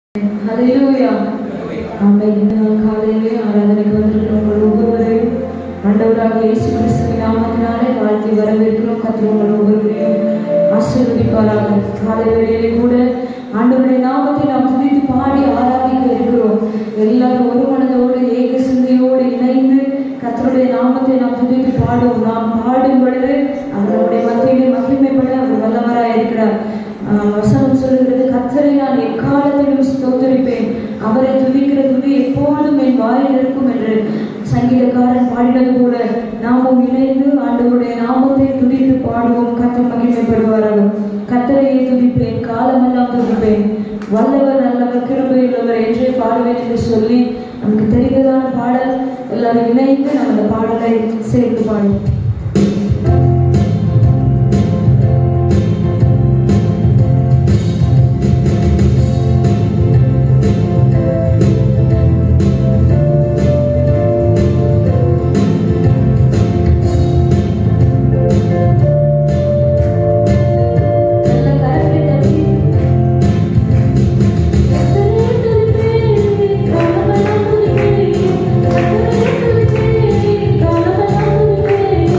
ஹalleluya ஆமென் இந்த நாள் காலையிலே ஆராதனைக்கு வந்திருக்கிற உங்கள் ஒவ்வொருவரையும் ஆண்டவராக இயேசு கிறிஸ்துவின் நாமத்தினாலே வாழ்த்தி வரவேற்கிறோம் கர்த்தர் உங்கள் ஒவ்வொருவரையும் ஆசீர்வதிப்பாராக காலை வேளையிலே கூட ஆண்டவருடைய நாமத்தை நாம் துதித்து பாடி ஆராதிக்க இருக்கிறோம் எல்லாரும் ஒரு மனதோடு ஏக சிந்தையோடு இணைந்து கர்த்தருடைய நாமத்தை நாம் துதித்து பாடுவோம் நாம் பாடும் பொழுது அவர் நம்முடைய மத்தியிலே மகிமைப்பட அவர் வல்லவராய் இருக்கிறார் ஆஹ் வசனம் சொல்லுகிறது கர்த்தரை நான் எக்காலத்திலும் ஸ்தோத்தரிப்பேன் அவரை துதிக்கிற துதி எப்போதும் என் வாயில் இருக்கும் என்று சங்கீதக்காரன் பாடினது போல நாமும் இணைந்து ஆண்டவருடைய நாமத்தை துதித்து பாடுவோம் கர்த்தர் மகிமைப்படுவாராக கர்த்தரையே துதிப்பேன் காலமெல்லாம் துதிப்பேன் வல்லவர் நல்லவர் கிருபையுள்ளவர் என்றே பாடுவேன் என்று சொல்லி நமக்கு தெரிந்ததான பாடல் எல்லாரும் இணைந்து நம்ம அந்த பாடலை சேர்த்து பாடுவோம் நல்ல கரத்தை தட்டி கர்த்தரே துதிப்பேன், காலமெல்லாம் துதிப்பேன், கர்த்தரே துதிப்பேன், காலமெல்லாம் துதிப்பேன்,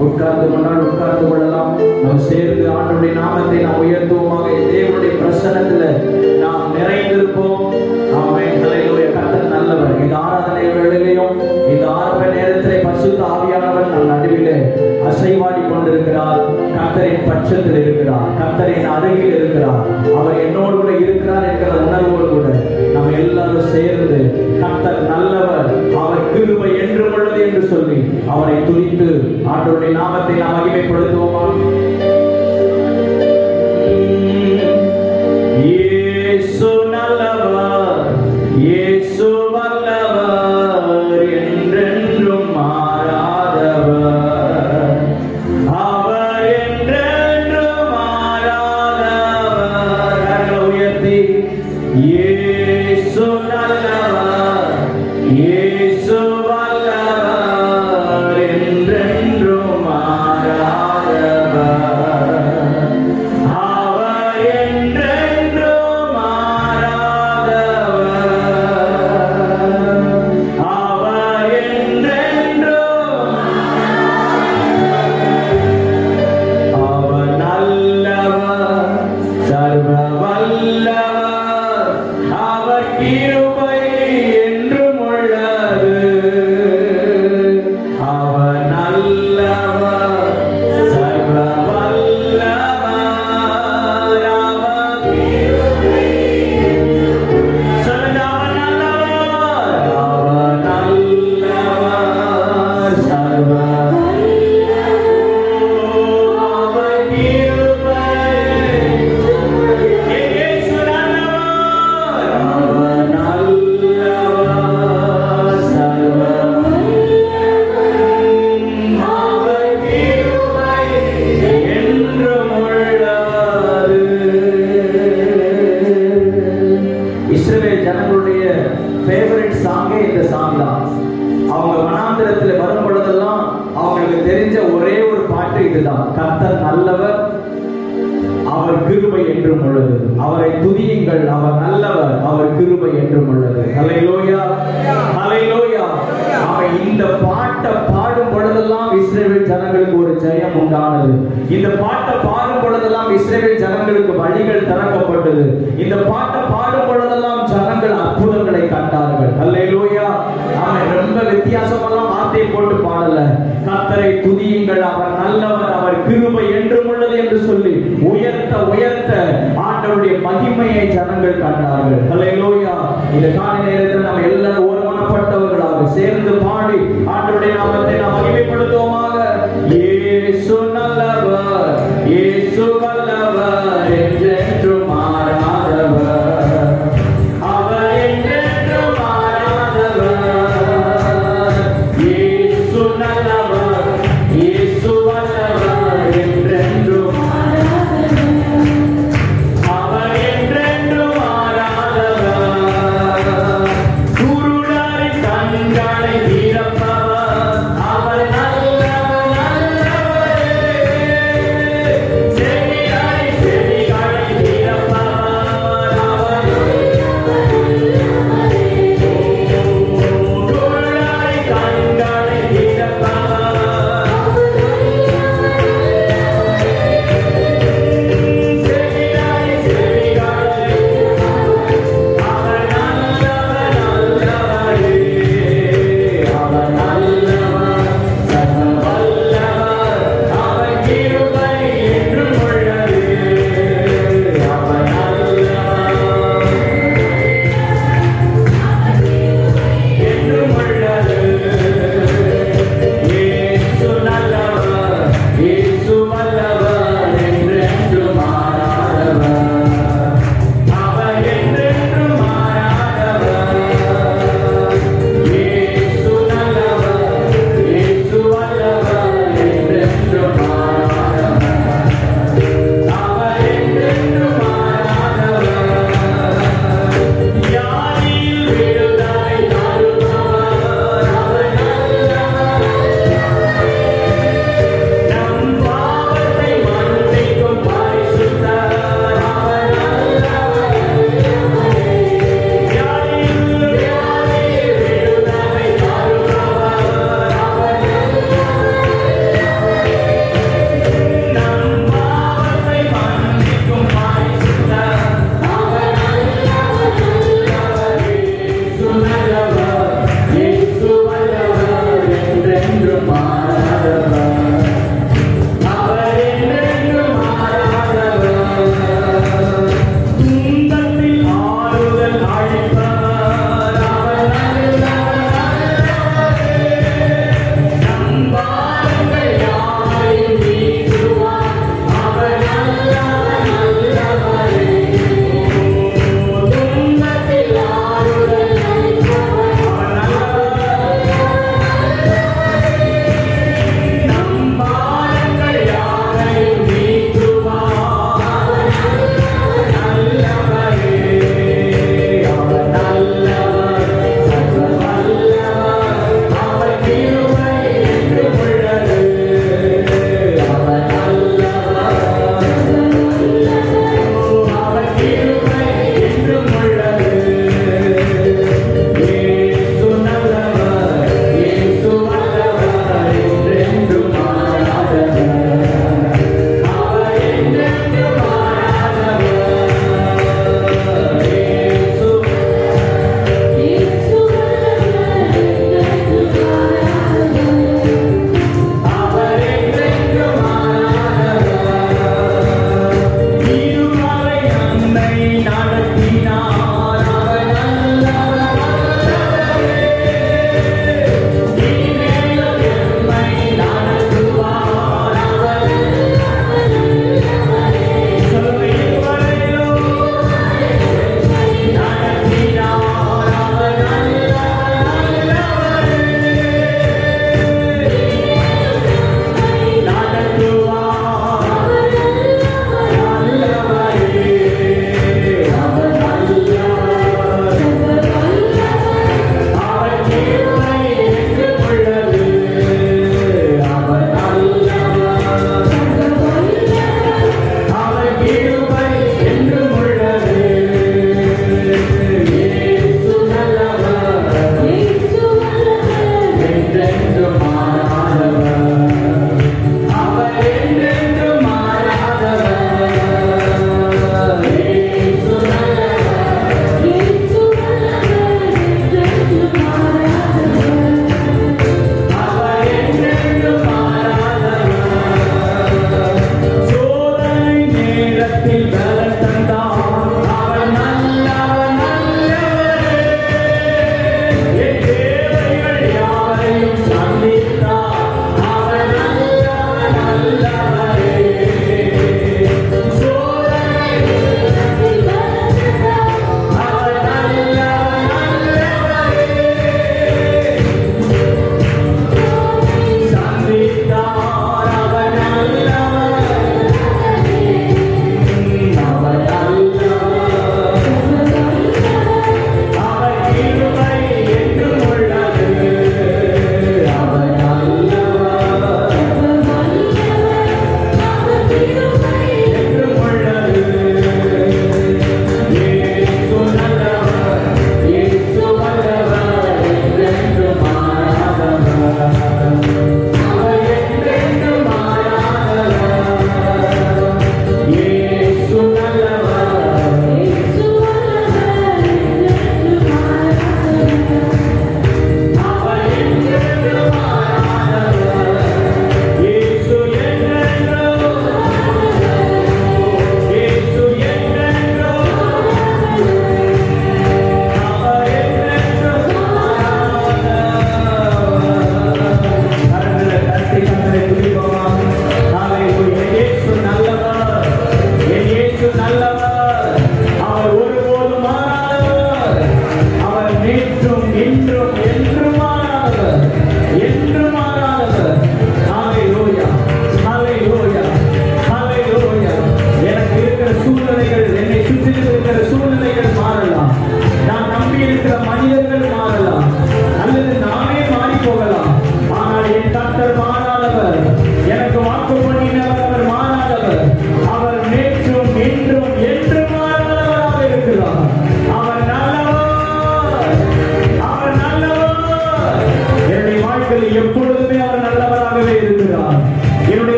உட்கார்ந்து கொண்டால் உட்கார்ந்து கொள்ளலாம் நாம் சேர்ந்து ஆண்டுடைய நாமத்தை நாம் உயர்த்துவோமாக தேவனுடைய பிரசனத்துல நாம் நிறைந்திருப்போம் ஆமென் ஹalleluya கர்த்தர் நல்லவர் இந்த ஆராதனை வேளையிலும் இந்த ஆரம்ப நேரத்திலே பரிசுத்த ஆவியானவர் நம் நடுவிலே அசைவாடி கொண்டிருக்கிறார் கர்த்தரின் பட்சத்தில் இருக்கிறார் கர்த்தரின் அருகில் இருக்கிறார் அவர் என்னோடு கூட இருக்கிறார் என்கிற உணர்வோடு கூட நம்ம எல்லாரும் சேர்ந்து கர்த்தர் நல்லவர் அவர் கிருபை என்று உள்ளது என்று சொல்லி அவரை துதித்து ஆண்டவருடைய நாமத்தை நாம் மகிமைப்படுத்துவோமா இயேசு நல்லவர் இயேசு வல்லவர் என்றென்றும் மாறாதவர் அவர் என்றென்றும் மாறாதவர் கரங்களை உயர்த்தி இயேசு நல்லவர் இயேசு வல்லவர் என்றென்றும் மாறாதவர் அவர் என்றென்றும் மாறாதவர் அவர் என்றென்றும் அவர் நல்லவர் சர்வ வல்லவர் அவர் கிருபை என்றும் உள்ளது அவர் நல்லவர் சர்வ வல்லவர் அவர் சொல்லுங்க அவர் நல்லவர் அவர் நல்லவர் சர்வ அவர் கிருபை இயேசு நல்லவர் அவர் நல்லவர் சர்வ அவர் கிருபை என்றும் உள்ளது இஸ்ரவேல் ஜனங்களுடைய ஃபேவரட் சாங்கே இந்த சாங் தான் அவங்க வனாந்திரத்தில் வரும் பொழுதெல்லாம் அவங்களுக்கு தெரிஞ்ச ஒரே ஒரு பாட்டு இதுதான் கர்த்தர் நல்லவர் அவர் கிருபை என்றும் உள்ளது அவரை துதியுங்கள் அவர் நல்லவர் அவர் கிருபை என்றும் உள்ளது ஹalleluya ஹalleluya அவன் இந்த பாட்டை பாடும் பொழுதெல்லாம் இஸ்ரவேல் ஜனங்களுக்கு ஒரு ஜெயம் உண்டானது இந்த பாட்டை பாடும் பொழுதெல்லாம் இஸ்ரவேல் ஜனங்களுக்கு வழிகள் திறக்கப்பட்டது இந்த பாட்டை பாடும் பொழுதெல்லாம் ஜனங்கள் அற்புதங்களை கண்டார்கள் ஹalleluya அவன் ரொம்ப வித்தியாசமெல்லாம் வார்த்தை போட்டு பாடல கர்த்தரை துதியுங்கள் அவர் நல்லவர் அவர் கிருபை என்றும் உள்ளது என்று சொல்லி உயர்த்த உயர்த்த ஆண்டவருடைய மகிமையை ஜனங்கள் கண்டார்கள் ஹalleluya இந்த காலை நேரத்தில் நாம் எல்லாரும் ஒருமனப்பட்டவர்களாக சேர்ந்து பாடி ஆண்டவருடைய நாமத்தை நாம் மகிமைப்படுத்துவோமாக இயேசு நல்லவர் இயேசு வல்லவர் என்றென்றும் மாறாதவர் அவர் என்றென்றும் மாறாதவர் இயேசு நல்லவர் இயேசு வல்லவர் என்றென்றும் அவர் என்றென்றும் மாறாதவர் குருடரின் கண்களை திறப்பவர் அவர் நல்லவர் நல்லவரே செவிட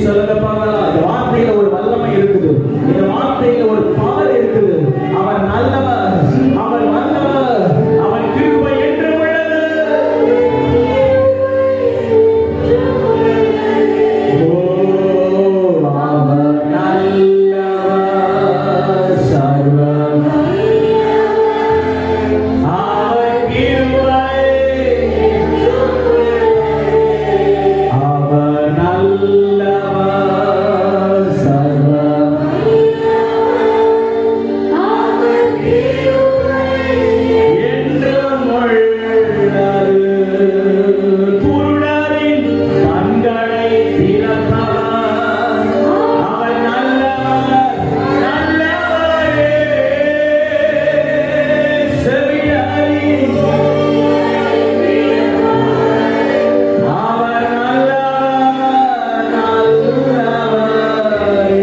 சொல்லுங்க பார்க்கலாம் இந்த வார்த்தையில ஒரு வல்லமை இருக்குது இந்த வார்த்தையில ஒரு பவர் இருக்குது அவர் நல்லவர் அவர் வல்லவர் அவன் கிருபை என்று உள்ளது ஓ அவர் நல்லவர் சர்வ அவர் கிருபை அவர் நல்லவர் சர்வ என்றும் உள்ளது. குருடரின் கண்களை திறப்பவர். அவர் நல்லவர், நல்லவரே. செவிடரின் அவர் நல்லவர், நல்லவரே.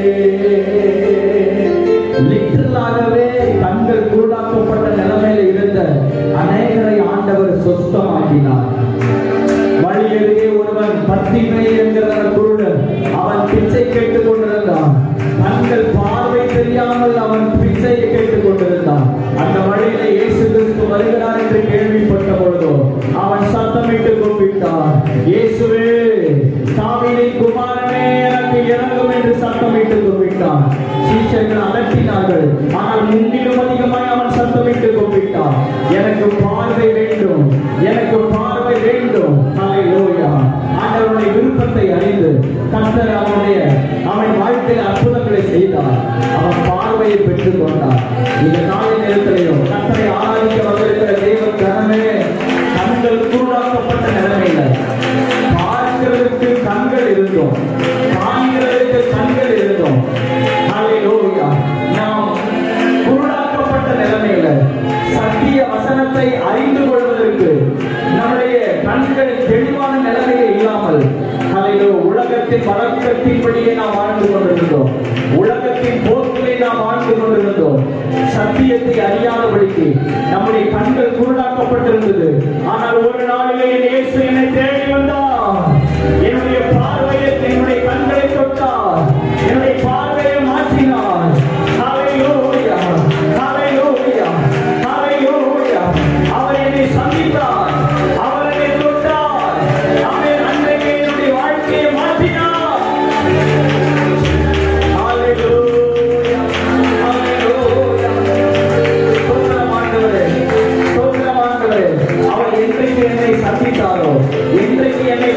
லிட்டரலாகவே கண்கள் குருடாக்கப்பட்ட நிலைமையில இருந்த அநேகரை ஆண்டவர் சொஸ்தமாக்கினார் வழியருகே ஒருவன் பத்திமை என்கிற குருடன் அவன் பிச்சை கேட்டுக் கொண்டிருந்தான் கண்கள் பார்வை தெரியாமல் அவன் பிச்சையை கேட்டுக் கொண்டிருந்தான் அந்த வழியில இயேசு கிறிஸ்து வருகிறார் என்று கேள்விப்பட்ட பொழுதோ அவன் சத்தமிட்டு கூப்பிட்டான் இயேசுவே தாவீதின் குமாரனே எனக்கு இறங்கும் என்று சத்தமிட்டு கூப்பிட்டான் சீஷர்கள் அலட்டினார்கள் ஆனால் முன்னிலும் அதிகமாய் அவன் சத்தமிட்டு கூப்பிட்டான் எனக்கு பார்வை வேண்டும் எனக்கு பார்வை வேண்டும் ஹalleluya ஆண்டவருடைய விருப்பத்தை அறிந்து கர்த்தர் அவனுடைய அவன் வாழ்க்கையில் அற்புதங்களை செய்தார் அவன் பார்வையை பெற்றுக் கொண்டார் இந்த காலை நேரத்திலேயும் கர்த்தரை ஆராதிக்க வந்திருக்கிற தெய்வ கனமே கண்கள் குருடாக்கப்பட்ட நிலைமையில பார்க்கிறதுக்கு கண்கள் இருந்தோம் காண்கிறதுக்கு கண்கள் இருந்தோம் ஹalleluya நாம் குருடாக்கப்பட்ட நிலைமையில சத்திய வசனத்தை அறிந்து கொள்வதற்கு நம்முடைய கண்கள் தெளிவான நிலைமையில் இல்லாமல் ஹalleluya உலகத்தின் வழக்கத்தின்படியே நாம் வாழ்ந்து கொண்டிருந்தோம் உலகத்தின் போக்கிலே நாம் வாழ்ந்து கொண்டிருந்தோம் சத்தியத்தை அறியாதபடிக்கு நம்முடைய கண்கள் குருடாக்கப்பட்டிருந்தது ஆனால் ஒரு நாளிலே என் இயேசு என்னை தேடி வந்தார் என்னுடைய பார்வையை என்னுடைய கண்களை தொட்டார் என்னுடைய பார்வையை மாற்றினார் ஹalleluya ஹalleluya ஹalleluya அவர் என்னை சந்தித்தார் அவர் என்னை தொட்டார் அவர் அன்றைக்கு என்னுடைய வாழ்க்கையை மாற்றினார் ஹalleluya ஹalleluya ஸ்தோத்திரம் ஆண்டவரே ஸ்தோத்திரம் ஆண்டவரே அவர் என்றைக்கு என்னை சந்தித்தாரோ என்றைக்கு என்னை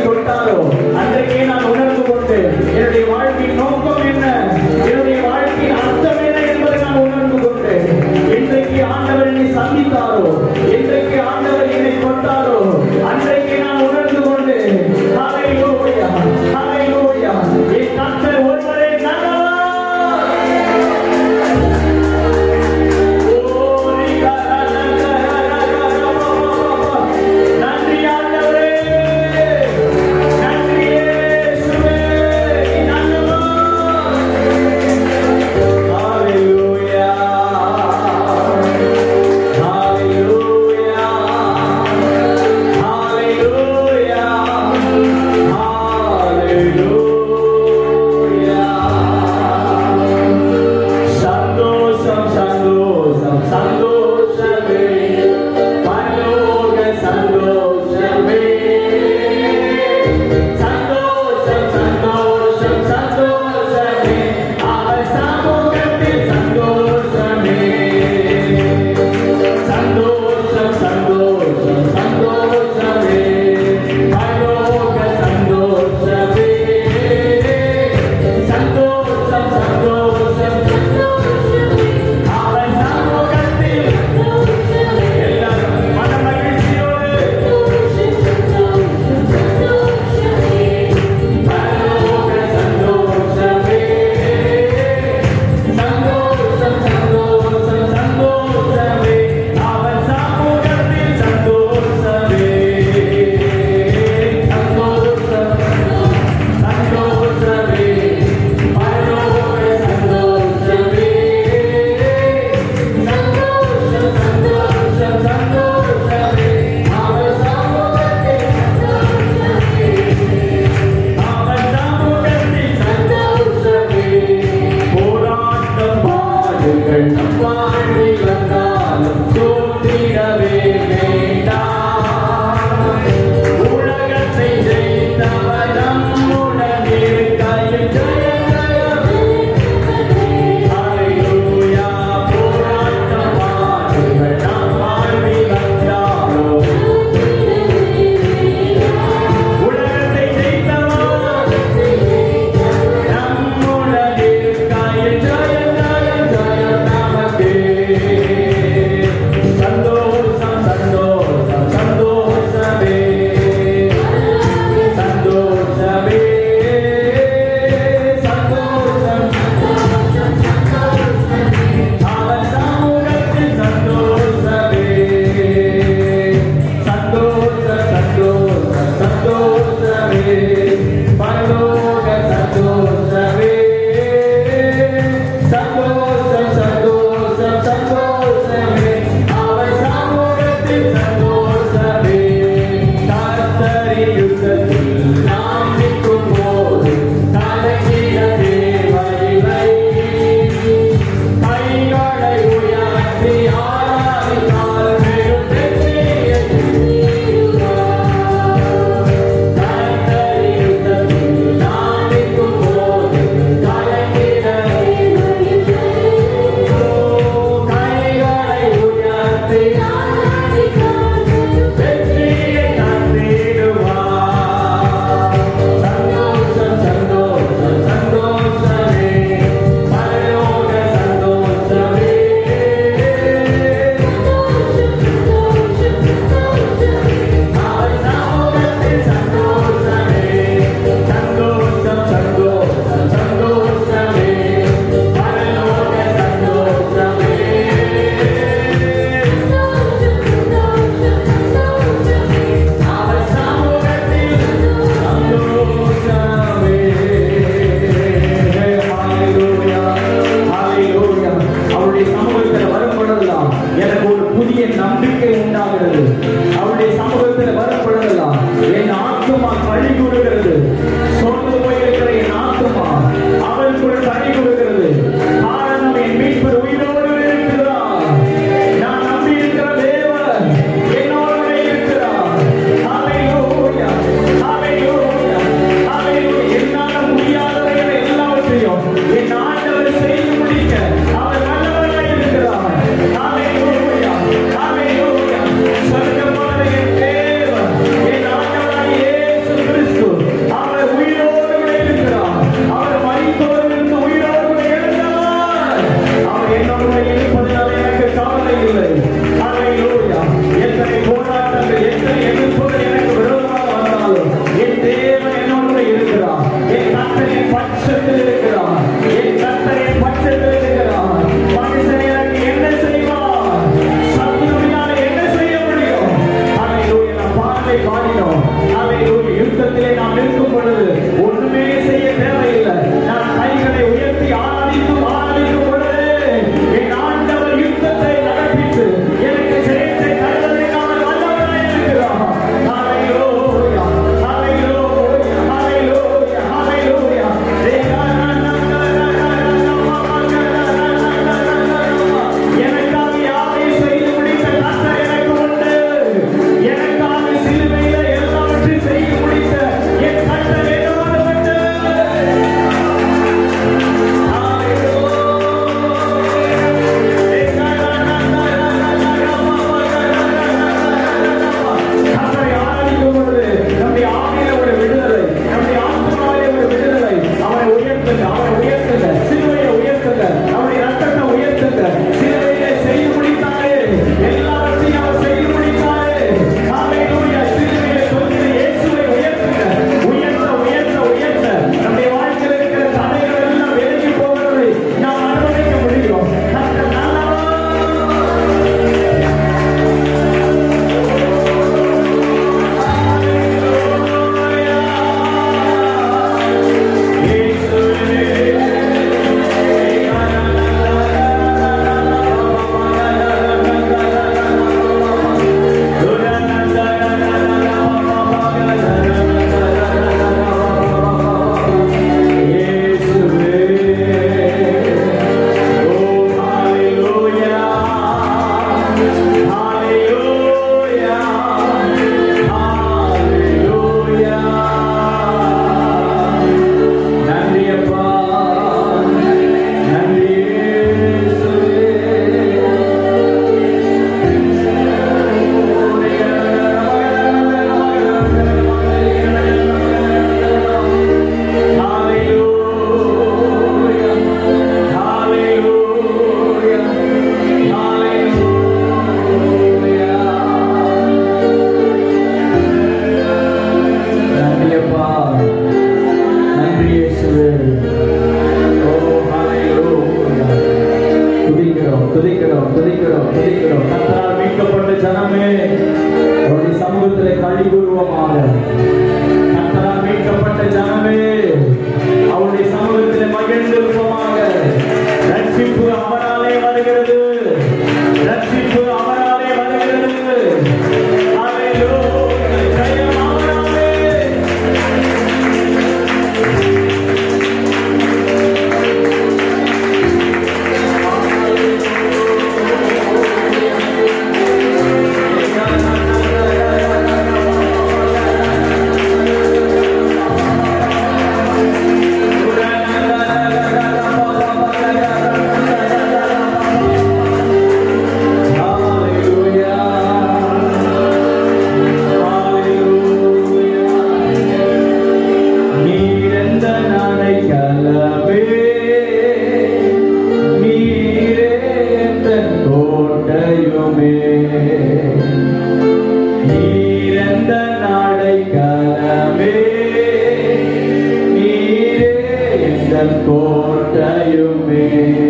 எந்தன் கோட்டையுமே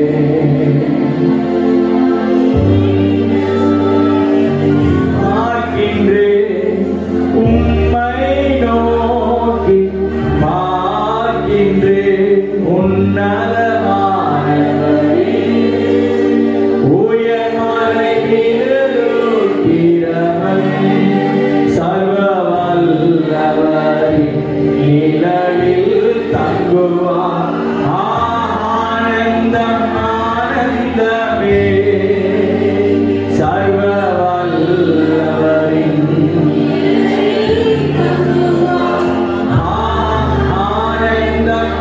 பார்க்கின்றேன் உம்மை நோக்கி பார்க்கின்றேன் உன்னதமான உயர்மலை திருக்கிறவன் சர்வ வல்லவரின் நிழலில் தங்குவான் ஆனந்தம் ஆனந்தமே சர்வ வல்லவரின் ஆனந்தம்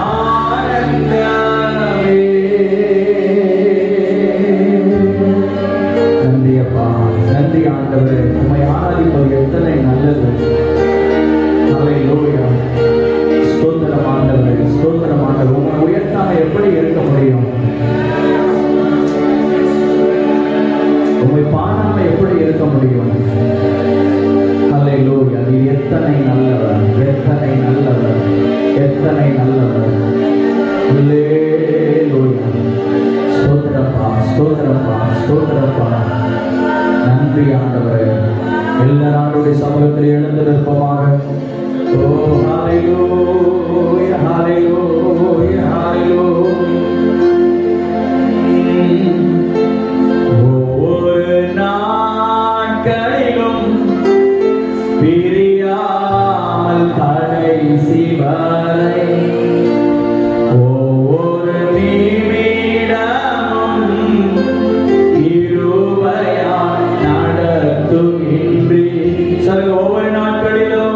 ஆனந்தமே நன்றி அப்பா நன்றி ஆண்டவரே உண்மை ஆராதிப்பது எத்தனை நல்லது அல்லேலூயா ஸ்தோத்திரம் ஆண்டவரே ஸ்தோத்திரம் ஆண்டவர் உங்களை உயர்த்தாம எப்படி இருக்க முடியும் உண்மை பாடாம எப்படி இருக்க முடியும் அல்லேலூயா நீ எத்தனை நல்லவர் எத்தனை நல்லவர் எத்தனை நல்லவர் அல்லேலூயா ஸ்தோத்திரப்பா ஸ்தோத்திரப்பா ஸ்தோத்திரப்பா நன்றி ஆண்டவரே எல்லாருடைய சமூகத்தில் எழுந்து நிற்பமாக ஓ ஹalleluya ஹalleluya ஹalleluya ஒவ்வொரு நாட்களிலும் பிரியாமல் கடைசி வரை ஒவ்வொரு நிமிடமும் கிருபையால் நடத்துகின்றீர். சொல்லுங்க, ஒவ்வொரு நாட்களிலும்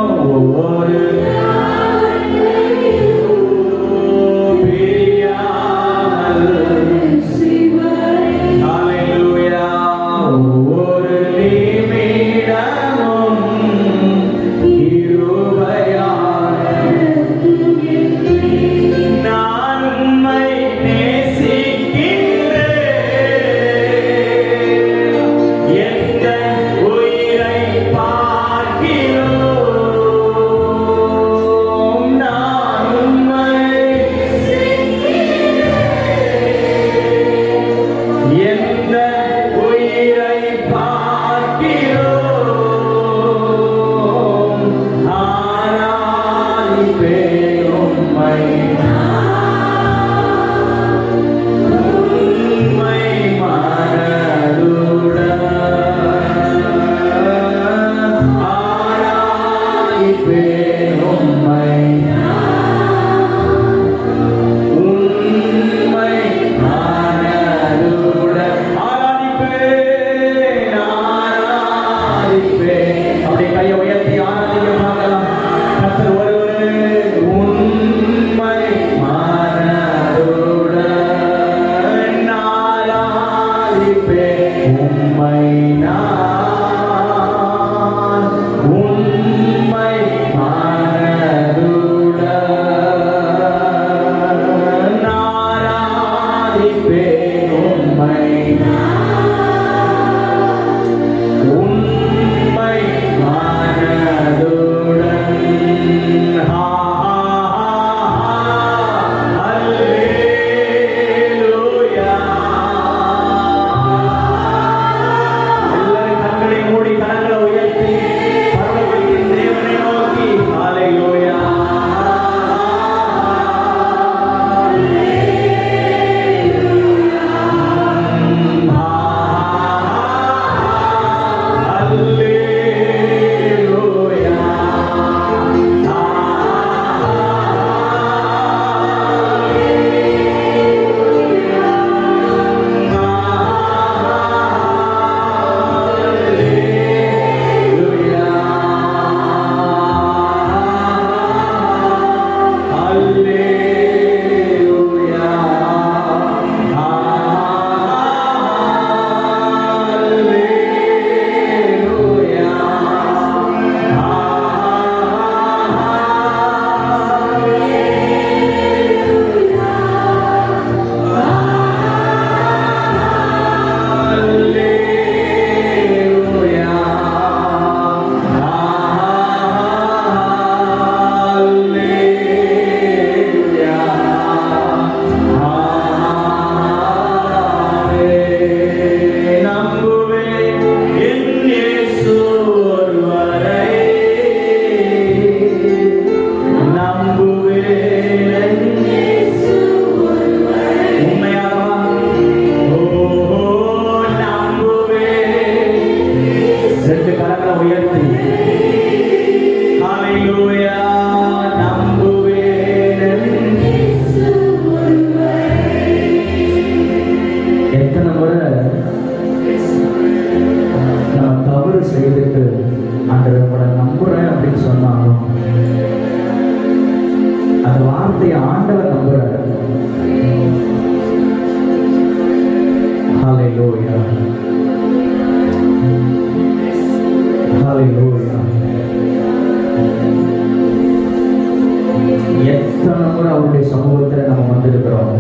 சமூகத்துல நம்ம வந்திருக்கிறோம்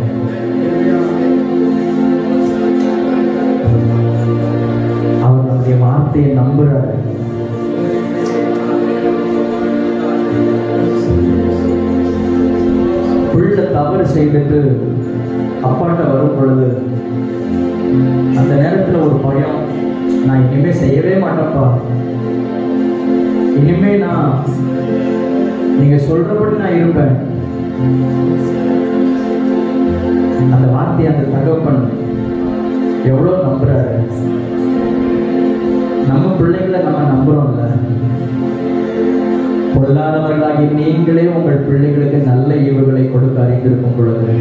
அவர் நம்முடைய வார்த்தையை நம்புறாரு உள்ள தவறு செய்துட்டு அப்பாட்ட வரும் பொழுது அந்த நேரத்துல ஒரு பயம் நான் இனிமே செய்யவே மாட்டேன்ப்பா இனிமே நான் நீங்க சொல்றபடி நான் இருப்பேன் அந்த வார்த்தையை அந்த தகப்பன் எவ்வளவு நம்புறாரு நம்ம பிள்ளைகளை நம்ம நம்புறோம்ல பொல்லாதவர்களாகி நீங்களே உங்கள் பிள்ளைகளுக்கு நல்ல ஈவுகளை கொடுக்க அறிந்திருக்கும் பொழுது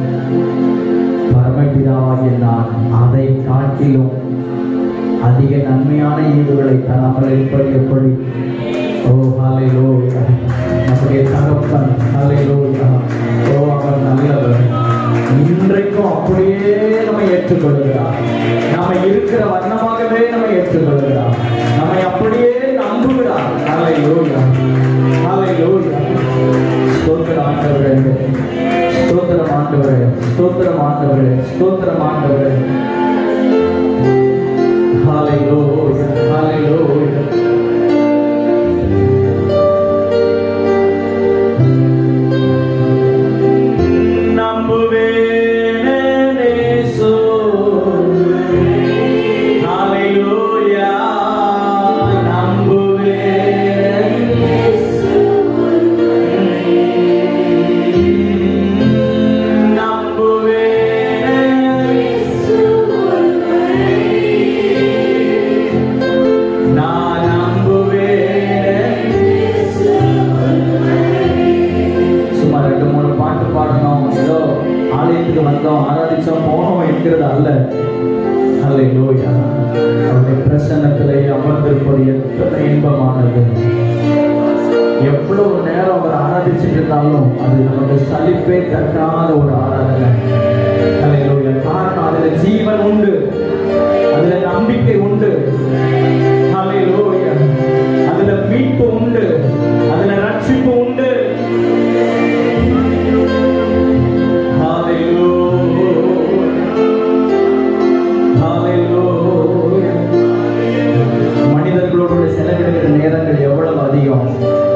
பரமபிதாவாகிய நான் அதை காட்டிலும் அதிக நன்மையான ஈவுகளை தராமல் இருப்பது எப்படி ஓ ஹalleluya நம்முடைய தகப்பன் ஹalleluya ஓ அவர் நல்லவர் இன்றைக்கும் அப்படியே நம்மை ஏற்றுக்கொள்கிறார் நாம இருக்கிற வண்ணமாகவே நம்மை ஏற்றுக்கொள்கிறார் நம்மை அப்படியே நம்புகிறார் ஹalleluya ஹalleluya ஸ்தோத்திரம் ஆண்டவரே ஸ்தோத்திரம் ஆண்டவரே ஸ்தோத்திரம் ஆண்டவரே ஸ்தோத்திரம் ஆண்டவரே ஹalleluya ஹalleluya நம்புவேன் இயேசு ஹalleluya நம்புவேன் நம்புவேன் நான் நம்புவேன் சும்மா ரெண்டு மூணு பாட்டு பாடணும் ஏதோ ஆலயத்துக்கு வந்தோம் ஆராதிச்சோம் போனோம் என்கிறது அல்ல அல்ல லோயா அவருடைய பிரசன்னத்திலே அமர்ந்திருப்பது எத்தனை இன்பமானது எவ்வளவு நேரம் அவர் ஆராதிச்சுட்டு இருந்தாலும் அது நமக்கு சலிப்பே தட்டாத ஒரு ஆராதனை அல்லேலூயா. காரணம் அதுல ஜீவன் உண்டு அதுல நம்பிக்கை உண்டு அல்லேலூயா. அதுல மீட்பு உண்டு அதுல ரட்சிப்பு உண்டு Hallelujah. மனிதர்களோடு செலவிடுகிற நேரங்கள் எவ்வளவு அதிகம்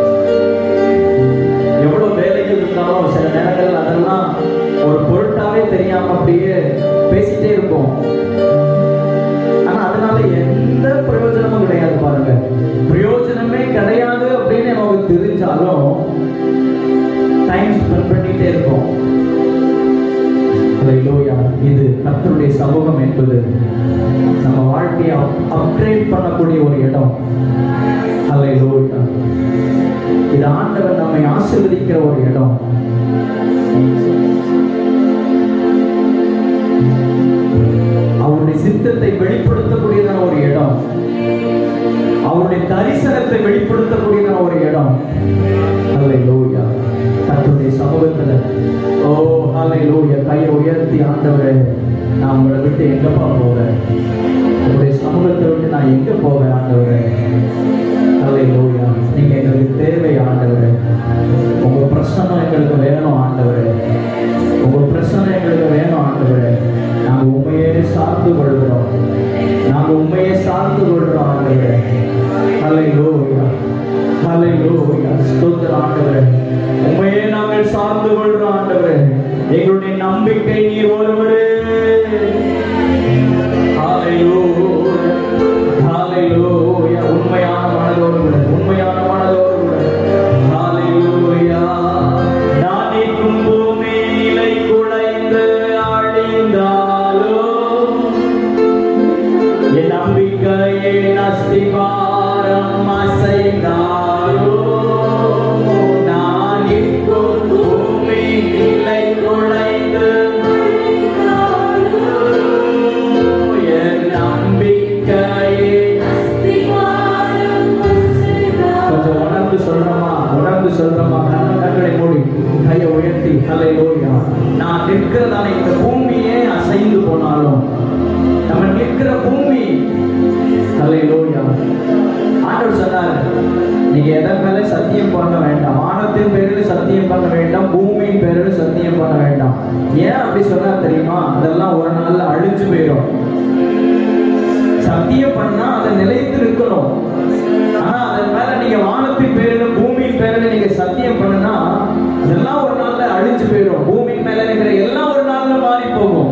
எவ்வளவு வேலைகள் இருந்தாலும் சில நேரங்கள் அதெல்லாம் ஒரு பொருட்டாவே தெரியாம அப்படியே பேசிட்டே இருப்போம் ஆனா அதனால எந்த பிரயோஜனமும் கிடையாது பாருங்க பிரயோஜனமே கிடையாது அப்படின்னு நமக்கு தெரிஞ்சாலும் டைம் ஸ்பெண்ட் பண்ணிட்டே இருப்போம் Hallelujah. இது கர்த்தருடைய சமூகம் என்பது நம்ம வாழ்க்கையை அப்கிரேட் பண்ணக்கூடிய ஒரு இடம் Hallelujah. இது ஆண்டவர் நம்மை ஆசீர்வதிக்கிற ஒரு இடம் அவருடைய சித்தத்தை வெளிப்படுத்தக்கூடியதான ஒரு இடம் அவருடைய தரிசனத்தை வெளிப்படுத்தக்கூடியதான ஒரு இடம் ஹalleluya கர்த்தருடைய சமூகத்துல ஓ ஹalleluya கையை உயர்த்தி ஆண்டவரே நான் உங்களை விட்டு எங்கப்பா போவேன் உங்களுடைய சமூகத்தை விட்டு நான் எங்க போவேன் ஆண்டவரே ஹalleluya நீங்க எங்களுக்கு தேவை ஆண்டவரே உங்க பிரசன்னம் எங்களுக்கு வேணும் ஆண்டவரே உங்க பிரசன்னம் எங்களுக்கு வேணும் ஆண்டவரே நாங்க உண்மையே சார்ந்து கொள்கிறோம் நாங்க உண்மையே சார்ந்து கொள்கிறோம் ஆண்டவரே ஹalleluya ஹalleluya ஸ்தோத்திரம் ஆண்டவரே உண்மையே நாங்கள் சார்ந்து கொள்கிறோம் ஆண்டவரே எங்களுடைய நம்பிக்கை நீர் ஒருவரே ஹalleluya ஹalleluya உண்மையான மனதோடு கூட உண்மையான மனதோடு கூட ஹalleluya நான் நிற்கும் பூமி நிலை குலைந்து அழிந்தாலும் என் நம்பிக்கையின் அஸ்திவாரம் அசைந்தாலும் நான் நிற்கும் பூமி நிலை குலைந்து என் நம்பிக்கையின் கொஞ்சம் உணர்ந்து சொல்றோமா உணர்ந்து சொல்றோமா கண்ண கண்களை மூடி கையை உயர்த்தி தலை ஓடியா நான் நிற்கிறதான இந்த பூமியே அசைந்து போனாலும் நம்ம நிற்கிற பூமி தலை ஓடியா ஆண்டவர் சொன்னார் நீங்க எதன் மேல சத்தியம் பண்ண வேண்டாம் வானத்தின் பேரில் சத்தியம் பண்ண வேண்டாம் பூமியின் பேரில் சத்தியம் பண்ண வேண்டாம் ஏன் அப்படி சொன்னா தெரியுமா அதெல்லாம் ஒரு நாள்ல அழிஞ்சு போயிடும் சத்தியம் பண்ணா அதை நிலைத்து இருக்கணும் ஆனா அதன் மேல நீங்க வானத்தின் பேரிலும் பூமியின் பேரிலும் நீங்க சத்தியம் பண்ணுனா அதெல்லாம் ஒரு நாள்ல அழிஞ்சு போயிடும் பூமியின் மேல இருக்கிற எல்லாம் ஒரு நாள்ல மாறி போகும்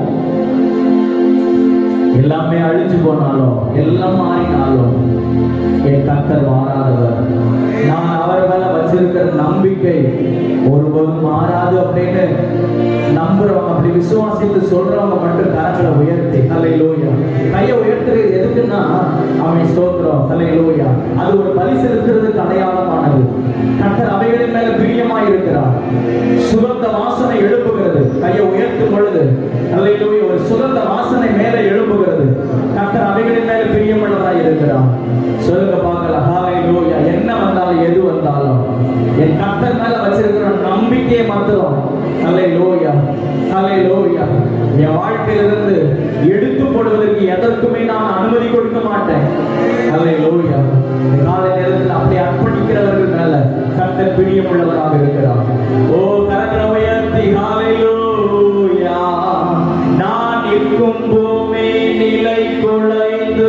எல்லாமே அழிஞ்சு போனாலும் எல்லாம் மாறினாலும் என் கர்த்தர் மாறாதவர் நான் அவர் மேல வச்சிருக்கிற நம்பிக்கை ஒருபோதும் மாறாது அப்படின்னு நம்புறவங்க அப்படி விசுவாசித்து சொல்றவங்க மட்டும் கரங்களை உயர்த்தி தலை லோயா கையை உயர்த்துறது எதுக்குன்னா அவன் ஸ்தோத்திரம் தலை லோயா அது ஒரு பலி செலுத்துறதுக்கு அடையாளமானது கர்த்தர் அவைகளின் மேல பிரியமா இருக்கிறார் சுகந்த வாசனை எழுப்புகிறது கையை உயர்த்தும் பொழுது அல்லையிலூயா ஒரு சுகந்த வாசனை மேல எழுப்புகிறது கர்த்தர் அவைகளின் மேல பிரியமுள்ளவராய் இருக்கிறார் சொல்லுங்க பார்க்கலாம் ஹalleluya என்ன வந்தாலும் எது வந்தாலும் என் கர்த்தர் மேல வச்சிருக்கிற நம்பிக்கையை மாத்திரம் ஹalleluya ஹalleluya என் வாழ்க்கையிலிருந்து எடுத்து போடுவதற்கு எதற்குமே நான் அனுமதி கொடுக்க மாட்டேன் ஹalleluya இந்த காலை நேரத்தில் அப்படி அர்ப்பணிக்கிறவர்கள் மேல கர்த்தர் பிரியமுள்ளவராக இருக்கிறார் ஓ கரங்களை உயர்த்தி ஹalleluya நான் இருக்கும் பூமி நிலை குலைந்து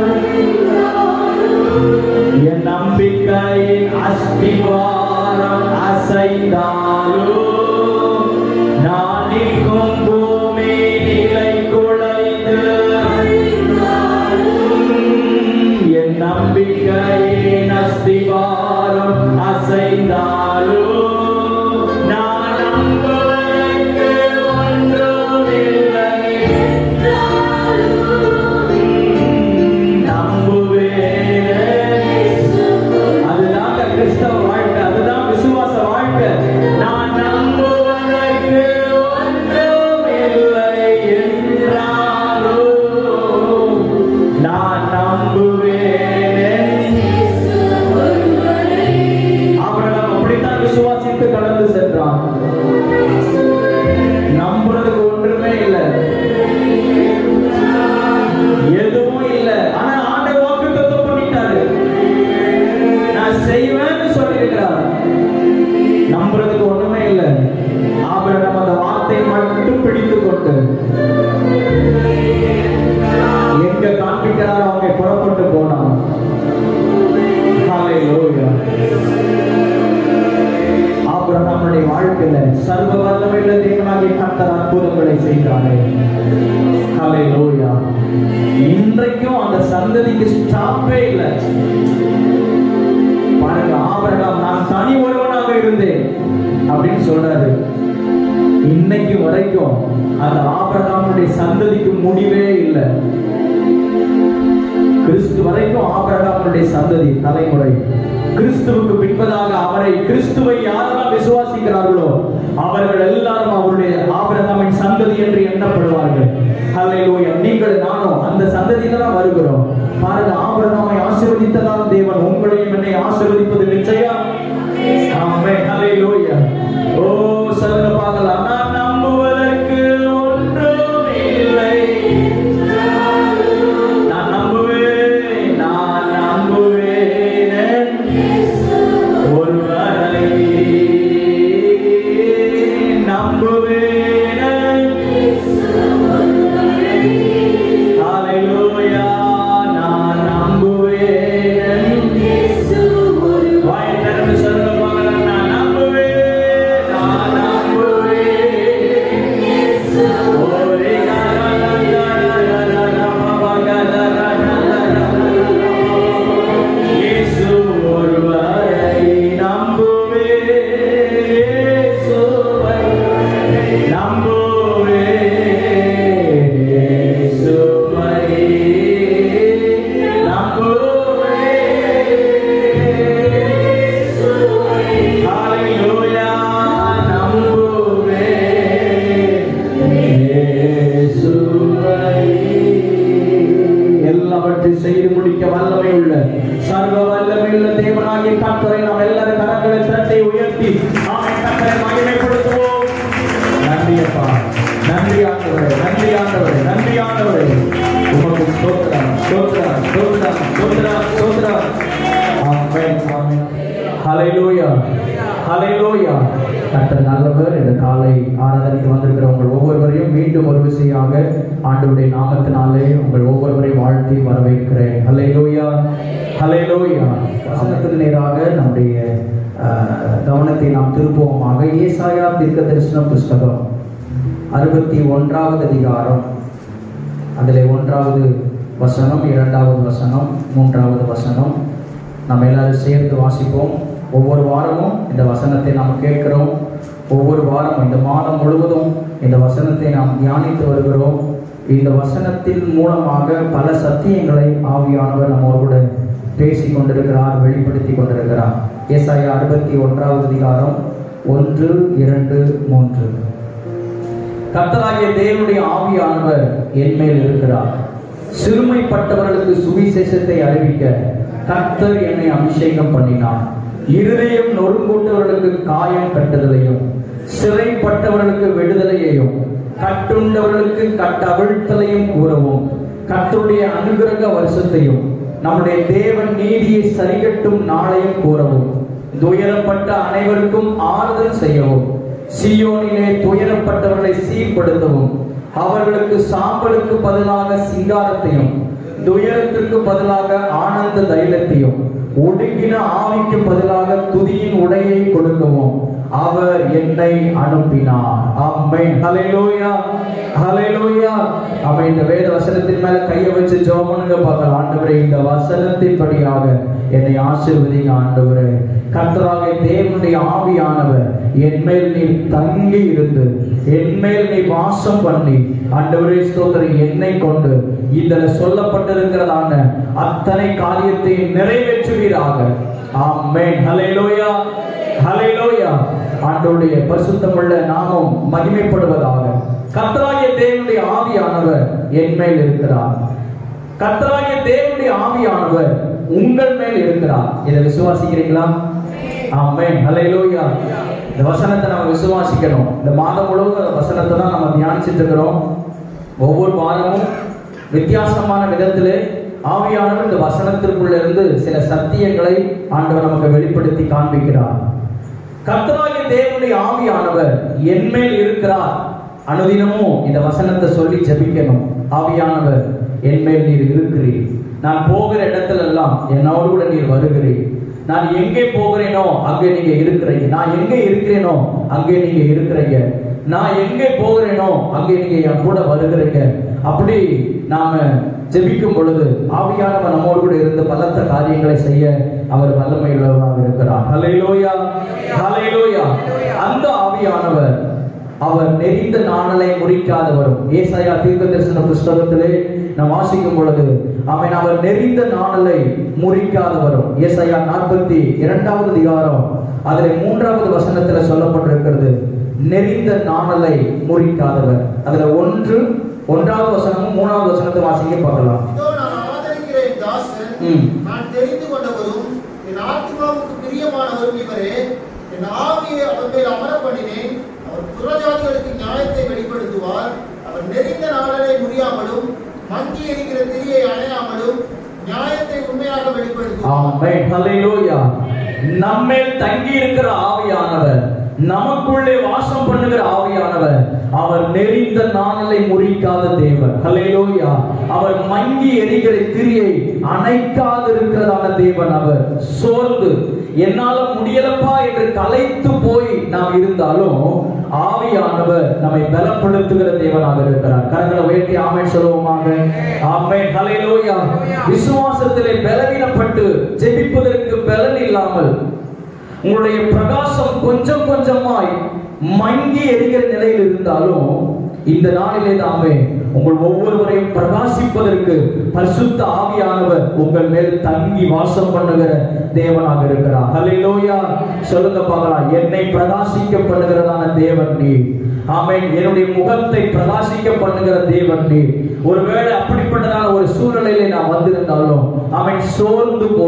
என் நம்பிக்கையின் அஸ்திவாரம் அசைந்தாலும் நான் நிற்கும் பூமி நிலை குலைந்து என் நம்பிக்கையின் அஸ்திவாரம் அசைந்தாலும் நான் நம்புவதற்கு ஒன்றுமில்லை நம்புவேன் அதுதான் கிறிஸ்தவ வாழ்க்கை அதுதான் விசுவாச வாழ்க்கை நான் நம்புவதற்கு ஒன்றுமில்லை என்றாலும் நான் நம்புவேன் ஆபிரகாம் அப்படித்தான் விசுவாசித்து கடந்து சென்றான் நம்புறதுக்கு ஒன்றுமே இல்லை எதுவும் இல்ல ஆனா ஆண்டவர் வாக்குத்தத்தம் பண்ணிட்டாரு நான் செய்வேன்னு சொல்லியிருக்கிறார் நம்புறதுக்கு ஒண்ணுமே இல்ல ஆபிரகாம் அந்த வார்த்தை மட்டும் பிடித்து கொண்டு எங்க காண்பிக்கிறார் அவங்க புறப்பட்டு போனான் Hallelujah. ஆபிரகாமுடைய வாழ்க்கையில சர்வ வல்லமையுள்ள தேவனாகிய கர்த்தர் அற்புதங்களை செய்தாரே ஹalleluya இன்றைக்கும் அந்த சந்ததிக்கு ஸ்டாப்பே இல்லை பாருங்க ஆபிரகாம் நான் தனி ஒருவனாக இருந்தேன் அப்படின்னு சொல்றாரு இன்னைக்கு வரைக்கும் அந்த ஆபிரகாமுடைய சந்ததிக்கு முடிவே இல்லை கிறிஸ்து வரைக்கும் ஆபிரகாமுடைய சந்ததி தலைமுறை கிறிஸ்துவுக்கு பின்பதாக அவரை கிறிஸ்துவை யாரெல்லாம் விசுவாசிக்கிறார்களோ அவர்கள் எல்லாரும் அவருடைய ஆபிரகாமின் சந்ததி என்று எண்ணப்படுவார்கள் ஹalleluya நீங்கள் நானும் அந்த சந்ததியில தான் வருகிறோம் பாருங்க ஆபிரகாமை ஆசீர்வதித்ததால் தேவன் உங்களையும் என்னை ஆசீர்வதிப்பது நிச்சயம் ஆமென் ஹalleluya ஓ சொல்லுங்க பார்க்கலாம் நான் நம்புவதற்கு ஒன்றும் இல்லை நான் நம்புவேன் நான் நம்புவேன் ஒருவரை நம்புவேன் ஹalleluya நான் நம்புவேன் வாய் திறந்து சொல்லுங்க பார்க்கலாம் நான் நம்புவேன் நான் நம்புவேன் ஒரே இயேசு ஒருவரை நம்புவேன் இயேசுவை நம்புவேன் இயேசுவை நம்புவேன் ஹalleluya நம்புவேன் இயேசுவை எல்லாவற்றையும் செய்து முடிக்க வல்லமை உள்ள சர்வ வல்லமை உள்ள தேவனாகிய கர்த்தரை நாம் எல்லாரும் கரங்களை தட்டி உயர்த்தி ஆமை கர்த்தரை மகிமைப்படுத்துவோம் நன்றி அப்பா நன்றி ஆண்டவரே நன்றி ஆண்டவரே நன்றி ஆண்டவரே உமக்கு ஸ்தோத்திரம் ஸ்தோத்திரம் ஸ்தோத்திரம் ஸ்தோத்திரம் ஸ்தோத்திரம் ஆமென் ஆமென் ஹalleluya ஹalleluya கர்த்தர் நல்லவர் இந்த காலை ஆராதனைக்கு வந்திருக்கிற உங்கள் ஒவ்வொருவரையும் மீண்டும் ஒரு விஷயமாக ஆண்டவருடைய நாமத்தினாலே உங்கள் ஒவ்வொருவரையும் வாழ்த்தி வரவேற்கிறேன் ஹalleluya ஹalleluya வசனத்துக்கு நேராக நம்முடைய அஹ், கவனத்தை நாம் திருப்புவோமாக ஏசாயா தீர்க்க தரிசன புஸ்தகம் அறுபத்தி ஒன்றாவது அதிகாரம் அதில் ஒன்றாவது வசனம் இரண்டாவது வசனம் மூன்றாவது வசனம் நம்ம எல்லாரும் சேர்ந்து வாசிப்போம் ஒவ்வொரு வாரமும் இந்த வசனத்தை நாம் கேட்கிறோம் ஒவ்வொரு வாரமும் இந்த மாதம் முழுவதும் இந்த வசனத்தை நாம் தியானித்து வருகிறோம் இந்த வசனத்தின் மூலமாக பல சத்தியங்களை ஆவியானவர் நம்மோடு கூட பேசி கொண்டிருக்கிறார் வெளிப்படுத்தி கொண்டிருக்கிறார் ஏசாயா அறுபத்தி ஒன்றாவது அதிகாரம் ஒன்று இரண்டு மூன்று கர்த்தராகிய தேவனுடைய ஆவியானவர் என் மேல் இருக்கிறார் சிறுமைப்பட்டவர்களுக்கு சுவிசேஷத்தை அறிவிக்க கர்த்தர் என்னை அபிஷேகம் பண்ணினார் இருதயம் நொறுங்கூட்டவர்களுக்கு காயம் கட்டுதலையும் சிறைப்பட்டவர்களுக்கு விடுதலையையும் கட்டுண்டவர்களுக்கு கட்டவிழ்த்தலையும் கூறவும் கர்த்தருடைய அனுகிரக வருஷத்தையும் நம்முடைய தேவன் நீதியை சரிகட்டும் நாளையும் கூறவும் துயரப்பட்ட அனைவருக்கும் ஆறுதல் செய்யவும் சியோனிலே துயரப்பட்டவர்களை சீர்படுத்தவும் அவர்களுக்கு சாம்பலுக்கு பதிலாக சிங்காரத்தையும் துயரத்திற்கு பதிலாக ஆனந்த தைலத்தையும் ஒடுங்கின ஆவிக்கு பதிலாக துதியின் உடையை கொடுக்கவும் அவர் என்னை அனுப்பினார் ஆமென் ஹalleluya ஹalleluya அவன் இந்த வேத வசனத்தின் மேல கையை வச்சு ஜெபம் பண்ணுங்க பார்க்கலாம் ஆண்டவரே இந்த வசனத்தின்படியாக என்னை ஆசீர்வதிங்க ஆண்டவரே கர்த்தராக தேவனுடைய ஆவியானவர் என் மேல் நீ தங்கி இருந்து என் மேல் நீ வாசம் பண்ணி ஆண்டவரே ஸ்தோத்திரம் என்னை கொண்டு இதுல சொல்லப்பட்டிருக்கிறதான அத்தனை காரியத்தை நிறைவேற்றுவீராக ஆமென் ஹalleluya ஹalleluya ஆண்டவருடைய பரிசுத்தமுள்ள நாமம் மகிமைப்படுவதாக கர்த்தராகிய தேவனுடைய ஆவியானவர் என் மேல் இருக்கிறார் கர்த்தராகிய தேவனுடைய ஆவியானவர் உங்கள் மேல் இருக்கிறார் இதை விசுவாசிக்கிறீங்களா ஆமென் ஹalleluya இந்த வசனத்தை நம்ம விசுவாசிக்கணும் இந்த மாதம் முழுவதும் இந்த வசனத்தை தான் நம்ம தியானிச்சிட்டு இருக்கிறோம் ஒவ்வொரு வாரமும் வித்தியாசமான விதத்திலே ஆவியானவர் இந்த வசனத்திற்குள்ள இருந்து சில சத்தியங்களை ஆண்டவர் நமக்கு வெளிப்படுத்தி காண்பிக்கிறார் கர்த்தராகிய தேவனுடைய ஆவியானவர் என் மேல் இருக்கிறார் அனுதினமும் இந்த வசனத்தை சொல்லி ஜெபிக்கணும் ஆவியானவர் என் மேல் நீர் இருக்கிறீர் நான் போகிற இடத்துல எல்லாம் என்னோடு கூட நீர் வருகிறீர் நான் எங்கே போகிறேனோ அங்கே நீங்க இருக்கிறீங்க நான் எங்கே இருக்கிறேனோ அங்கே நீங்க இருக்கிறீங்க நான் எங்கே போகிறேனோ அங்கே நீங்க என் கூட வருகிறீங்க அப்படி நாம ஜெபிக்கும் பொழுது ஆவியானவர் நம்மோடு கூட இருந்து பலத்த காரியங்களை செய்ய அவர் வல்லமை உள்ளவராக இருக்கிறார் ஹalleluya ஹalleluya அந்த ஆவியானவர் அவர் நெறிந்த நாணலை முறிக்காதவரும் ஏசாயா தீர்க்க தரிசன புஸ்தகத்திலே நாம் வாசிக்கும் பொழுது அவன் அவர் நெறிந்த நாணலை முறிக்காதவரும் ஏசாயா நாற்பத்தி இரண்டாவது அதிகாரம் அதில் மூன்றாவது வசனத்துல சொல்லப்பட்டிருக்கிறது நெறிந்த நாணலை முறிக்காதவர் அதுல ஒன்று ஒன்றாவது வசனமும் மூணாவது வசனத்தை வாசிக்க பார்க்கலாம் இதோ நான் ஆதரிக்கிற என் தாசன் ம். நான் தெரிந்து கொண்டவரும் என் ஆத்மாவுக்கு பிரியமானவரும் இவரே என் ஆவியை அவர் மேல் அமர பண்ணினேன் அவர் புறஜாதிகளுக்கு நியாயத்தை வெளிப்படுத்துவார் அவர் நெறிந்த நாளரை முறியாமலும் மங்கி எரிக்கிற திரியை அணையாமலும் நியாயத்தை உண்மையாக வெளிப்படுத்துவார் ஆமென் ஹalleluya நம்மேல் தங்கி இருக்கிற ஆவியானவர் நமக்குள்ளே வாசம் பண்ணுகிற ஆவியானவர் அவர் நெறிந்த நாணலை முறிக்காத தேவன் ஹalleluya அவர் மங்கி எரிகிற திரியை அணைக்காதிருக்கிறதான தேவன் அவர் சோர்ந்து என்னால முடியலப்பா என்று கலைத்து போய் நாம் இருந்தாலும் ஆவியானவர் நம்மை பலப்படுத்துகிற தேவனாக இருக்கிறார் கரங்களை உயர்த்தி ஆமென் சொல்லுவோமாக ஆமென் ஹalleluya விசுவாசத்திலே பலவீனப்பட்டு ஜெபிப்பதற்கு பலன் இல்லாமல் உங்களுடைய பிரகாசம் கொஞ்சம் கொஞ்சமாய் மங்கி எரிகிற நிலையில் இருந்தாலும் இந்த நாளிலே தாமே உங்கள் ஒவ்வொருவரையும் பிரகாசிப்பதற்கு பரிசுத்த ஆவியானவர் உங்கள் மேல் தங்கி வாசம் பண்ணுகிற தேவனாக இருக்கிறார் ஹalleluya சொல்லுங்க பார்க்கலாம் என்னை பிரகாசிக்க பண்ணுகிறதான தேவன் நீ ஆமென் என்னுடைய முகத்தை பிரகாசிக்க பண்ணுகிற தேவன் நீ ஒருவேளை அப்படிப்பட்டதான ஒரு சூழ்நிலையிலே நான் வந்திருந்தாலும் அவன் சோர்ந்து போய்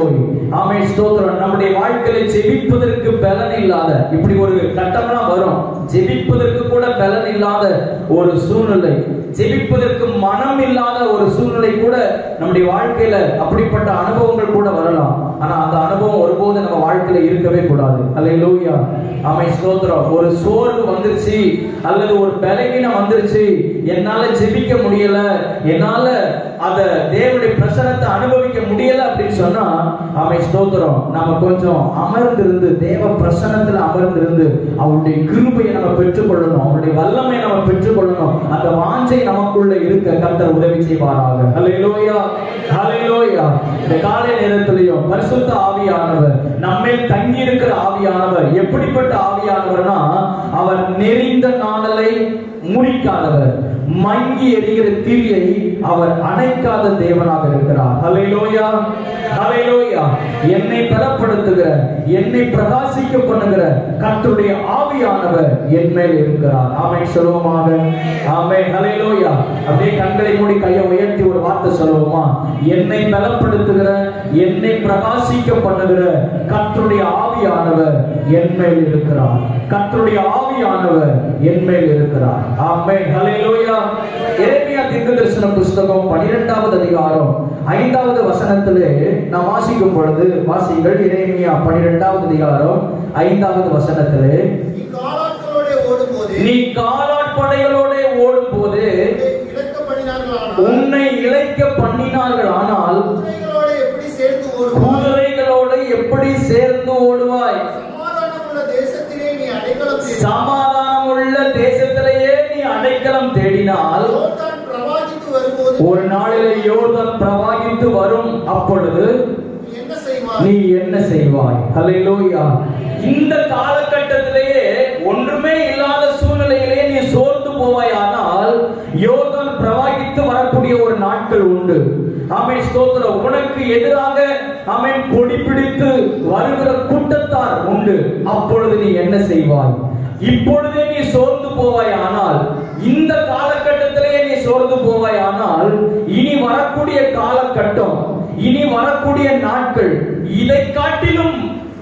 ஆமை ஸ்தோத்திரம் நம்முடைய வாழ்க்கையில ஜெபிப்பதற்கு பலன் இல்லாத இப்படி ஒரு கட்டம்லாம் வரும் ஜெபிப்பதற்கு கூட பலன் இல்லாத ஒரு சூழ்நிலை ஜெபிப்பதற்கு மனம் இல்லாத ஒரு சூழ்நிலை கூட நம்முடைய வாழ்க்கையில அப்படிப்பட்ட அனுபவங்கள் கூட வரலாம் ஆனா அந்த அனுபவம் ஒருபோது நம்ம வாழ்க்கையில இருக்கவே கூடாது அல்லேலூயா ஆமை ஸ்தோத்திரம் ஒரு சோர்வு வந்துருச்சு அல்லது ஒரு பலவீனம் வந்துருச்சு என்னால ஜெபிக்க முடியல என்னால அத தேவனுடைய பிரசனத்தை அனுபவிக்க முடியல அப்படின்னு சொன்னா ஆமை ஸ்தோத்திரம் நாம கொஞ்சம் அமர்ந்திருந்து தேவ பிரசனத்துல அமர்ந்திருந்து அவருடைய கிருபையை நம்ம பெற்றுக்கொள்ளணும் அவருடைய வல்லமை நம்ம பெற்றுக்கொள்ளணும் அந்த வாஞ்சை நமக்குள்ள இருக்க கர்த்தர் உதவி செய்வாராக ஹalleluya ஹalleluya இந்த காலை நேரத்திலையும் பரிசுத்த ஆவியானவர் நம்மேல் தங்கி இருக்கிற ஆவியானவர் எப்படிப்பட்ட ஆவியானவர்னா அவர் நெறிந்த நாணலை முடிக்காதவர் மங்கி எரிகிற தீயை அவர் அணைக்காத தேவனாக இருக்கிறார் ஹalleluya ஹalleluya என்னை பலப்படுத்துகிற என்னை பிரகாசிக்க பண்ணுகிற கர்த்தருடைய ஆவியானவர் என் மேல் இருக்கிறார் ஆமென் சொல்லுவோமாக ஆமென் ஹalleluya அப்படியே கண்களை மூடி கையை உயர்த்தி ஒரு வார்த்தை சொல்லுவோமா என்னை பலப்படுத்துகிற என்னை பிரகாசிக்க பண்ணுகிற கர்த்தருடைய ஆவியானவர் என் மேல் இருக்கிறார் கர்த்தருடைய ஆவியானவர் என் மேல் இருக்கிறார் ஆமென் ஹalleluya எரேமியா தீர்க்கதரிசன புஸ்தகம் 12வது அதிகாரம் ஐந்தாவது வசனத்திலே நாம் வாசிக்கும் பொழுது வாசிங்கள் எரேமியா 12வது அதிகாரம் ஐந்தாவது வசனத்திலே இக்காலாட்களோட ஓடும்போது நீ காலாட்படைகளோட ஓடும் போது இழக்க பண்ணினார்களானால் உன்னை இழைக்க பண்ணினார்கள் ஆனால் குதிரைகளோட எப்படி சேர்ந்து ஓடுவாய் குதிரைகளோடு எப்படி சேர்ந்து ஓடுவாய் சமாதானமுள்ள தேசத்திலே நீ அடைக்கலம் தேடி சமாதானம் உள்ள தேசத்திலேயே நீ அடைக்கலம் தேடினால் யோர்தான் பிரவாகித்து வரும்போது ஒரு நாளிலே யோர்தான் பிரவாகித்து வரும் அப்பொழுது நீ என்ன செய்வாய் நீ என்ன செய்வாய் ஹalleluya இந்த காலகட்டத்திலேயே ஒன்றுமே இல்லாத சூழ்நிலையிலே நீ சோர்ந்து போவாயானால் யோர்தான் பிரவாகித்து வரக்கூடிய ஒரு நாட்கள் உண்டு ஆமென் ஸ்தோத்திரம் உனக்கு எதிராக ஆமென் கொடி பிடித்து வருகிற கூட்டத்தார் உண்டு அப்பொழுது நீ என்ன செய்வாய் இப்பொழுதே நீ சோர்ந்து போவாய் ஆனால் இந்த காலகட்டத்திலேயே நீ சோர்ந்து போவாய் ஆனால் இனி வரக்கூடிய காலகட்டம் இனி வரக்கூடிய நாட்கள் இதை காட்டிலும்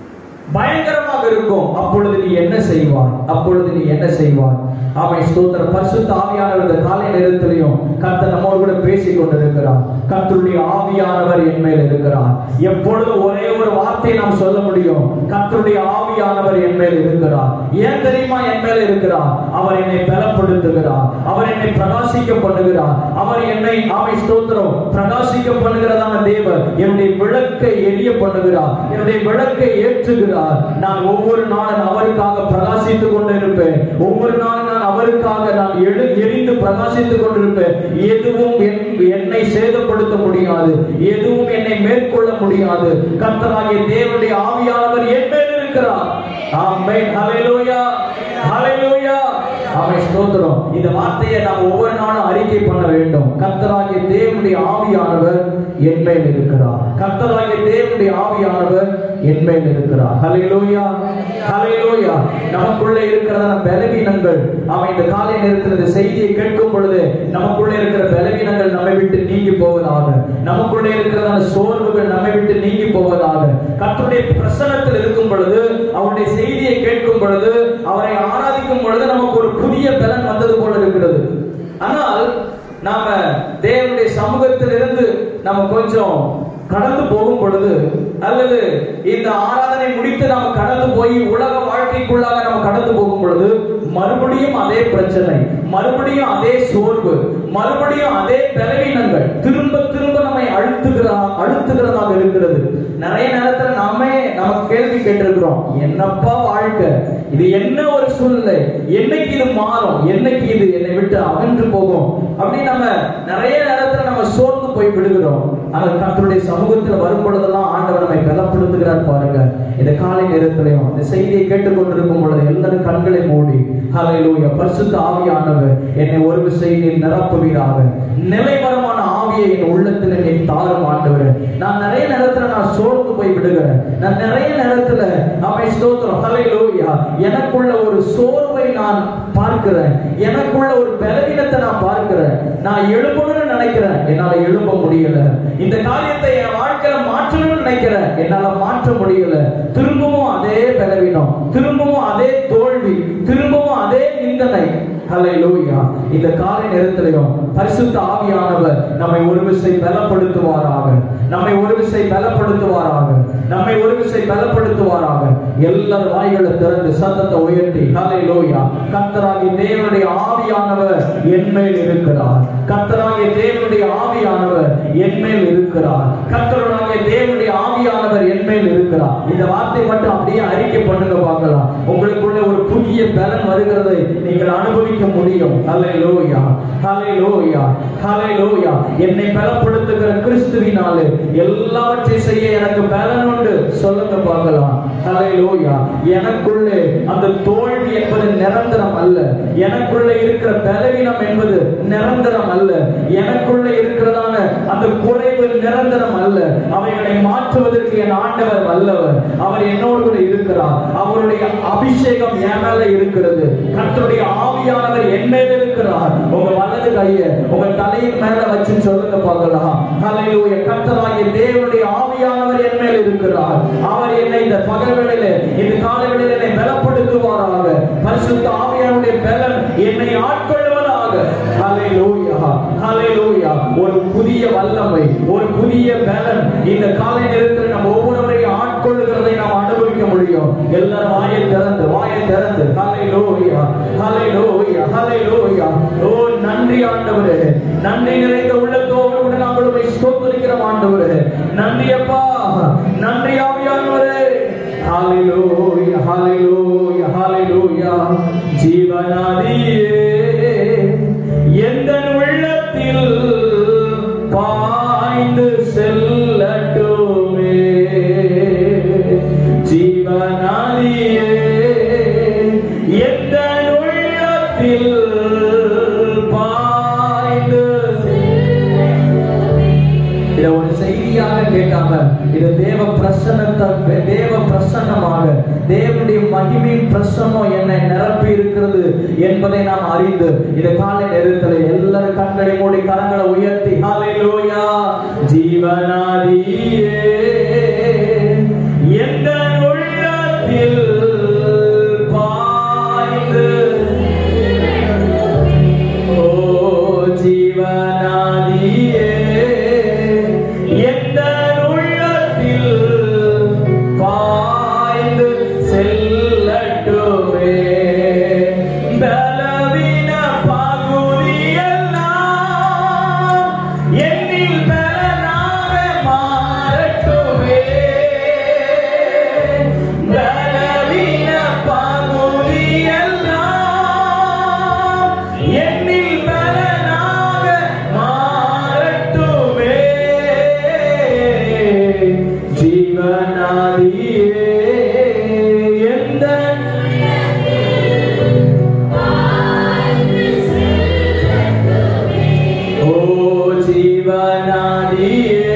பயங்கரமாக இருக்கும் அப்பொழுது நீ என்ன செய்வாய் அப்பொழுது நீ என்ன செய்வாய் ஆமை ஸ்தோத்திர பரிசுத்த ஆவியானவர் இந்த காலை நேரத்திலையும் கர்த்தர் நம்மோடு கூட பேசிக் கொண்டிருக்கிறார் கர்த்தருடைய ஆவியானவர் என் மேல் இருக்கிறார் எப்பொழுது ஒரே ஒரு வார்த்தை நாம் சொல்ல முடியும் கர்த்தருடைய ஆவியானவர் என் மேல் இருக்கிறார் ஏன் தெரியுமா என் மேல் இருக்கிறார் அவர் என்னை பலப்படுத்துகிறார் அவர் என்னை பிரகாசிக்க பண்ணுகிறார் அவர் என்னை ஆமை ஸ்தோத்திரம் பிரகாசிக்க பண்ணுகிறதான தேவர் என்னுடைய விளக்கை எரிய பண்ணுகிறார் என்னுடைய விளக்கை ஏற்றுகிறார் நான் ஒவ்வொரு நாளும் அவருக்காக பிரகாசித்துக் கொண்டிருப்பேன் ஒவ்வொரு நாளும் நான் அவருக்காக நான் எழு எரிந்து பிரகாசித்துக் கொண்டிருப்பேன் எதுவும் என்- என்னை சேதப்படுத்த முடியாது எதுவும் என்னை மேற்கொள்ள முடியாது கர்த்தராகிய தேவனுடைய ஆவியானவர் என் மேல் இருக்கிறார் ஆமென் ஹalleluya ஹalleluya ஆமென் ஸ்தோத்திரம் இந்த வார்த்தையை நாம் ஒவ்வொரு நாளும் அறிக்கை பண்ண வேண்டும் கர்த்தராகிய தேவனுடைய ஆவியானவர் என் மேல் இருக்கிறார் கர்த்தராகிய தேவனுடைய ஆவியானவர் என் மேல் இருக்கிறார் ஹalleluya ஹalleluya நமக்குள்ளே இருக்கிறதான பலவீனங்கள் அவன் இந்த காலை நேரத்தில் இந்த செய்தியை கேட்கும் பொழுது நமக்குள்ளே இருக்கிற பலவீனங்கள் நம்மை விட்டு நீங்கி போவதாக நமக்குள்ளே இருக்கிறதான சோர்வுகள் நம்மை விட்டு நீங்கி போவதாக கர்த்தருடைய பிரசன்னத்தில் இருக்கும் பொழுது அவருடைய செய்தியை கேட்கும் பொழுது அவரை ஆராதிக்கும் பொழுது நமக்கு ஒரு புதிய பலன் வந்தது போல இருக்கிறது ஆனால் நாம தேவனுடைய சமூகத்திலிருந்து நம்ம கொஞ்சம் கடந்து போகும் பொழுது அல்லது இந்த ஆராதனை முடித்து நாம் கடந்து போய் உலக வாழ்க்கைக்குள்ளாக நம்ம கடந்து போகும் பொழுது மறுபடியும் அதே பிரச்சனை மறுபடியும் அதே சோர்வு மறுபடியும் அதே பலவீனங்கள் திரும்ப திரும்ப நம்மை அழுத்துகிறா அழுத்துகிறதாக இருக்கிறது நிறைய நேரத்துல நாமே நமக்கு கேள்வி கேட்டிருக்கிறோம் என்னப்பா வாழ்க்கை இது என்ன ஒரு சூழ்நிலை என்னைக்கு இது மாறும் என்னைக்கு இது என்னை விட்டு அகன்று போகும் அப்படின்னு நம்ம நிறைய நேரத்துல நம்ம சோர்ந்து போய் விடுகிறோம் ஆனால் கர்த்தருடைய சமூகத்துல வரும் பொழுதெல்லாம் ஆண்டவர் நம்மை பலப்படுத்துகிறார் பாருங்க இந்த காலை நேரத்திலையும் இந்த செய்தியை கேட்டுக்கொண்டிருக்கும் பொழுது எல்லாரும் கண்களை மூடி ஹalleluya பரிசுத்த ஆவியானவர் என்னை ஒரு விசை நீர் நிரப்புவீராக நிலைவரமான ஆவியை என் உள்ளத்துல நீ தாரும் ஆண்டவர் நான் நிறைய நேரத்துல நான் சோர்ந்து போய் விடுகிறேன் நான் நிறைய நேரத்துல அவை ஸ்தோத்திரம் ஹalleluya எனக்குள்ள ஒரு சோர்வை நான் பார்க்கிறேன் எனக்குள்ள ஒரு பலவீனத்தை நான் பார்க்கிறேன் நான் எழும்பணும்னு நினைக்கிறேன் என்னால எழும்ப முடியல இந்த காரியத்தை என் வாழ்க்கையில மாற்றணும்னு நினைக்கிறேன் என்னால மாற்ற முடியல திரும்பவும் அதே பலவீனம் திரும்பவும் அதே தோல்வி திரும்பவும் அதே நிந்தனை ஹalleluya இந்த காலை நேரத்திலையும் பரிசுத்த ஆவியானவர் நம்மை ஒரு விசை பலப்படுத்துவாராக நம்மை ஒரு விசை பலப்படுத்துவாராக நம்மை ஒரு விசை பலப்படுத்துவாராக எல்லா வாய்களை திறந்து சத்தத்தை உயர்த்தி ஹalleluya கர்த்தராகிய தேவனுடைய ஆவியானவர் என்மேல் இருக்கிறார் கர்த்தராகிய தேவனுடைய ஆவியானவர் என்மேல் இருக்கிறார் கர்த்தராகிய தேவனுடைய ஆவியானவர் என்மேல் இருக்கிறார் இந்த வார்த்தை மட்டும் அப்படியே அறிக்கை பண்ணுங்க பார்க்கலாம் உங்களுக்குள்ள ஒரு புதிய பலன் வருகிறதை நீங்கள் அனுபவிக்க முடியும் ஹalleluya ஹalleluya ஹalleluya என்னை பலப்படுத்துகிற கிறிஸ்துவினாலே எல்லாவற்றையும் செய்ய எனக்கு பலன் உண்டு சொல்லுங்க பார்க்கலாம் ஹalleluya எனக்குள்ளே அந்த தோல்வி என்பது நிரந்தரம் அல்ல எனக்குள்ளே இருக்கிற பலவீனம் என்பது நிரந்தரம் அல்ல எனக்குள்ளே இருக்கிறதான அந்த குறைவு நிரந்தரம் அல்ல அவைகளை மாற்றுவதற்கு என் ஆண்டவர் வல்லவர் அவர் என்னோடு கூட இருக்கிறார் அவருடைய அபிஷேகம் என் மேல இருக்கிறது கர்த்தருடைய ஆவியானவர் என் மேல இருக்கிறார் உங்க வலது கைய உங்க தலையின் மேல வச்சு சொல்லுங்க பார்க்கலாம் ஹalleluya கர்த்தராகிய தேவனுடைய ஆவியானவர் என் மேல் இருக்கிறார் அவர் என்னை இந்த பகல் வேளையிலே இந்த காலை வேளையிலே என்னை பலப்படுத்துவாராக பரிசுத்த ஆவியானுடைய பலன் என்னை ஆட்கொள்வதாக ஹalleluya ஹalleluya ஒரு புதிய வல்லமை ஒரு புதிய பலன் இந்த காலை நேரத்தில் நம்ம ஒவ்வொருவரையும் ஆட்கொள்ளுகிறதை நாம் அனுபவிக்க முடியும் எல்லாரும் வாயை திறந்து வாயை திறந்து ஹalleluya ஹalleluya ஹalleluya ஓ நன்றி ஆண்டவரே நன்றி நிறைந்த உள்ளத்தோடு கூட நாங்கள் உம்மை ஸ்தோத்திரிக்கிறோம் ஆண்டவரே நன்றி அப்பா நன்றி ஆவியானவரே ஹalleluya ஹalleluya ஹalleluya ஜீவனாதியே எந்த உள்ளத்தில் பாய்ந்து செல்லட்டுமே ஜீவனாதியே எந்த உள்ளத்தில் பாய்ந்து இத ஒரு செய்தியாக கேட்காம இது தேவ பிரசன்னத்தை தேவ பிரசன்னமாக தேவனுடைய மகிமையின் பிரசன்னம் என்னை நிரப்பி இருக்கிறது என்பதை நாம் அறிந்து இந்த காலை நேரத்தில் எல்லாரும் கண்களை மூடி கரங்களை உயர்த்தி ஹalleluya ஜீவனாதியே எந்த உள்ளத்தில் பாய்ந்து ஓ ஜீவனாதியே எந்த உள்ளத்தில் பாய்ந்து செல்லட்டுமே பலவீன பகுதியெல்லாம் என்னில் பலனாக மாறட்டுமே பலவீன பகுதியெல்லாம் என்னில் பலனாக மாறட்டுமே ஜீவனாதியே எந்த ஓ ஜீவனாதியே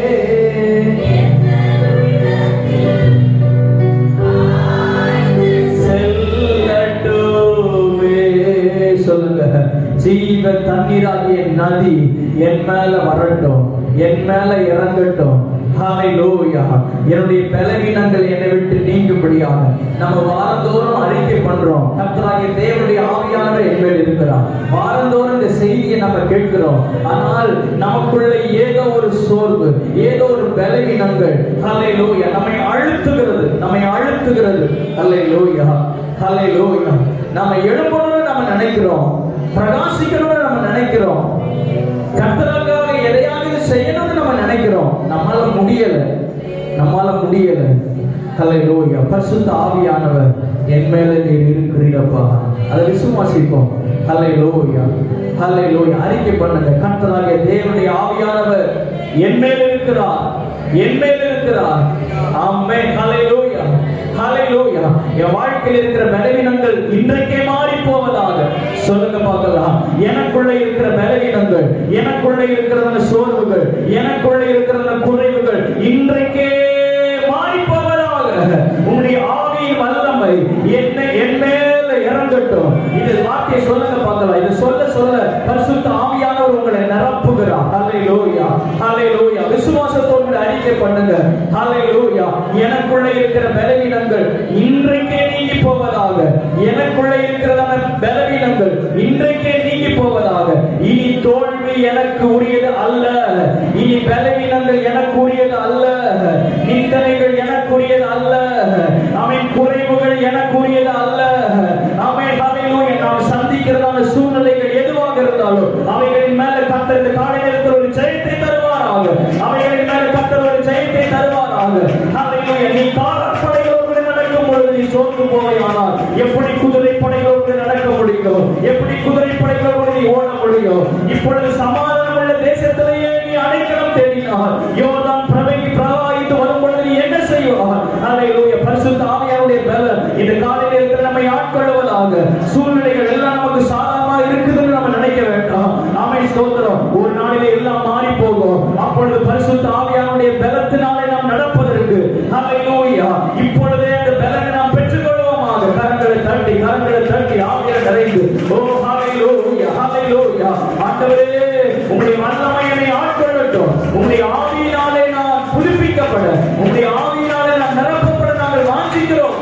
செல்லட்டுமே சொல்லுங்க ஜீவ தண்ணீராகிய நதி என் மேல வரட்டும் என் மேல இறங்கட்டும் ஹalleluya என்னுடைய பலவீனங்கள் என்னை விட்டு நீங்கும்படியாக நம்ம வாரந்தோறும் அறிக்கை பண்றோம் கர்த்தராகிய தேவனுடைய ஆவியானவர் என் மேல் இருக்கிறார் வாரந்தோறும் இந்த செய்தியை நம்ம கேட்கிறோம் ஆனால் நமக்குள்ள ஏதோ ஒரு சோர்வு ஏதோ ஒரு பலவீனங்கள் ஹalleluya நம்மை அழுத்துகிறது நம்மை அழுத்துகிறது ஹalleluya ஹalleluya நம்ம எழும்பணும்னு நம்ம நினைக்கிறோம் பிரகாசிக்கணும்னு நம்ம நினைக்கிறோம் கர்த்தருக்காக எதையாவது செய்யணும்னு நம்ம நினைக்கிறோம் நம்மால முடியல நம்மால முடியல ஹalleluya பரிசுத்த ஆவியானவர் என் மேல நீர் இருக்கிறீரப்பா அதை விசுவாசிப்போம் ஹalleluya ஹalleluya அறிக்கை பண்ணுங்க கர்த்தராகிய தேவனுடைய ஆவியானவர் என் மேல் இருக்கிறார் என் மேல் இருக்கிறார் ஆமென் ஹalleluya ஹalleluya என் வாழ்க்கையில் இருக்கிற பலவீனங்கள் இன்றைக்கே மாறி போவதாக சொல்லுங்க பார்க்கலாம் எனக்குள்ள இருக்கிற பலவீனங்கள் எனக்குள்ள இருக்கிற அந்த சோர்வுகள் எனக்குள்ள இருக்கிற அந்த குறைவுகள் இன்றைக்கே மாறி போவதாக உங்களுடைய ஆவியின் வல்லமை என்ன என் மேல இறங்கட்டும் இது வார்த்தை சொல்லுங்க பார்க்கலாம் இது சொல்ல சொல்ல பரிசுத்த ஆவியானவர் உங்களை நிரப்புகிறார் ஹalleluya ஹalleluya விசுவாசத்தோடு அறிக்கை அறிக்கை பண்ணுங்க ஹalleluya எனக்குள்ள இருக்கிற பலவீனங்கள் இன்றைக்கே நீங்கி போவதாக எனக்குள்ள இருக்கிறதான பலவீனங்கள் இன்றைக்கே நீங்கி போவதாக இனி தோல்வி எனக்கு உரியது அல்ல இனி பலவீனங்கள் எனக்கு உரியது அல்ல நிந்தனைகள் எனக்குரியது அல்ல அவன் குறைவுகள் எனக்குரியது அல்ல அவன் ஹalleluya நாம் சந்திக்கிறதான சூழ்நிலைகள் எதுவாக இருந்தாலும் அவைகளின் மேல கர்த்தர் இந்த காலை நேரத்தில் ஒரு ஜெயத்தை தருவாராக அவைகளின் மேல கர்த்தர் ஒரு ஜெயத்தை தருவாராக ஹalleluya நீ காலப்படைகளோடு நடக்கும் பொழுது நீ சோர்ந்து போவாயானால் எப்படி குதிரை படைகளோடு நடக்க முடியும் எப்படி குதிரை படைகளோடு நீ ஓட முடியும் இப்பொழுது சமாதானம் உள்ள தேசத்திலேயே நீ அடைக்கலம் தேடினார் யோர்தான் பிரவகி பிரவாகித்து வரும் பொழுது நீ என்ன செய்வார் ஹalleluya பரிசுத்த ஆவியாருடைய பலம் இந்த காலை நேரத்தில் நம்மை ஆட்கொள்வதாக சூழ்நிலைகள் எல்லாம் நமக்கு சாதகமா இருக்குதுன்னு நம்ம நினைக்க வேண்டாம் ஆமை ஸ்தோத்திரம் ஒரு நாளிலே எல்லாம் மாறி போகும் அப்பொழுது பரிசுத்த ஆவியாருடைய பலத்தினாலே நாம் நடப்பதற்கு ஹalleluya இப்பொழுதே அந்த பலனை நாம் பெற்றுக்கொள்வோமாக கரங்களை தட்டி கரங்களை தட்டி ஆவியார் நிறைந்து ஓ ஹalleluya ஹalleluya ஆண்டவரே உம்முடைய வல்லமை என்னை ஆட்கொள்ளட்டும் உம்முடைய ஆவியினாலே நான் புதுப்பிக்கப்பட உம்முடைய ஆவியினாலே நான் நிரப்பப்பட நாங்கள் வாஞ்சிக்கிறோம்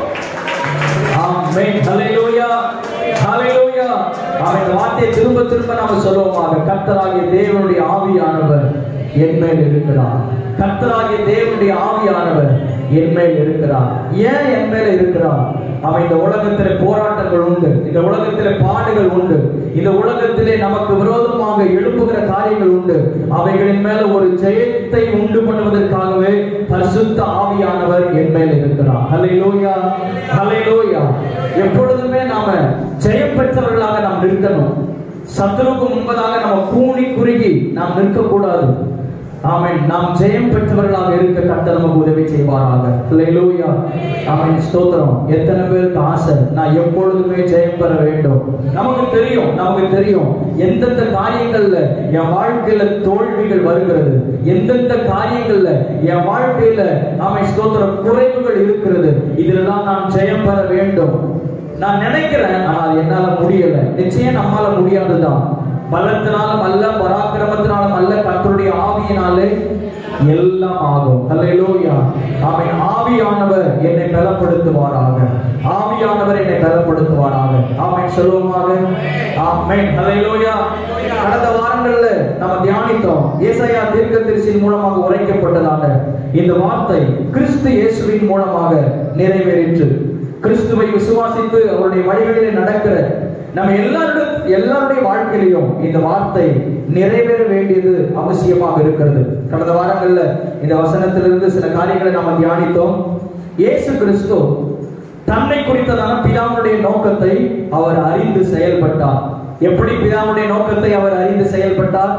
ஆமென் ஹalleluya ஹalleluya அவன் இந்த வார்த்தையை திரும்ப திரும்ப நாம சொல்லுவோமாக கர்த்தராகிய தேவனுடைய ஆவியானவர் என் மேல் இருக்கிறார் கர்த்தராகிய தேவனுடைய ஆவியானவர் என் மேல் இருக்கிறார் ஏன் என் மேல இருக்கிறார் அவன் இந்த உலகத்திலே போராட்டங்கள் உண்டு இந்த உலகத்திலே பாடுகள் உண்டு இந்த உலகத்திலே நமக்கு விரோதமாக எழுப்புகிற காரியங்கள் உண்டு அவைகளின் மேல ஒரு ஜெயத்தை உண்டு பண்ணுவதற்காகவே பரிசுத்த ஆவியானவர் என் மேல் இருக்கிறார் ஹalleluya ஹalleluya எப்பொழுதுமே நாம ஜெயம் பெற்றவர்களாக நாம் நிற்கணும் சத்துருக்கு முன்பதாக நம்ம கூனி குறுகி நாம் நிற்கக்கூடாது ஆமென் நாம் ஜெயம் பெற்றவர்களாக இருக்க கர்த்தர் நமக்கு உதவி செய்வாராக ஹalleluya ஆமென் ஸ்தோத்திரம் எத்தனை பேருக்கு ஆசை நான் எப்பொழுதுமே ஜெயம் பெற வேண்டும் நமக்கு தெரியும் நமக்கு தெரியும் எந்தெந்த காரியங்கள்ல என் வாழ்க்கையில தோல்விகள் வருகிறது எந்தெந்த காரியங்கள்ல என் வாழ்க்கையில ஆமென் ஸ்தோத்திரம் குறைவுகள் இருக்கிறது இதிலெல்லாம் நான் ஜெயம் பெற வேண்டும் நான் நினைக்கிறேன் ஆனால் என்னால முடியல நிச்சயம் நம்மால முடியாதுதான் பலத்தினாலும் அல்ல பராக்கிரமத்தினாலும் அல்ல கர்த்தருடைய ஆவியினாலே எல்லாம் ஆகும் ஹalleluya ஆமென் ஆவியானவர் என்னை பலப்படுத்துவாராக ஆவியானவர் என்னை பலப்படுத்துவாராக ஆமென் சொல்லுவோமாக ஆமென் ஹalleluya கடந்த வாரங்கள்ல நம்ம தியானித்தோம் ஏசாயா தீர்க்கதரிசியின் மூலமாக உரைக்கப்பட்டதான இந்த வார்த்தை கிறிஸ்து இயேசுவின் மூலமாக நிறைவேறிற்று கிறிஸ்துவை விசுவாசித்து அவருடைய வழிகளிலே நடக்கிற நம்ம எல்லாருடைய எல்லாருடைய வாழ்க்கையிலையும் இந்த வார்த்தை நிறைவேற வேண்டியது அவசியமாக இருக்கிறது கடந்த வாரங்கள்ல இந்த வசனத்திலிருந்து சில காரியங்களை நாம தியானித்தோம் இயேசு கிறிஸ்து தன்னை குறித்ததான பிதாவுடைய நோக்கத்தை அவர் அறிந்து செயல்பட்டார் எப்படி பிதாவுடைய நோக்கத்தை அவர் அறிந்து செயல்பட்டார்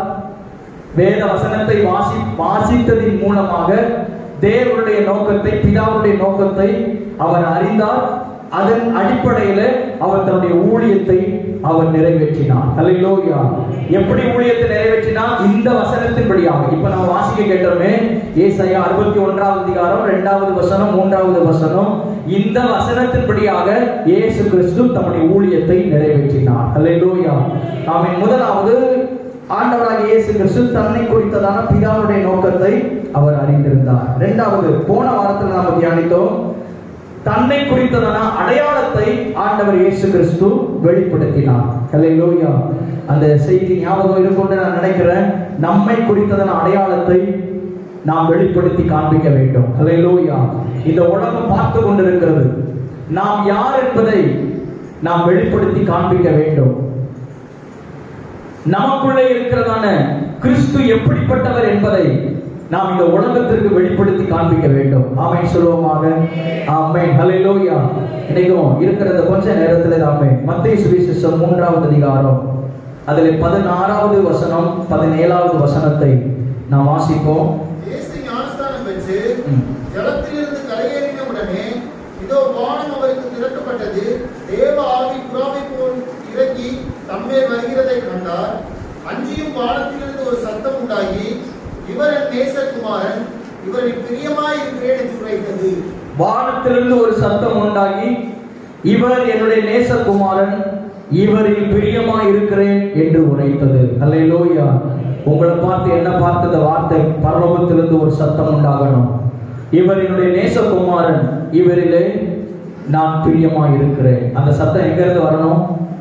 வேத வசனத்தை வாசி வாசித்ததின் மூலமாக தேவனுடைய நோக்கத்தை பிதாவுடைய நோக்கத்தை அவர் அறிந்தார் அதன் அடிப்படையில அவர் தன்னுடைய ஊழியத்தை அவர் நிறைவேற்றினார் ஹalleluya எப்படி ஊழியத்தை நிறைவேற்றினார் இந்த வசனத்தின்படியாக இப்ப நம்ம வாசிக்க கேட்டோமே ஏசாயா அறுபத்தி ஒன்றாவது அதிகாரம் இரண்டாவது வசனம் மூன்றாவது வசனம் இந்த வசனத்தின்படியாக இயேசு கிறிஸ்து தம்முடைய ஊழியத்தை நிறைவேற்றினார் ஹalleluya ஆமென் முதலாவது ஆண்டவராகிய இயேசு கிறிஸ்து தன்னை குறித்ததான பிதாவுடைய நோக்கத்தை அவர் அறிந்திருந்தார் இரண்டாவது போன வாரத்தில் நாம தியானித்தோம் தன்னை குறித்ததான அடையாளத்தை ஆண்டவர் இயேசு கிறிஸ்து வெளிப்படுத்தினார் ஹalleluya அந்த செய்தி ஞாபகம் இருக்கும்னு நான் நினைக்கிறேன் நம்மை குறித்ததான அடையாளத்தை நாம் வெளிப்படுத்தி காண்பிக்க வேண்டும் ஹalleluya இந்த உலகம் பார்த்து கொண்டிருக்கிறது நாம் யார் என்பதை நாம் வெளிப்படுத்தி காண்பிக்க வேண்டும் நமக்குள்ளே இருக்கிறதான கிறிஸ்து எப்படிப்பட்டவர் என்பதை நாம் இந்த உலகத்திற்கு வெளிப்படுத்தி காண்பிக்க வேண்டும் ஆமென் சொல்லுவோமாக ஆமென் ஹalleluya இன்னைக்கும் இருக்கிறத கொஞ்ச நேரத்துல தாமே மத்திய சுவிசேஷம் மூன்றாவது அதிகாரம் அதில் பதினாறாவது வசனம் பதினேழாவது வசனத்தை நாம் வாசிப்போம் இயேசு ஞானஸ்தானம் பெற்று ம். ஜலத்திலிருந்து கரையேறின உடனே இதோ வானம் அவருக்கு திறக்கப்பட்டது தேவ ஆவி புறாவை போல் இறங்கி தம்மேல் வருகிறதை கண்டார் அஞ்சியும் வானத்திலிருந்து ஒரு சத்தம் உண்டாகி இவர் என் நேசகுமாரன் இவரில் பிரியமாய் இருக்கிறேன் என்று உரைத்தது வானத்திலிருந்து ஒரு சத்தம் உண்டாகி இவர் என்னுடைய நேசகுமாரன் இவரில் பிரியமாய் இருக்கிறேன் என்று உரைத்தது ஹalleluya உங்களை பார்த்து என்ன பார்த்து இந்த வார்த்தை பரலோகத்திலிருந்து ஒரு சத்தம் உண்டாகணும் இவர் என்னுடைய நேசகுமாரன் இவரிலே நான் பிரியமா இருக்கிறேன் அந்த சத்தம் எங்க இருந்து வரணும்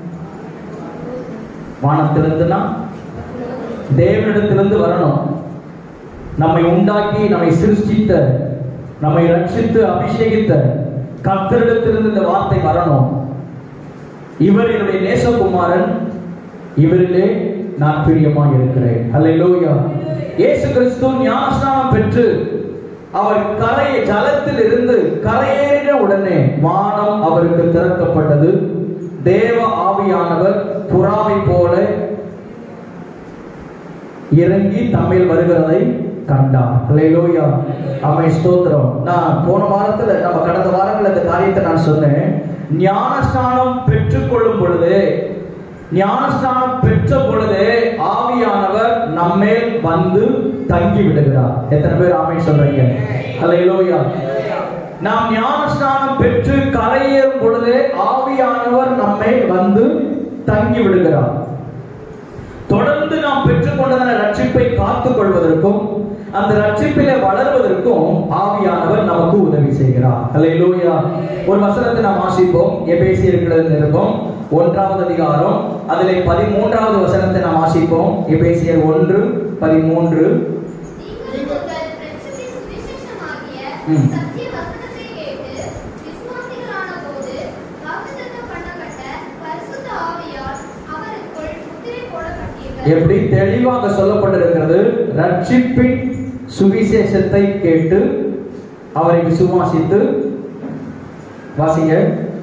வானத்திலிருந்துனா தேவனிடத்திலிருந்து வரணும் நம்மை உண்டாக்கி நம்மை சிருஷ்டித்த நம்மை ரட்சித்து அபிஷேகித்த கர்த்தரிடத்திலிருந்து இந்த வார்த்தை வரணும் இவர் என்னுடைய நேசகுமாரன் இவரிலே நான் பிரியமா இருக்கிறேன் அல்லேலூயா இயேசு கிறிஸ்து ஞானஸ்நானம் பெற்று அவர் கரை ஜலத்தில் இருந்து கரையேறின உடனே வானம் அவருக்கு திறக்கப்பட்டது தேவ ஆவியானவர் புறாவை போல இறங்கி தம்மில் வருகிறதை கண்டார் ஹalleluya அமை ஸ்தோத்திரம் நான் போன வாரத்துல நம்ம கடந்த வாரத்துல இந்த காரியத்தை நான் சொன்னேன் ஞானஸ்நானம் பெற்றுக்கொள்ளும் பொழுது ஞானஸ்நானம் பெற்ற பொழுதே ஆவியானவர் நம்மேல் வந்து தங்கி விடுகிறார் எத்தனை பேர் ஆமென் சொல்றீங்க ஹalleluya நாம் ஞானஸ்நானம் பெற்று கரையேறும் பொழுதே ஆவியானவர் நம்மை வந்து தங்கி விடுகிறார் தொடர்ந்து நாம் பெற்றுக்கொண்டதான ரட்சிப்பை காத்துக் கொள்வதற்கும் அந்த ரட்சிப்பிலே வளர்வதற்கும் ஆவியானவர் நமக்கு உதவி செய்கிறார் அல்லேலூயா ஒரு வசனத்தை நாம் வாசிப்போம் எபேசியர்களது நிருபம் ஒன்றாவது அதிகாரம் அதிலே பதிமூன்றாவது வசனத்தை நாம் வாசிப்போம் எபேசியர் ஒன்று பதிமூன்று நீங்கள் உங்கள் இரட்சணிய சுவிசேஷமாகிய ம். சத்திய வசனத்தை கேட்டு விசுவாசிகளான போது வாக்குத்தத்தம் பண்ணப்பட்ட பரிசுத்த ஆவியால் அவருக்குள் முத்திரை போடப்பட்டீர்கள். எப்படி தெளிவாக சொல்லப்பட்டிருக்கிறது ரட்சிப்பின் சுவிசேஷத்தை கேட்டு அவரை விசுவாசித்து வாசிங்க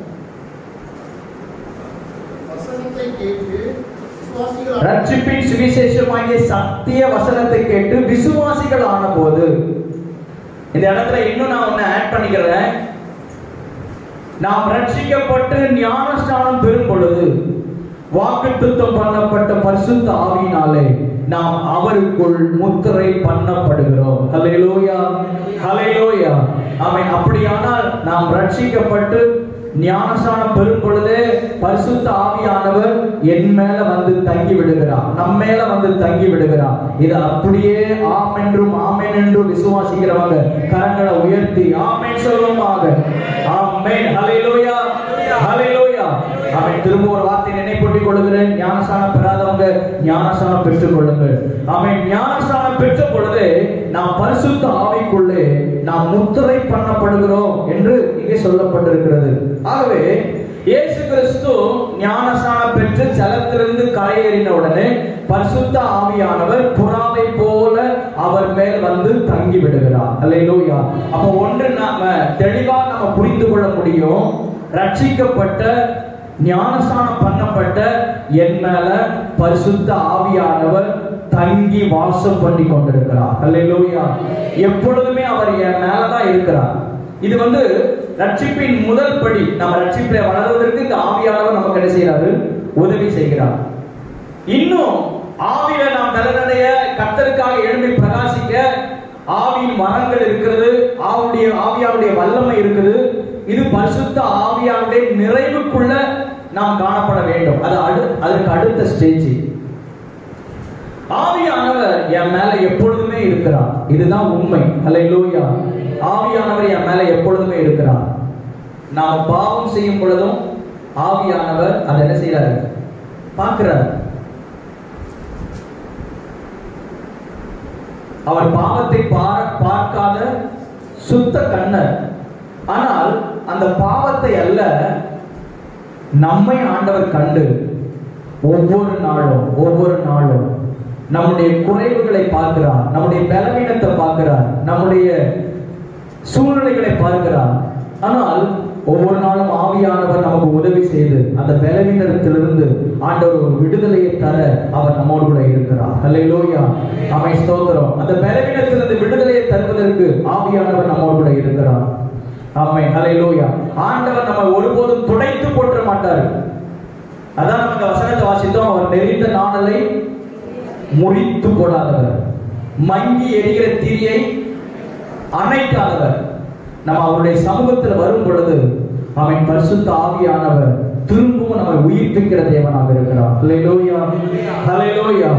வசனத்தை கேட்டு விசுவாசிகளான ரட்சிப்பின் சுவிசேஷமாகிய சத்திய வசனத்தை கேட்டு விசுவாசிகள் ஆன போது இந்த இடத்துல இன்னும் நான் ஒண்ணு ஆட் பண்ணிக்கிறேன் நாம் ரட்சிக்கப்பட்டு ஞானஸ்நானம் பெறும் பொழுது வாக்குத்தத்தம் பண்ணப்பட்ட பரிசுத்த ஆவியினாலே நாம் அவருக்குள் முத்திரை பண்ணப்படுகிறோம் ஹalleluya ஹalleluya ஆமென் அப்படியானால் நாம் ரட்சிக்கப்பட்டு ஞானஸ்நானம் பெறும் பொழுதே பரிசுத்த ஆவியானவர் என் மேல வந்து தங்கி விடுகிறார் நம்ம மேல வந்து தங்கி விடுகிறார் இது அப்படியே ஆம் என்றும் ஆமென் என்றும் விசுவாசிக்கிறவங்க கரங்களை உயர்த்தி ஆமென் சொல்லுமாக ஆமென் ஹalleluya ஹalleluya ஆமென் திரும்ப ஒரு வார்த்தை நினைப்பூட்டிக் கொள்கிறேன் ஞானஸ்நானம் பெறாதவங்க ஞானஸ்நானம் பெற்றுக் கொள்ளுங்கள் ஆமென் ஞானஸ்நானம் பெற்ற பொழுது நாம் பரிசுத்த ஆவிக்குள்ளே நாம் முத்திரை பண்ணப்படுகிறோம் என்று இங்கே சொல்லப்பட்டிருக்கிறது ஆகவே இயேசு கிறிஸ்து ஞானஸ்நானம் பெற்று ஜலத்திலிருந்து கரையேறின உடனே பரிசுத்த ஆவியானவர் புறாவை போல அவர் மேல் வந்து தங்கி விடுகிறார் அல்லேலூயா அப்ப ஒன்று நாம தெளிவா நம்ம புரிந்து கொள்ள முடியும் ரட்சிக்கப்பட்ட ஞானஸ்நானம் பண்ணப்பட்ட என் மேல பரிசுத்த ஆவியானவர் தங்கி வாசம் பண்ணி கொண்டிருக்கிறார் அல்லேலூயா எப்பொழுதுமே அவர் என் மேலதான் இருக்கிறார் இது வந்து ரட்சிப்பின் முதல் படி நம்ம ரட்சிப்பில வளர்வதற்கு இந்த ஆவியானவர் நமக்கு என்ன செய்யறாரு உதவி செய்கிறார் இன்னும் ஆவியில நாம் பலனடைய கர்த்தருக்காக எழும்பி பிரகாசிக்க ஆவியின் மரங்கள் இருக்கிறது ஆவுடைய ஆவியாவுடைய வல்லமை இருக்குது இது பரிசுத்த ஆவியாவுடைய நிறைவுக்குள்ள நாம் காணப்பட வேண்டும் அது அடு அதற்கு அடுத்த ஸ்டேஜ் ஆவியானவர் என் மேல எப்பொழுதுமே இருக்கிறார் இதுதான் உண்மை அல்லேலூயா ஆவியானவர் என் மேல எப்பொழுதுமே இருக்கிறார் நாம் பாவம் செய்யும் பொழுதும் ஆவியானவர் அதை என்ன செய்யறாரு பார்க்கிறார் அவர் பாவத்தை பார- பார்க்காத சுத்த கண்ணர் ஆனால் அந்த பாவத்தை அல்ல நம்மை ஆண்டவர் கண்டு ஒவ்வொரு நாளும் ஒவ்வொரு நாளும் நம்முடைய குறைவுகளை பார்க்கிறார் நம்முடைய பலவீனத்தை பார்க்கிறார் நம்முடைய சூழ்நிலைகளை பார்க்கிறார் ஆனால் ஒவ்வொரு நாளும் ஆவியானவர் நமக்கு உதவி செய்து அந்த பலவீனத்திலிருந்து ஆண்டவர் ஒரு விடுதலையை தர அவர் நம்மோடு கூட இருக்கிறார் அல்லேலூயா அவை ஸ்தோத்திரம் அந்த பலவீனத்திலிருந்து விடுதலையை தருவதற்கு ஆவியானவர் நம்மோடு கூட இருக்கிறார் ஆமை அல்லேலூயா ஆண்டவர் நம்ம ஒருபோதும் துடைத்து போற்ற மாட்டார் அதான் நம்ம இந்த வசனத்தை வாசித்தோம் அவர் நெறிந்த நாணலை முறித்து போடாதவர் மங்கி எரிகிற தீயை அணைக்காதவர் நம்ம அவருடைய சமூகத்தில் வரும் பொழுது அவன் பரிசுத்த ஆவியானவர் திரும்பவும் நம்மை உயிர்ப்பிக்கிற தேவனாக இருக்கிறார் ஹalleluya ஹalleluya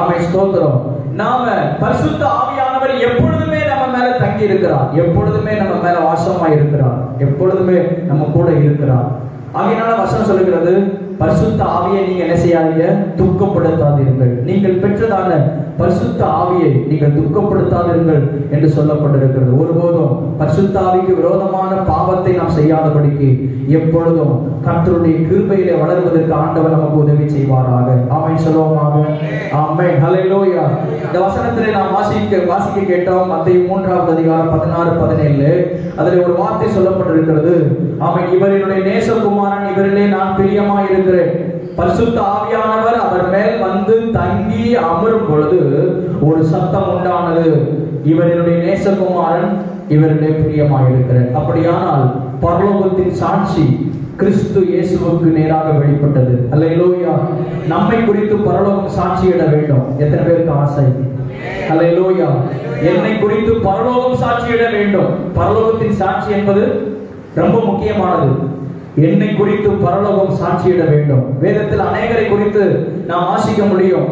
ஆமை ஸ்தோத்திரம் நாம பரிசுத்த ஆவியானவர் எப்பொழுதுமே நம்ம மேல தங்கி இருக்கிறார் எப்பொழுதுமே நம்ம மேல வாசமா இருக்கிறார் எப்பொழுதுமே நம்ம கூட இருக்கிறார் ஆகையினால வசனம் சொல்லுகிறது பரிசுத்த ஆவியை நீங்க என்ன செய்யாதீங்க துக்கப்படுத்தாதீர்கள் நீங்கள் பெற்றதான பரிசுத்த ஆவியை நீங்கள் துக்கப்படுத்தாதீர்கள் என்று சொல்லப்பட்டிருக்கிறது ஒருபோதும் பரிசுத்த ஆவிக்கு விரோதமான பாவத்தை நாம் செய்யாதபடிக்கு எப்பொழுதும் கர்த்தருடைய கிருபையிலே வளருவதற்கு ஆண்டவர் நமக்கு உதவி செய்வாராக ஆமென் சொல்லுவோமாக ஆமென் ஹalleluya இந்த வசனத்திலே நாம் வாசிக்க வாசிக்க கேட்டோம் மத்திய மூன்றாவது அதிகாரம் பதினாறு பதினேழு அதில் ஒரு வார்த்தை சொல்லப்பட்டிருக்கிறது ஆமென் இவர் என்னுடைய நேசகுமாரன் இவரிலே நான் பிரியமாய் இருக்கிறேன் பரிசுத்த ஆவியானவர் அவர் மேல் வந்து தங்கி அமரும் பொழுது ஒரு சத்தம் உண்டானது இவர் என்னுடைய நேசகுமாரன் இவரிலே பிரியமாய் இருக்கிறேன் அப்படியானால் பரலோகத்தின் சாட்சி கிறிஸ்து இயேசுவுக்கு நேராக வெளிப்பட்டது அல்லேலூயா நம்மை குறித்து பரலோகம் சாட்சியிட வேண்டும் எத்தனை பேருக்கு ஆசை அல்லேலூயா என்னை குறித்து பரலோகம் சாட்சியிட வேண்டும் பரலோகத்தின் சாட்சி என்பது ரொம்ப முக்கியமானது என்னை குறித்து பரலோகம் சாட்சியிட வேண்டும் வேதத்தில் அநேகரை குறித்து நாம் வாசிக்க முடியும்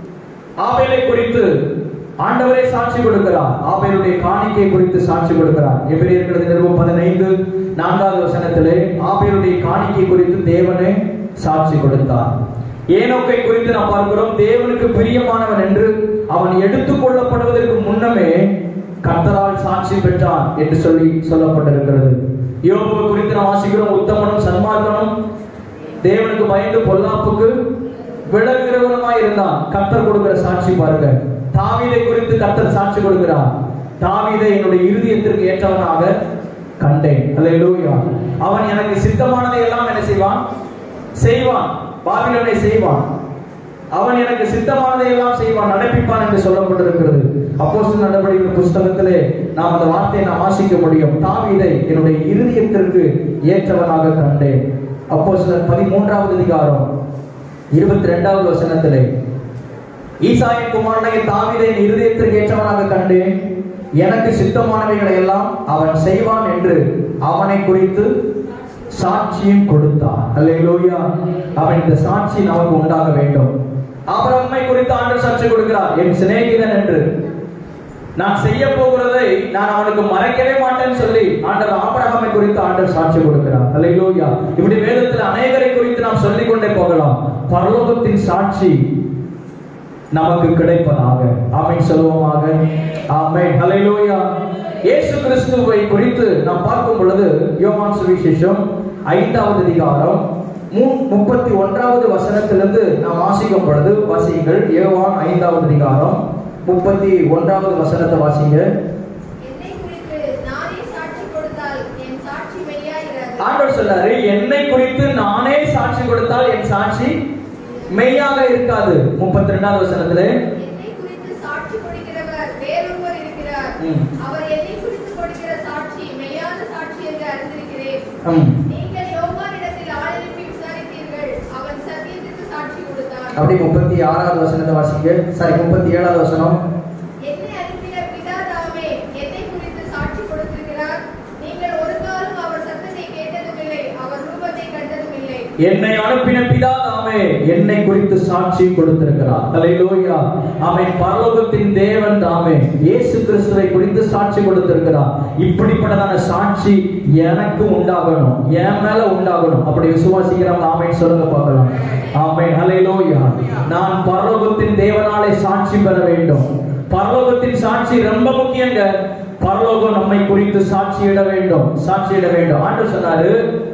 ஆபேலை குறித்து ஆண்டவரே சாட்சி கொடுக்கிறார் ஆபேலுடைய காணிக்கை குறித்து சாட்சி கொடுக்கிறார் எபிரேயர்களது நிறுவம் பதினைந்து நான்காவது வசனத்திலே ஆபேலுடைய காணிக்கை குறித்து தேவனே சாட்சி கொடுத்தார் ஏனோக்கை குறித்து நாம் பார்க்கிறோம் தேவனுக்கு பிரியமானவன் என்று அவன் எடுத்துக் கொள்ளப்படுவதற்கு முன்னமே கர்த்தரால் சாட்சி பெற்றான் என்று சொல்லி சொல்லப்பட்டிருக்கிறது யோபுவை குறித்து நாம் வாசிக்கிறோம் உத்தமனும் சன்மார்க்கனும் தேவனுக்கு பயந்து பொல்லாப்புக்கு விலகுகிறவனுமாய் இருந்தான் கர்த்தர் கொடுக்கிற சாட்சி பாருங்க தாவீதை குறித்து கர்த்தர் சாட்சி கொடுக்கிறார் தாவீதை என்னுடைய இருதயத்திற்கு ஏற்றவனாக கண்டேன் அல்லேலூயா அவன் எனக்கு சித்தமானதை எல்லாம் என்ன செய்வான் செய்வான் பாபிலோனை செய்வான் அவன் எனக்கு சித்தமானதை எல்லாம் செய்வான் நடப்பிப்பான் என்று சொல்லப்பட்டிருக்கிறது அப்போஸ்தலர் நடவடிக்கை புஸ்தகத்திலே நாம் அந்த வார்த்தையை நாம் வாசிக்க முடியும் தாவீதை என்னுடைய இருதயத்திற்கு ஏற்றவனாக கண்டேன் அப்போஸ்தலர் பதிமூன்றாவது அதிகாரம் இருபத்தி ரெண்டாவது வசனத்திலே ஈசாயின் குமாரனை தாவீதை என் இருதயத்திற்கு ஏற்றவனாக கண்டேன் எனக்கு சித்தமானவைகளை எல்லாம் அவன் செய்வான் என்று அவனை குறித்து சாட்சியும் கொடுத்தான் அல்லேலூயா அவன் இந்த சாட்சி நமக்கு உண்டாக வேண்டும் ஆபிரகாமை குறித்து ஆண்டவர் சாட்சி கொடுக்கிறார் என் சிநேகிதன் என்று நான் செய்ய போகிறதை நான் அவனுக்கு மறைக்கவே மாட்டேன்னு சொல்லி ஆண்டவர் ஆபிரகாமை குறித்து ஆண்டவர் சாட்சி கொடுக்கிறார் அல்லேலூயா இப்படி வேதத்தில் அநேகரை குறித்து நாம் சொல்லிக் கொண்டே போகலாம் பரலோகத்தின் சாட்சி நமக்கு கிடைப்பதாக ஆமென் சொல்லுவோமாக ஆமென் ஹalleluya இயேசு கிறிஸ்துவை குறித்து நாம் பார்க்கும் பொழுது யோவான் சுவிசேஷம் ஐந்தாவது அதிகாரம் மூ- முப்பத்தி ஒன்றாவது வசனத்திலிருந்து நாம் வாசிக்கும் பொழுது வாசியுங்கள் யோவான் ஐந்தாவது அதிகாரம் முப்பத்தி ஒன்றாவது வசனத்தை வாசிங்க என்னை குறித்து நானே சாட்சி கொடுத்தால் என் சாட்சி மெய்யாயிராது ஆண்டவர் சொல்றாரு என்னை குறித்து நானே சாட்சி கொடுத்தால் என் சாட்சி மெய்யாக இருக்காது முப்பத்தி ரெண்டாவது வசனத்துல என்னை குறித்து சாட்சி கொடுக்கிறவர் வேறொருவர் இருக்கிறார் ம். அவர் என்னை குறித்து கொடுக்கிற சாட்சி மெய்யான சாட்சி என்று அறிந்திருக்கிறேன் ம். நீங்கள் யோவானிடத்தில் ஆளெழுப்பி விசாரித்தீர்கள் அவன் சத்தியத்திற்கு சாட்சி கொடுத்தான் அப்படி முப்பத்தி ஆறாவது வசனத்தை வாசிங்க சாரி முப்பத்தி ஏழாவது வசனம் என்னை அனுப்பின பிதா தாமே என்னை குறித்து சாட்சி கொடுத்திருக்கிறார் நீங்கள் ஒரு காலம் அவர் சத்தத்தை கேட்டதுமில்லை அவர் ரூபத்தை கண்டதுமில்லை என்னை அனுப்பின பிதா தாமே என்னை குறித்து சாட்சி கொடுத்திருக்கிறார் ஹalleluya அவன் பரலோகத்தின் தேவன் தாமே இயேசு கிறிஸ்துவை குறித்து சாட்சி கொடுத்திருக்கிறார் இப்படிப்பட்டதான சாட்சி எனக்கு உண்டாகணும் என் மேல உண்டாகணும் அப்படி விசுவாசிக்கிறவங்க ஆமென் சொல்லுங்க பார்க்கலாம் ஆமென் ஹalleluya நான் பரலோகத்தின் தேவனாலே சாட்சி பெற வேண்டும் பரலோகத்தின் சாட்சி ரொம்ப முக்கியங்க பரலோகம் நம்மை குறித்து சாட்சியிட வேண்டும் சாட்சியிட வேண்டும் ஆண்டு சொன்னாரு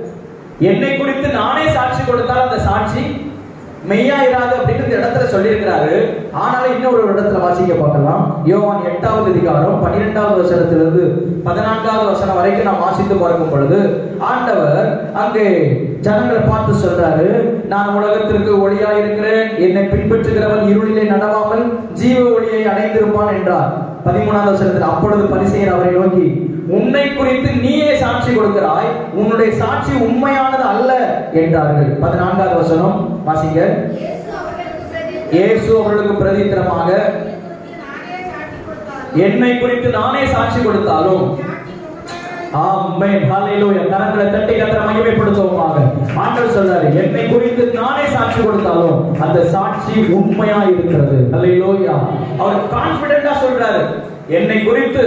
என்னை குறித்து நானே சாட்சி கொடுத்தால் அந்த சாட்சி மெய்யா இராது அப்படின்னு இந்த இடத்துல சொல்லியிருக்கிறாரு ஆனாலும் இன்னொரு ஒரு இடத்துல வாசிக்க பார்க்கலாம் யோவான் எட்டாவது அதிகாரம் பன்னிரெண்டாவது வசனத்திலிருந்து பதினான்காவது வசனம் வரைக்கும் நாம் வாசித்து பார்க்கும் பொழுது ஆண்டவர் அங்கே ஜனங்களை பார்த்து சொல்றாரு நான் உலகத்திற்கு ஒளியா இருக்கிறேன் என்னை பின்பற்றுகிறவன் இருளிலே நடவாமல் ஜீவ ஒளியை அடைந்திருப்பான் என்றார் பதிமூணாவது வசனத்தில் அப்பொழுது பரிசெயர் அவரை நோக்கி உன்னை குறித்து நீயே சாட்சி கொடுக்கிறாய் உன்னுடைய சாட்சி உண்மையானது அல்ல என்றார்கள் பதினான்காவது வசனம் வாசிங்க இயேசு அவர்களுக்கு பிரதியுத்தரம் இயேசு அவர்களுக்கு பிரதித்திரமாக நானே சாட்சி கொடுத்தாலும் என்னை குறித்து நானே சாட்சி கொடுத்தாலும் சாட்சி உண்மையானது ஆமென் ஹalleluya கரங்களை தட்டி கத்தர மகிமைப்படுத்துவோமாக ஆண்டவர் சொல்றாரு என்னை குறித்து நானே சாட்சி கொடுத்தாலும் அந்த சாட்சி உண்மையா இருக்கிறது ஹalleluya அவர் கான்ஃபிடென்ட்டா சொல்றாரு என்னை குறித்து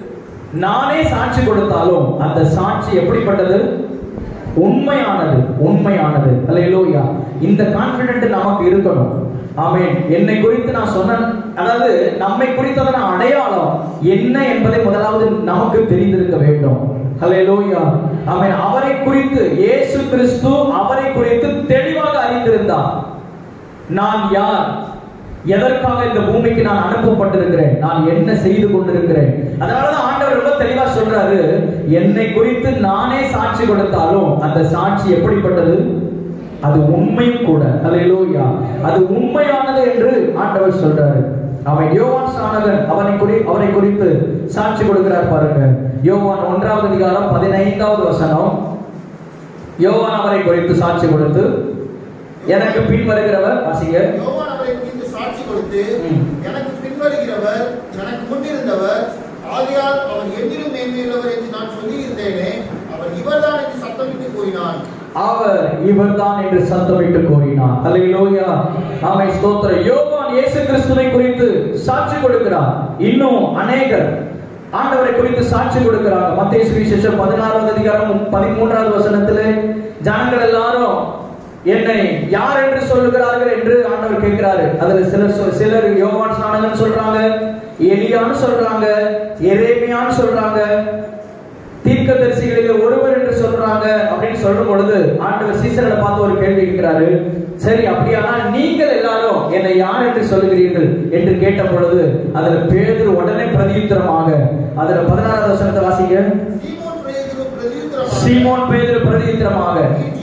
நானே சாட்சி கொடுத்தாலும் அந்த சாட்சி எப்படிப்பட்டது உண்மையானது உண்மையானது ஹalleluya இந்த கான்ஃபிடென்ட் நமக்கு இருக்கணும் ஆமென் என்னை குறித்து நான் சொன்ன அதாவது நம்மை குறித்ததான அடையாளம் என்ன என்பதை முதலாவது நமக்கு தெரிந்திருக்க வேண்டும் ஹalleluya ஆமென் அவரை குறித்து இயேசு கிறிஸ்து அவரை குறித்து தெளிவாக அறிந்திருந்தார் நான் யார் எதற்காக இந்த பூமிக்கு நான் அனுப்பப்பட்டிருக்கிறேன் நான் என்ன செய்து கொண்டிருக்கிறேன் அதனாலதான் ஆண்டவர் ரொம்ப தெளிவா சொல்றாரு என்னை குறித்து நானே சாட்சி கொடுத்தாலும் அந்த சாட்சி எப்படிப்பட்டது அது உண்மையும் கூட அல்லேலூயா அது உண்மையானது என்று ஆண்டவர் சொல்றாரு அவன் யோவான் சானகன் அவனை குறி அவரை குறித்து சாட்சி கொடுக்கிறார் பாருங்க யோவான் ஒன்றாவது அதிகாரம் பதினைந்தாவது வசனம் யோவான் அவரை குறித்து சாட்சி கொடுத்து எனக்கு பின் வருகிறவர் வாசிங்க யோவான் அவரை குறித்து சாட்சி கொடுத்து ம். எனக்கு பின்வருகிறவர் எனக்கு முன்னிருந்தவர் ஆகையால் அவர் என்னிலும் மேன்மையுள்ளவர் என்று நான் சொல்லியிருந்தேனே அவர் இவர்தான் என்று சத்தமிட்டு கூறினான் அவர் இவர்தான் என்று சத்தமிட்டு கூறினார் அல்லேலூயா ஆமை ஸ்தோத்திர யோவான் இயேசு கிறிஸ்துவை குறித்து சாட்சி கொடுக்கிறார் இன்னும் அநேகர் ஆண்டவரை குறித்து சாட்சி கொடுக்கிறாங்க மத்திய சுவிசேஷம் பதினாறாவது அதிகாரம் பதிமூன்றாவது வசனத்திலே ஜனங்கள் எல்லாரும் என்னை யார் என்று சொல்லுகிறார்கள் என்று ஆண்டவர் கேட்கிறாரு அதுல சிலர் சொல்- சிலர் யோவான் ஸ்நானகன் சொல்றாங்க எலியான்னு சொல்றாங்க எரேமியான்னு சொல்றாங்க தீர்க்கதரிசிகளில் ஒருவர் என்று சொல்றாங்க அப்படின்னு சொல்லும் பொழுது ஆண்டவர் சீசர்களை பார்த்து ஒரு கேள்வி கேட்கிறாரு சரி அப்படியானால் நீங்கள் எல்லாரும் என்னை யார் என்று சொல்லுகிறீர்கள் என்று கேட்ட பொழுது அதுல பேதுரு உடனே பிரதியுத்தரமாக அதுல பதினாறாவது வசனத்தை வாசிங்க சீமோன் பேதுரு பிரதியுத்தரமாக, சீமோன் பேதுரு பிரதியுத்தரமாக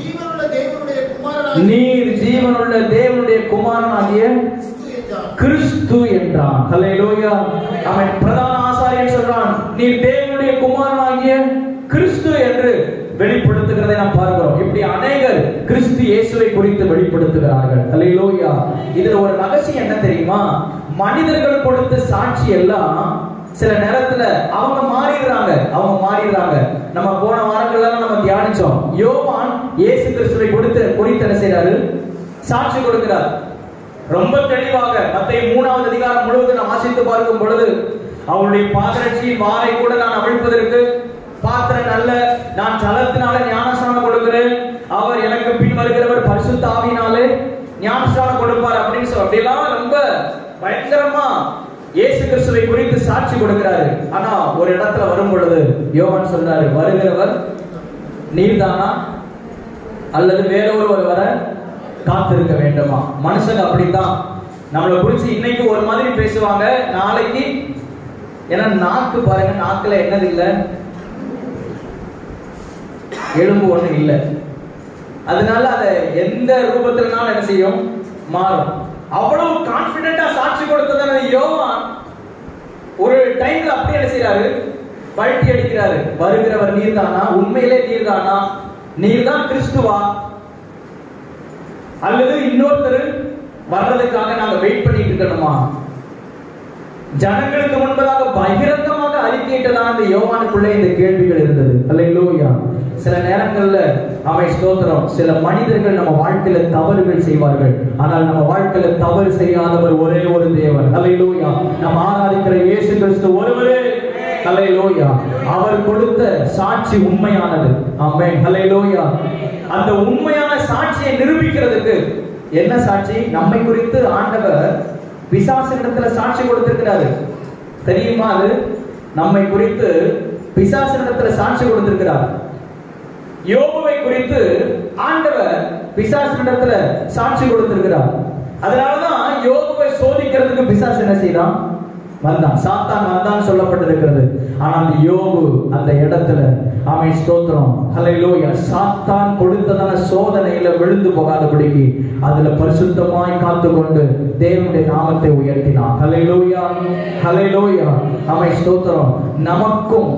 நீர் ஜீவனுள்ள தேவனுடைய நீர் ஜீவனுள்ள தேவனுடைய குமாரனாகிய குமாரனாகிய கிறிஸ்து என்றார். கிறிஸ்து என்றான் ஹalleluya அவன் பிரதான ஆசாரியன் சொல்றான் நீ தேவனுடைய குமாரனாகிய கிறிஸ்து என்று வெளிப்படுத்துகிறதை நாம் பார்க்கிறோம் இப்படி அநேகர் கிறிஸ்து இயேசுவை குறித்து வெளிப்படுத்துகிறார்கள் ஹalleluya இதுல ஒரு ரகசியம் என்ன தெரியுமா மனிதர்கள் கொடுத்த சாட்சி எல்லாம் சில நேரத்துல அவங்க மாறிடுறாங்க அவங்க மாறிடுறாங்க நம்ம போன வாரங்கள்ல நம்ம தியானிச்சோம் யோவான் இயேசு கிறிஸ்துவை கொடுத்து குறித்து என்ன செய்றாரு சாட்சி கொடுக்கிறார் ரொம்ப தெளிவாக மத்தை மூணாவது அதிகாரம் முழுவதும் நாம் வாசித்து பார்க்கும் பொழுது அவருடைய பாதரட்சியின் வாரை கூட நான் அவிழ்ப்பதற்கு பாத்திரம் அல்ல நான் ஜலத்தினால ஞானஸ்நானம் கொடுக்கிறேன் அவர் எனக்கு பின் வருகிறவர் பரிசுத்த ஆவியினாலே ஞானஸ்நானம் கொடுப்பார் அப்படின்னு சொல்லி அப்படிலாம் ரொம்ப பயங்கரமா இயேசு கிறிஸ்துவை குறித்து சாட்சி கொடுக்கிறாரு ஆனா ஒரு இடத்துல வரும் பொழுது யோவான் சொல்றாரு வருகிறவர் நீர்தானா அல்லது வேற ஒருவர் வர காத்திருக்க வேண்டுமா மனுஷங்க அப்படித்தான் நம்மளை குறிச்சு இன்னைக்கு ஒரு மாதிரி பேசுவாங்க நாளைக்கு ஏன்னா நாக்கு பாருங்க நாக்குல என்னது இல்ல எலும்பு ஒண்ணு இல்ல அதனால அதை எந்த ரூபத்திலனாலும் என்ன செய்யும் மாறும் அவ்வளவு கான்பிடண்டா சாட்சி கொடுத்ததான யோவான் ஒரு டைம்ல அப்படியே என்ன செய்யறாரு பல்ட்டி அடிக்கிறாரு வருகிறவர் நீர்தானா உண்மையிலே நீர்தானா நீர்தான் கிறிஸ்துவா அல்லது இன்னொருத்தர் வர்றதுக்காக நாங்க வெயிட் பண்ணிட்டு இருக்கணுமா ஜனங்களுக்கு முன்பதாக பகிரங்கமாக அறிக்கையிட்டதான் இந்த யோவானுக்குள்ளே இந்த கேள்விகள் இருந்தது அல்லேலூயா சில நேரங்கள்ல அவை ஸ்தோத்திரம் சில மனிதர்கள் நம்ம வாழ்க்கையில தவறுகள் செய்வார்கள் ஆனால் நம்ம வாழ்க்கையில தவறு செய்யாதவர் ஒரே ஒரு தேவன் அல்லேலூயா நம்ம ஆராதிக்கிற இயேசு கிறிஸ்து ஒருவரே அல்லேலூயா அவர் கொடுத்த சாட்சி உண்மையானது ஆமென் அல்லேலூயா அந்த உண்மையான சாட்சியை நிரூபிக்கிறதுக்கு என்ன சாட்சி நம்மை குறித்து ஆண்டவர் பிசாசினிடத்துல சாட்சி கொடுத்திருக்கிறாரு தெரியுமா அது நம்மை குறித்து பிசாசினிடத்துல சாட்சி கொடுத்திருக்கிறார் யோபுவை குறித்து ஆண்டவர் பிசாசினிடத்துல சாட்சி கொடுத்திருக்கிறார் அதனாலதான் யோபுவை சோதிக்கிறதுக்கு பிசாசு என்ன செய்யறான் வந்தான் சாத்தான் வந்தான் சொல்லப்பட்டிருக்கிறது ஆனா அந்த யோபு அந்த இடத்துல அவன் ஸ்தோத்திரம் ஹalleluya சாத்தான் கொடுத்ததான சோதனையில விழுந்து போகாதபடிக்கு அதுல பரிசுத்தமாய் காத்துக்கொண்டு தேவனுடைய நாமத்தை உயர்த்தினான் ஹalleluya ஹalleluya அவன் ஸ்தோத்திரம் நமக்கும்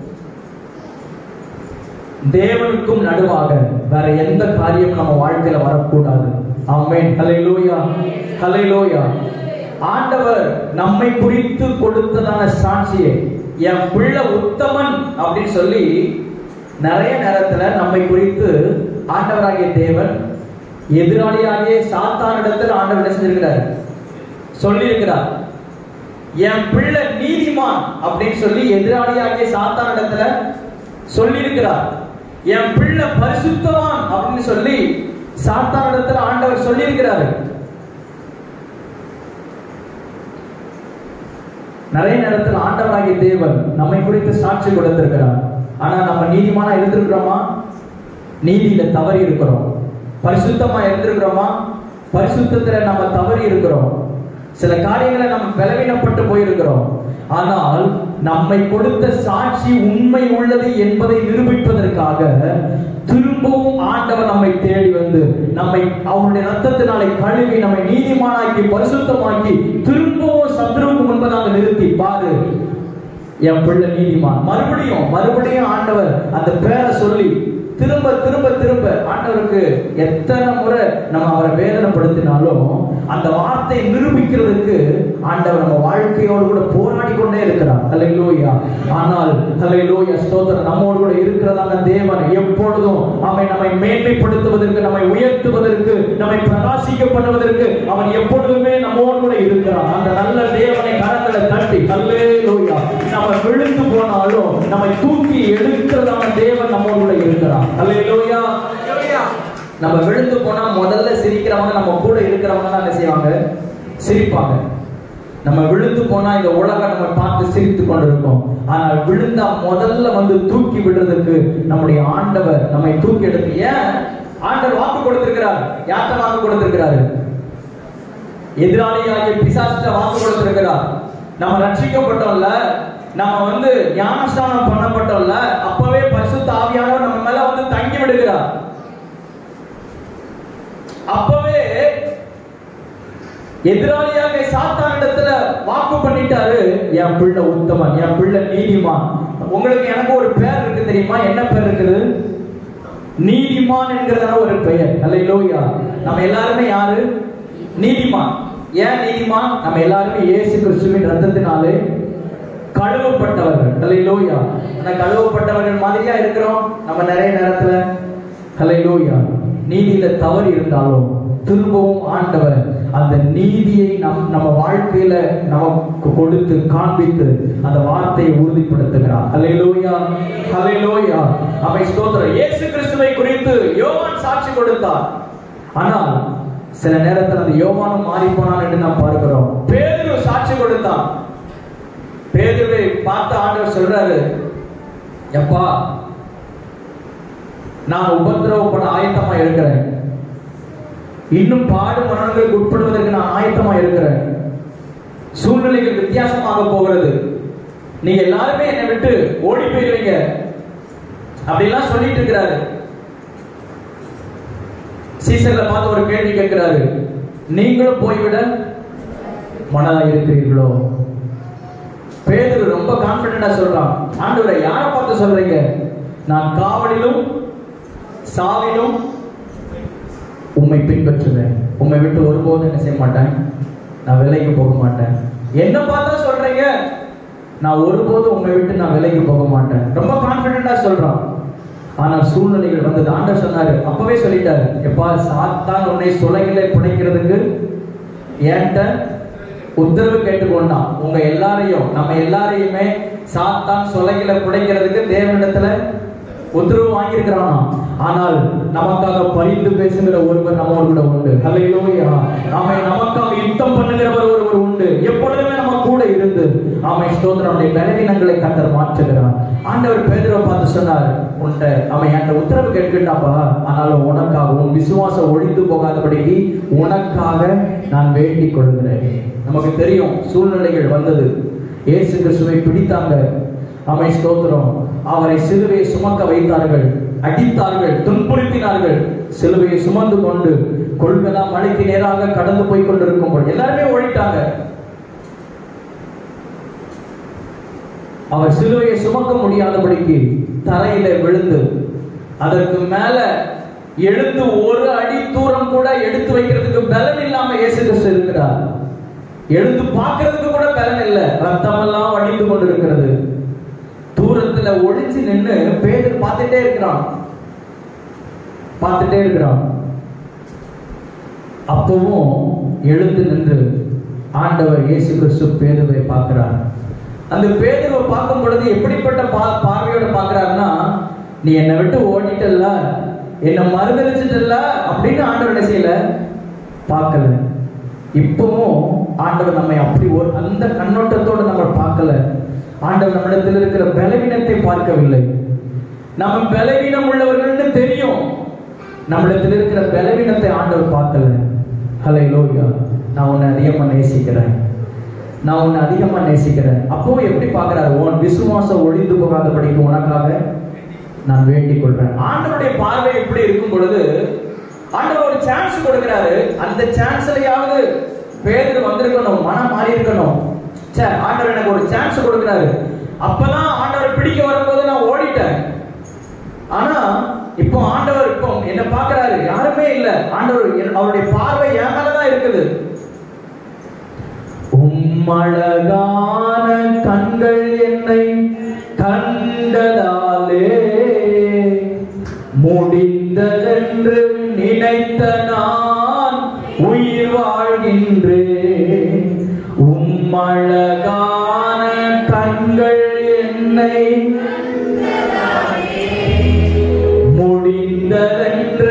தேவனுக்கும் நடுவாக வேற எந்த காரியம் நம்ம வாழ்க்கையில வரக்கூடாது ஆமென் ஹalleluya ஹalleluya ஆண்டவர் நம்மை குறித்து கொடுத்ததான சாட்சியை என் பிள்ளை உத்தமன் அப்படின்னு சொல்லி நிறைய நேரத்துல நம்மை குறித்து ஆண்டவராகிய தேவன் எதிராளியாகிய சாத்தானிடத்தில் ஆண்டவர் என்ன செஞ்சிருக்கிறார் சொல்லி இருக்கிறார் என் பிள்ளை நீதிமான் அப்படின்னு சொல்லி எதிராளியாகிய சாத்தானிடத்துல சொல்லி இருக்கிறார் என் பிள்ளை பரிசுத்தவான் அப்படின்னு சொல்லி சாத்தானிடத்துல ஆண்டவர் சொல்லி இருக்கிறாரு நிறைய நேரத்தில் ஆண்டவராகிய தேவன் நம்மை குறித்து சாட்சி கொடுத்திருக்கிறார் ஆனா நம்ம நீதிமானா இருந்திருக்கிறோமா நீதியில தவறி இருக்கிறோம் பரிசுத்தமா இருந்திருக்கிறோமா பரிசுத்தத்துல நம்ம தவறி இருக்கிறோம் சில காரியங்களை நம்ம பலவீனப்பட்டு போயிருக்கிறோம் ஆனால் நம்மை கொடுத்த சாட்சி உண்மை உள்ளது என்பதை நிரூபிப்பதற்காக திரும்பவும் ஆண்டவர் நம்மை தேடி வந்து நம்மை அவருடைய ரத்தத்தினாலே கழுவி நம்மை நீதிமானாக்கி பரிசுத்தமாக்கி திரும்பவும் சத்ருவுக்கு முன்பதாக நிறுத்தி பாரு என் பிள்ளை நீதிமான் மறுபடியும் மறுபடியும் ஆண்டவர் அந்த பேரை சொல்லி திரும்ப திரும்ப திரும்ப ஆண்டவருக்கு எத்தனை முறை நம்ம அவரை வேதனைப்படுத்தினாலும் அந்த வார்த்தையை நிரூபிக்கிறதுக்கு ஆண்டவர் நம்ம வாழ்க்கையோடு கூட போராடி கொண்டே இருக்கிறார் ஹalleluya ஆனால் ஹalleluya ஸ்தோத்திரம் நம்மோடு கூட இருக்கிறதான தேவன் எப்பொழுதும் அவன் நம்மை மேன்மைப்படுத்துவதற்கு நம்மை உயர்த்துவதற்கு நம்மை பிரகாசிக்க பண்ணுவதற்கு அவன் எப்பொழுதுமே நம்மோடு கூட இருக்கிறான் அந்த நல்ல தேவனை கரங்களை தட்டி ஹalleluya நம்ம விழுந்து போனாலும் நம்மை தூக்கி எடுக்கிறதான தேவன் நம்மோடு கூட இருக்கிறான் ஹalleluya நம்ம விழுந்து போனா முதல்ல சிரிக்கிறவங்க நம்ம கூட இருக்கிறவங்க தான் என்ன செய்வாங்க சிரிப்பாங்க நம்ம விழுந்து போனா இந்த உலகம் நம்ம பார்த்து சிரித்து கொண்டிருக்கோம் ஆனால் விழுந்தா முதல்ல வந்து தூக்கி விடுறதுக்கு நம்முடைய ஆண்டவர் நம்மை தூக்கி எடுத்து ஏன் ஆண்டவர் வாக்கு கொடுத்திருக்கிறார் யார்கிட்ட வாக்கு கொடுத்திருக்கிறாரு எதிராளியாகிய பிசாசிட்ட வாக்கு கொடுத்திருக்கிறார் நம்ம ரட்சிக்கப்பட்டோம்ல நம்ம வந்து ஞானஸ்தானம் பண்ணப்பட்டோம்ல அப்பவே பரிசுத்த ஆவியானவர் நம்ம மேல வந்து தங்கி விடுகிறார் அப்பவே எதிராளியாக சாத்தானிடத்துல வாக்கு பண்ணிட்டாரு என் பிள்ளை உத்தமன் என் பிள்ளை நீதிமான் உங்களுக்கு எனக்கு ஒரு பேர் இருக்கு தெரியுமா என்ன பேர் இருக்குது நீதிமான் என்கிறதான ஒரு பெயர் அல்லையா நம்ம எல்லாருமே யாரு நீதிமான் ஏன் நீதிமான் நம்ம எல்லாருமே இயேசு கிறிஸ்துவின் ரத்தத்தினாலே கழுவப்பட்டவர்கள் அல்லையா ஆனா கழுவப்பட்டவர்கள் மாதிரியா இருக்கிறோம் நம்ம நிறைய நேரத்துல ஹalleluya நீதியில தவறு இருந்தாலும் திரும்பவும் ஆண்டவர் அந்த நீதியை நம் நம்ம வாழ்க்கையில நமக்கு கொடுத்து காண்பித்து அந்த வார்த்தையை உறுதிப்படுத்துகிறார் ஹalleluya ஹalleluya அவை ஸ்தோத்திரம் இயேசு கிறிஸ்துவை குறித்து யோவான் சாட்சி கொடுத்தார் ஆனால் சில நேரத்தில் அந்த யோவானும் மாறி போனான் என்று நாம் பார்க்கிறோம் பேதுரு சாட்சி கொடுத்தான் பேதுருவை பார்த்த ஆண்டவர் சொல்றாரு எப்பா நான் உபத்திரவப்பட ஆயத்தமா இருக்கிறேன் இன்னும் பாடு மரணங்களுக்கு உட்படுவதற்கு நான் ஆயத்தமா இருக்கிறேன் சூழ்நிலைகள் வித்தியாசமாக போகிறது நீங்க எல்லாருமே என்னை விட்டு ஓடி போயிருவீங்க அப்படிலாம் சொல்லிட்டு இருக்கிறாரு சீசர்ல பார்த்து ஒரு கேள்வி கேட்கிறாரு நீங்களும் போய்விட மனதா இருக்கிறீர்களோ பேதுரு ரொம்ப கான்பிடண்டா சொல்றான் ஆண்டவரை யாரை பார்த்து சொல்றீங்க நான் காவலிலும் சாவிலும் உம்மை பின்பற்றுவேன் உம்மை விட்டு ஒருபோதும் என்ன செய்ய மாட்டேன் நான் விலைக்கு போக மாட்டேன் என்ன பார்த்தா சொல்றீங்க நான் ஒருபோதும் உம்மை விட்டு நான் விலைக்கு போக மாட்டேன் ரொம்ப கான்பிடண்டா சொல்றான் ஆனால் சூழ்நிலைகள் வந்தது ஆண்டவர் சொன்னாரு அப்பவே சொல்லிட்டாரு எப்பா சாத்தான் உன்னை சுலைகளை புடைக்கிறதுக்கு ஏன்ட்ட உத்தரவு கேட்டுக்கொண்டான் உங்க எல்லாரையும் நம்ம எல்லாரையுமே சாத்தான் சுலைகளை புடைக்கிறதுக்கு தேவனிடத்துல உத்தரவு வாங்கியிருக்கிறானா ஆனால் நமக்காக பரிந்து பேசுகிற ஒருவர் நம்மோடு கூட உண்டு ஹalleluya ஆமை நமக்காக யுத்தம் பண்ணுகிறவர் ஒருவர் உண்டு எப்பொழுதுமே நம்ம கூட இருந்து ஆமை ஸ்தோத்திரம் நம்முடைய பலவீனங்களை கத்தர் மாற்றுகிறார் ஆண்டவர் பேதுருவை பார்த்து சொன்னார் உன்ட்ட அவன் என்கிட்ட உத்தரவு கேட்கிட்டாப்பா ஆனாலும் உனக்காக உன் விசுவாசம் ஒழிந்து போகாதபடிக்கு உனக்காக நான் வேண்டிக் கொள்கிறேன் நமக்கு தெரியும் சூழ்நிலைகள் வந்தது இயேசு கிறிஸ்துவை பிடித்தாங்க அமை ஸ்தோத்திரம் அவரை சிலுவையை சுமக்க வைத்தார்கள் அடித்தார்கள் துன்புறுத்தினார்கள் சிலுவையை சுமந்து கொண்டு கொள்கலா மலைக்கு நேராக கடந்து போய் கொண்டிருக்கும் பொழுது எல்லாருமே ஓடிட்டாங்க அவர் சிலுவையை சுமக்க முடியாதபடிக்கு தரையில விழுந்து அதற்கு மேல எழுந்து ஒரு அடி தூரம் கூட எடுத்து வைக்கிறதுக்கு பலன் இல்லாம இயேசு கிறிஸ்து இருக்கிறார் எழுந்து பார்க்கிறதுக்கு கூட பலன் இல்லை ரத்தம் எல்லாம் வடிந்து கொண்டிருக்கிறது தூரத்துல ஒளிஞ்சு நின்னு பேதர் பார்த்துட்டே இருக்கிறான் பார்த்துட்டே இருக்கிறான் அப்பவும் எழுந்து நின்று ஆண்டவர் இயேசு கிறிஸ்து பேதுவை பார்க்கிறார் அந்த பேதுவை பார்க்கும் பொழுது எப்படிப்பட்ட பா பார்வையோட பார்க்கிறாருன்னா நீ என்னை விட்டு ஓடிட்டல்ல என்னை மறுதளிச்சிட்டல்ல அப்படின்னு ஆண்டவர் என்ன செய்யல பார்க்கல இப்பவும் ஆண்டவர் நம்மை அப்படி ஒரு அந்த கண்ணோட்டத்தோட நம்ம பார்க்கல ஆண்டவர் நம்மிடத்தில் இருக்கிற பலவீனத்தை பார்க்கவில்லை நம்ம பலவீனம் உள்ளவர்கள்னு தெரியும் நம்மிடத்தில் இருக்கிற பலவீனத்தை ஆண்டவர் பார்க்கல ஹலை லோயா நான் உன்னை அதிகமா நேசிக்கிறேன் நான் உன்னை அதிகமா நேசிக்கிறேன் அப்போ எப்படி பார்க்கறாரு உன் விசுவாசம் ஒளிந்து போகாதபடிக்கு உனக்காக நான் வேண்டிக் கொள்றேன் ஆண்டவருடைய பார்வை எப்படி இருக்கும் பொழுது ஆண்டவர் ஒரு சான்ஸ் கொடுக்கிறாரு அந்த சான்ஸ்லயாவது பேர் வந்திருக்கணும் மனம் மாறி இருக்கணும் சே ஆண்டவர் எனக்கு ஒரு சான்ஸ் கொடுக்கிறாரு அப்பதான் ஆண்டவர் பிடிக்க வரும்போது நான் ஓடிட்டேன் ஆனா இப்போ ஆண்டவர் இப்போ என்ன பார்க்கறாரு யாருமே இல்ல ஆண்டவர் என்- அவருடைய பார்வை என் மேலதான் இருக்குது உம்மழகான கண்கள் என்னை கண்டதாலே முடிந்ததென்று நினைத்த நான் உயிர் வாழ்கின்றேன் உம்மழகான கண்கள் என்னை முடிந்ததென்று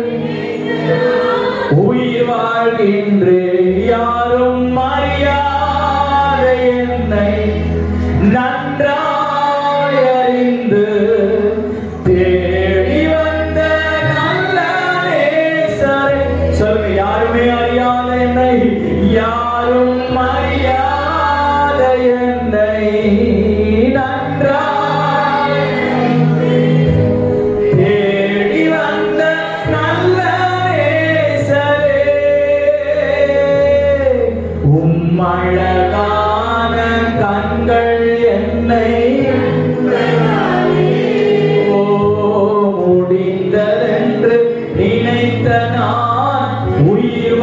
உயிர் வாழ்கின்றே யாரும் அறியாத என்னை நன்றாய் அறிந்து தேடி வந்த நல்ல நேசரே சொல்லுங்க யாருமே அறியாத என்னை யாரும் அறியாத என்னை நன்றாய் தேடி வந்த நல்ல நேசரே உம்மழகான கண்கள் என்னை ஓ, முடிந்ததென்று நினைத்த நான் உயிர்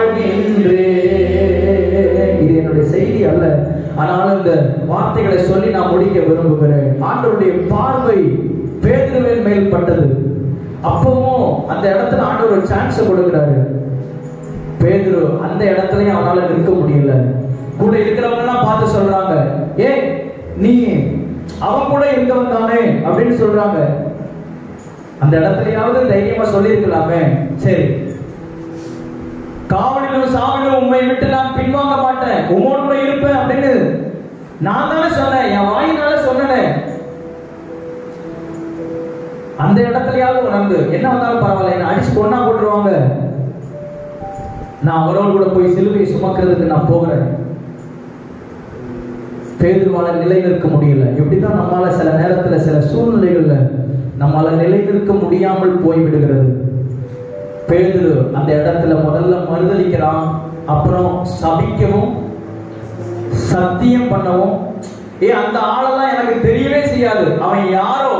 வாழ்கின்றேன் இது என்னுடைய செய்தி அல்ல ஆனால் இந்த வார்த்தைகளை சொல்லி நான் முடிக்க விரும்புகிறேன் ஆண்டவருடைய பார்வை பேதுருவின் மேல் பட்டது அப்பவும் அந்த இடத்துல ஆண்டவர் ஒரு சான்ஸ் கொடுக்கிறாரு பேதுரு அந்த இடத்துலயும் அவனால நிற்க முடியல கூட இருக்கிறவங்க எல்லாம் பார்த்து சொல்றாங்க ஏ நீ அவன் கூட இருந்தவன் தானே அப்படின்னு சொல்றாங்க அந்த இடத்துலயாவது தைரியமா சொல்லியிருக்கலாமே சரி காவலிலும் சாவிலும் உண்மை விட்டு நான் பின்வாங்க மாட்டேன் உம்மோடு கூட இருப்பேன் அப்படின்னு நான் தானே சொன்னேன் என் வாயினால சொன்னேன் அந்த இடத்துலயாவது உணர்ந்து என்ன வந்தாலும் பரவாயில்ல என்ன அடிச்சு கொண்டா போட்டுருவாங்க நான் அவரோடு கூட போய் சிலுவையை சுமக்கிறதுக்கு நான் போகிறேன் பேதுருவால நிலை நிற்க முடியல எப்படிதான் நம்மால சில நேரத்துல சில சூழ்நிலைகள்ல நம்மால நிலை நிற்க முடியாமல் போய் விடுகிறது பேதுரு அந்த இடத்துல முதல்ல மறுதளிக்கிறான் அப்புறம் சபிக்கவும் சத்தியம் பண்ணவும் ஏ அந்த ஆளெல்லாம் எனக்கு தெரியவே செய்யாது அவன் யாரோ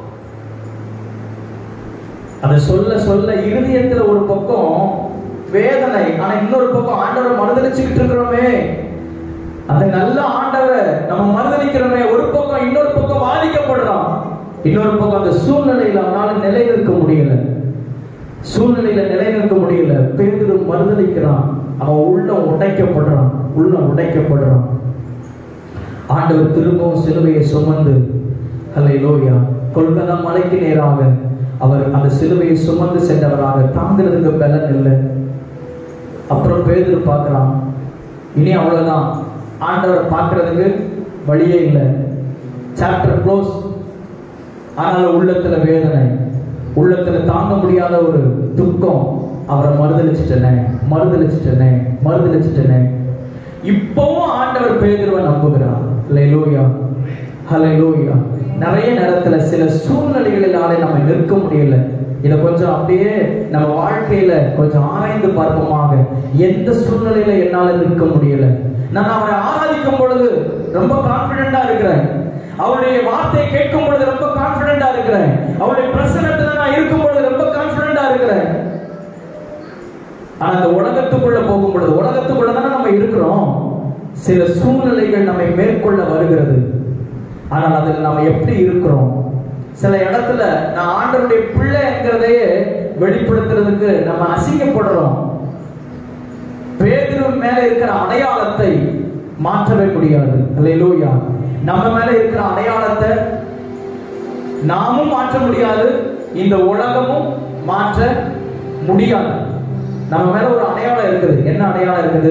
அதை சொல்ல சொல்ல இருதயத்துல ஒரு பக்கம் வேதனை ஆனா இன்னொரு பக்கம் ஆண்டவரை மறுதளிச்சுக்கிட்டு இருக்கிறோமே அந்த நல்ல ஆண்டவரை நம்ம மறுதளிக்கிறோமே ஒரு பக்கம் இன்னொரு பக்கம் பாதிக்கப்படுறான் இன்னொரு பக்கம் அந்த சூழ்நிலையில அவனால நிலை நிற்க முடியல சூழ்நிலையில நிலை நிற்க முடியல பேதுரு மறுதளிக்கிறான் அவன் உள்ளம் உடைக்கப்படுறான் உள்ளம் உடைக்கப்படுறான் ஆண்டவர் திரும்பவும் சிலுவையை சுமந்து அல்லை லோயா கொல்கதா மலைக்கு நேராக அவர் அந்த சிலுவையை சுமந்து சென்றவராக தாங்கிறதுக்கு பலன் இல்லை அப்புறம் பேதுரு பார்க்கறான் இனி அவ்வளவுதான் ஆண்டவர் பார்க்கிறதுக்கு வழியே இல்லை சாப்டர் க்ளோஸ் ஆனால் உள்ளத்துல வேதனை உள்ளத்துல தாங்க முடியாத ஒரு துக்கம் அவரை மறுதளிச்சிட்டனே மறுதளிச்சிட்டனே மறுதளிச்சிட்டனே இப்பவும் ஆண்டவர் பேதுருவை நம்புகிறார் ஹalleluya ஹalleluya நிறைய நேரத்துல சில சூழ்நிலைகளினாலே நம்ம நிற்க முடியல இதை கொஞ்சம் அப்படியே நம்ம வாழ்க்கையில கொஞ்சம் ஆராய்ந்து பார்ப்போமாக எந்த சூழ்நிலையில என்னால நிற்க முடியல நான் அவரை ஆராதிக்கும் பொழுது ரொம்ப கான்பிடண்டா இருக்கிறேன் அவருடைய வார்த்தையை கேட்கும் பொழுது ரொம்ப கான்பிடண்டா இருக்கிறேன் அவருடைய பிரசனத்துல நான் இருக்கும் பொழுது ரொம்ப கான்பிடண்டா இருக்கிறேன் ஆனா அந்த உலகத்துக்குள்ள போகும் பொழுது உலகத்துக்குள்ள தானே நம்ம இருக்கிறோம் சில சூழ்நிலைகள் நம்மை மேற்கொள்ள வருகிறது ஆனால் அதில் நாம எப்படி இருக்கிறோம் சில இடத்துல நான் ஆண்டவருடைய பிள்ளைங்கிறதையே வெளிப்படுத்துறதுக்கு நம்ம அசிங்கப்படுறோம் பேதுரு மேல இருக்கிற அடையாளத்தை மாற்றவே முடியாது அல்லேலூயா நம்ம மேல இருக்கிற அடையாளத்தை நாமும் மாற்ற முடியாது இந்த உலகமும் மாற்ற முடியாது நம்ம மேல ஒரு அடையாளம் இருக்குது என்ன அடையாளம் இருக்குது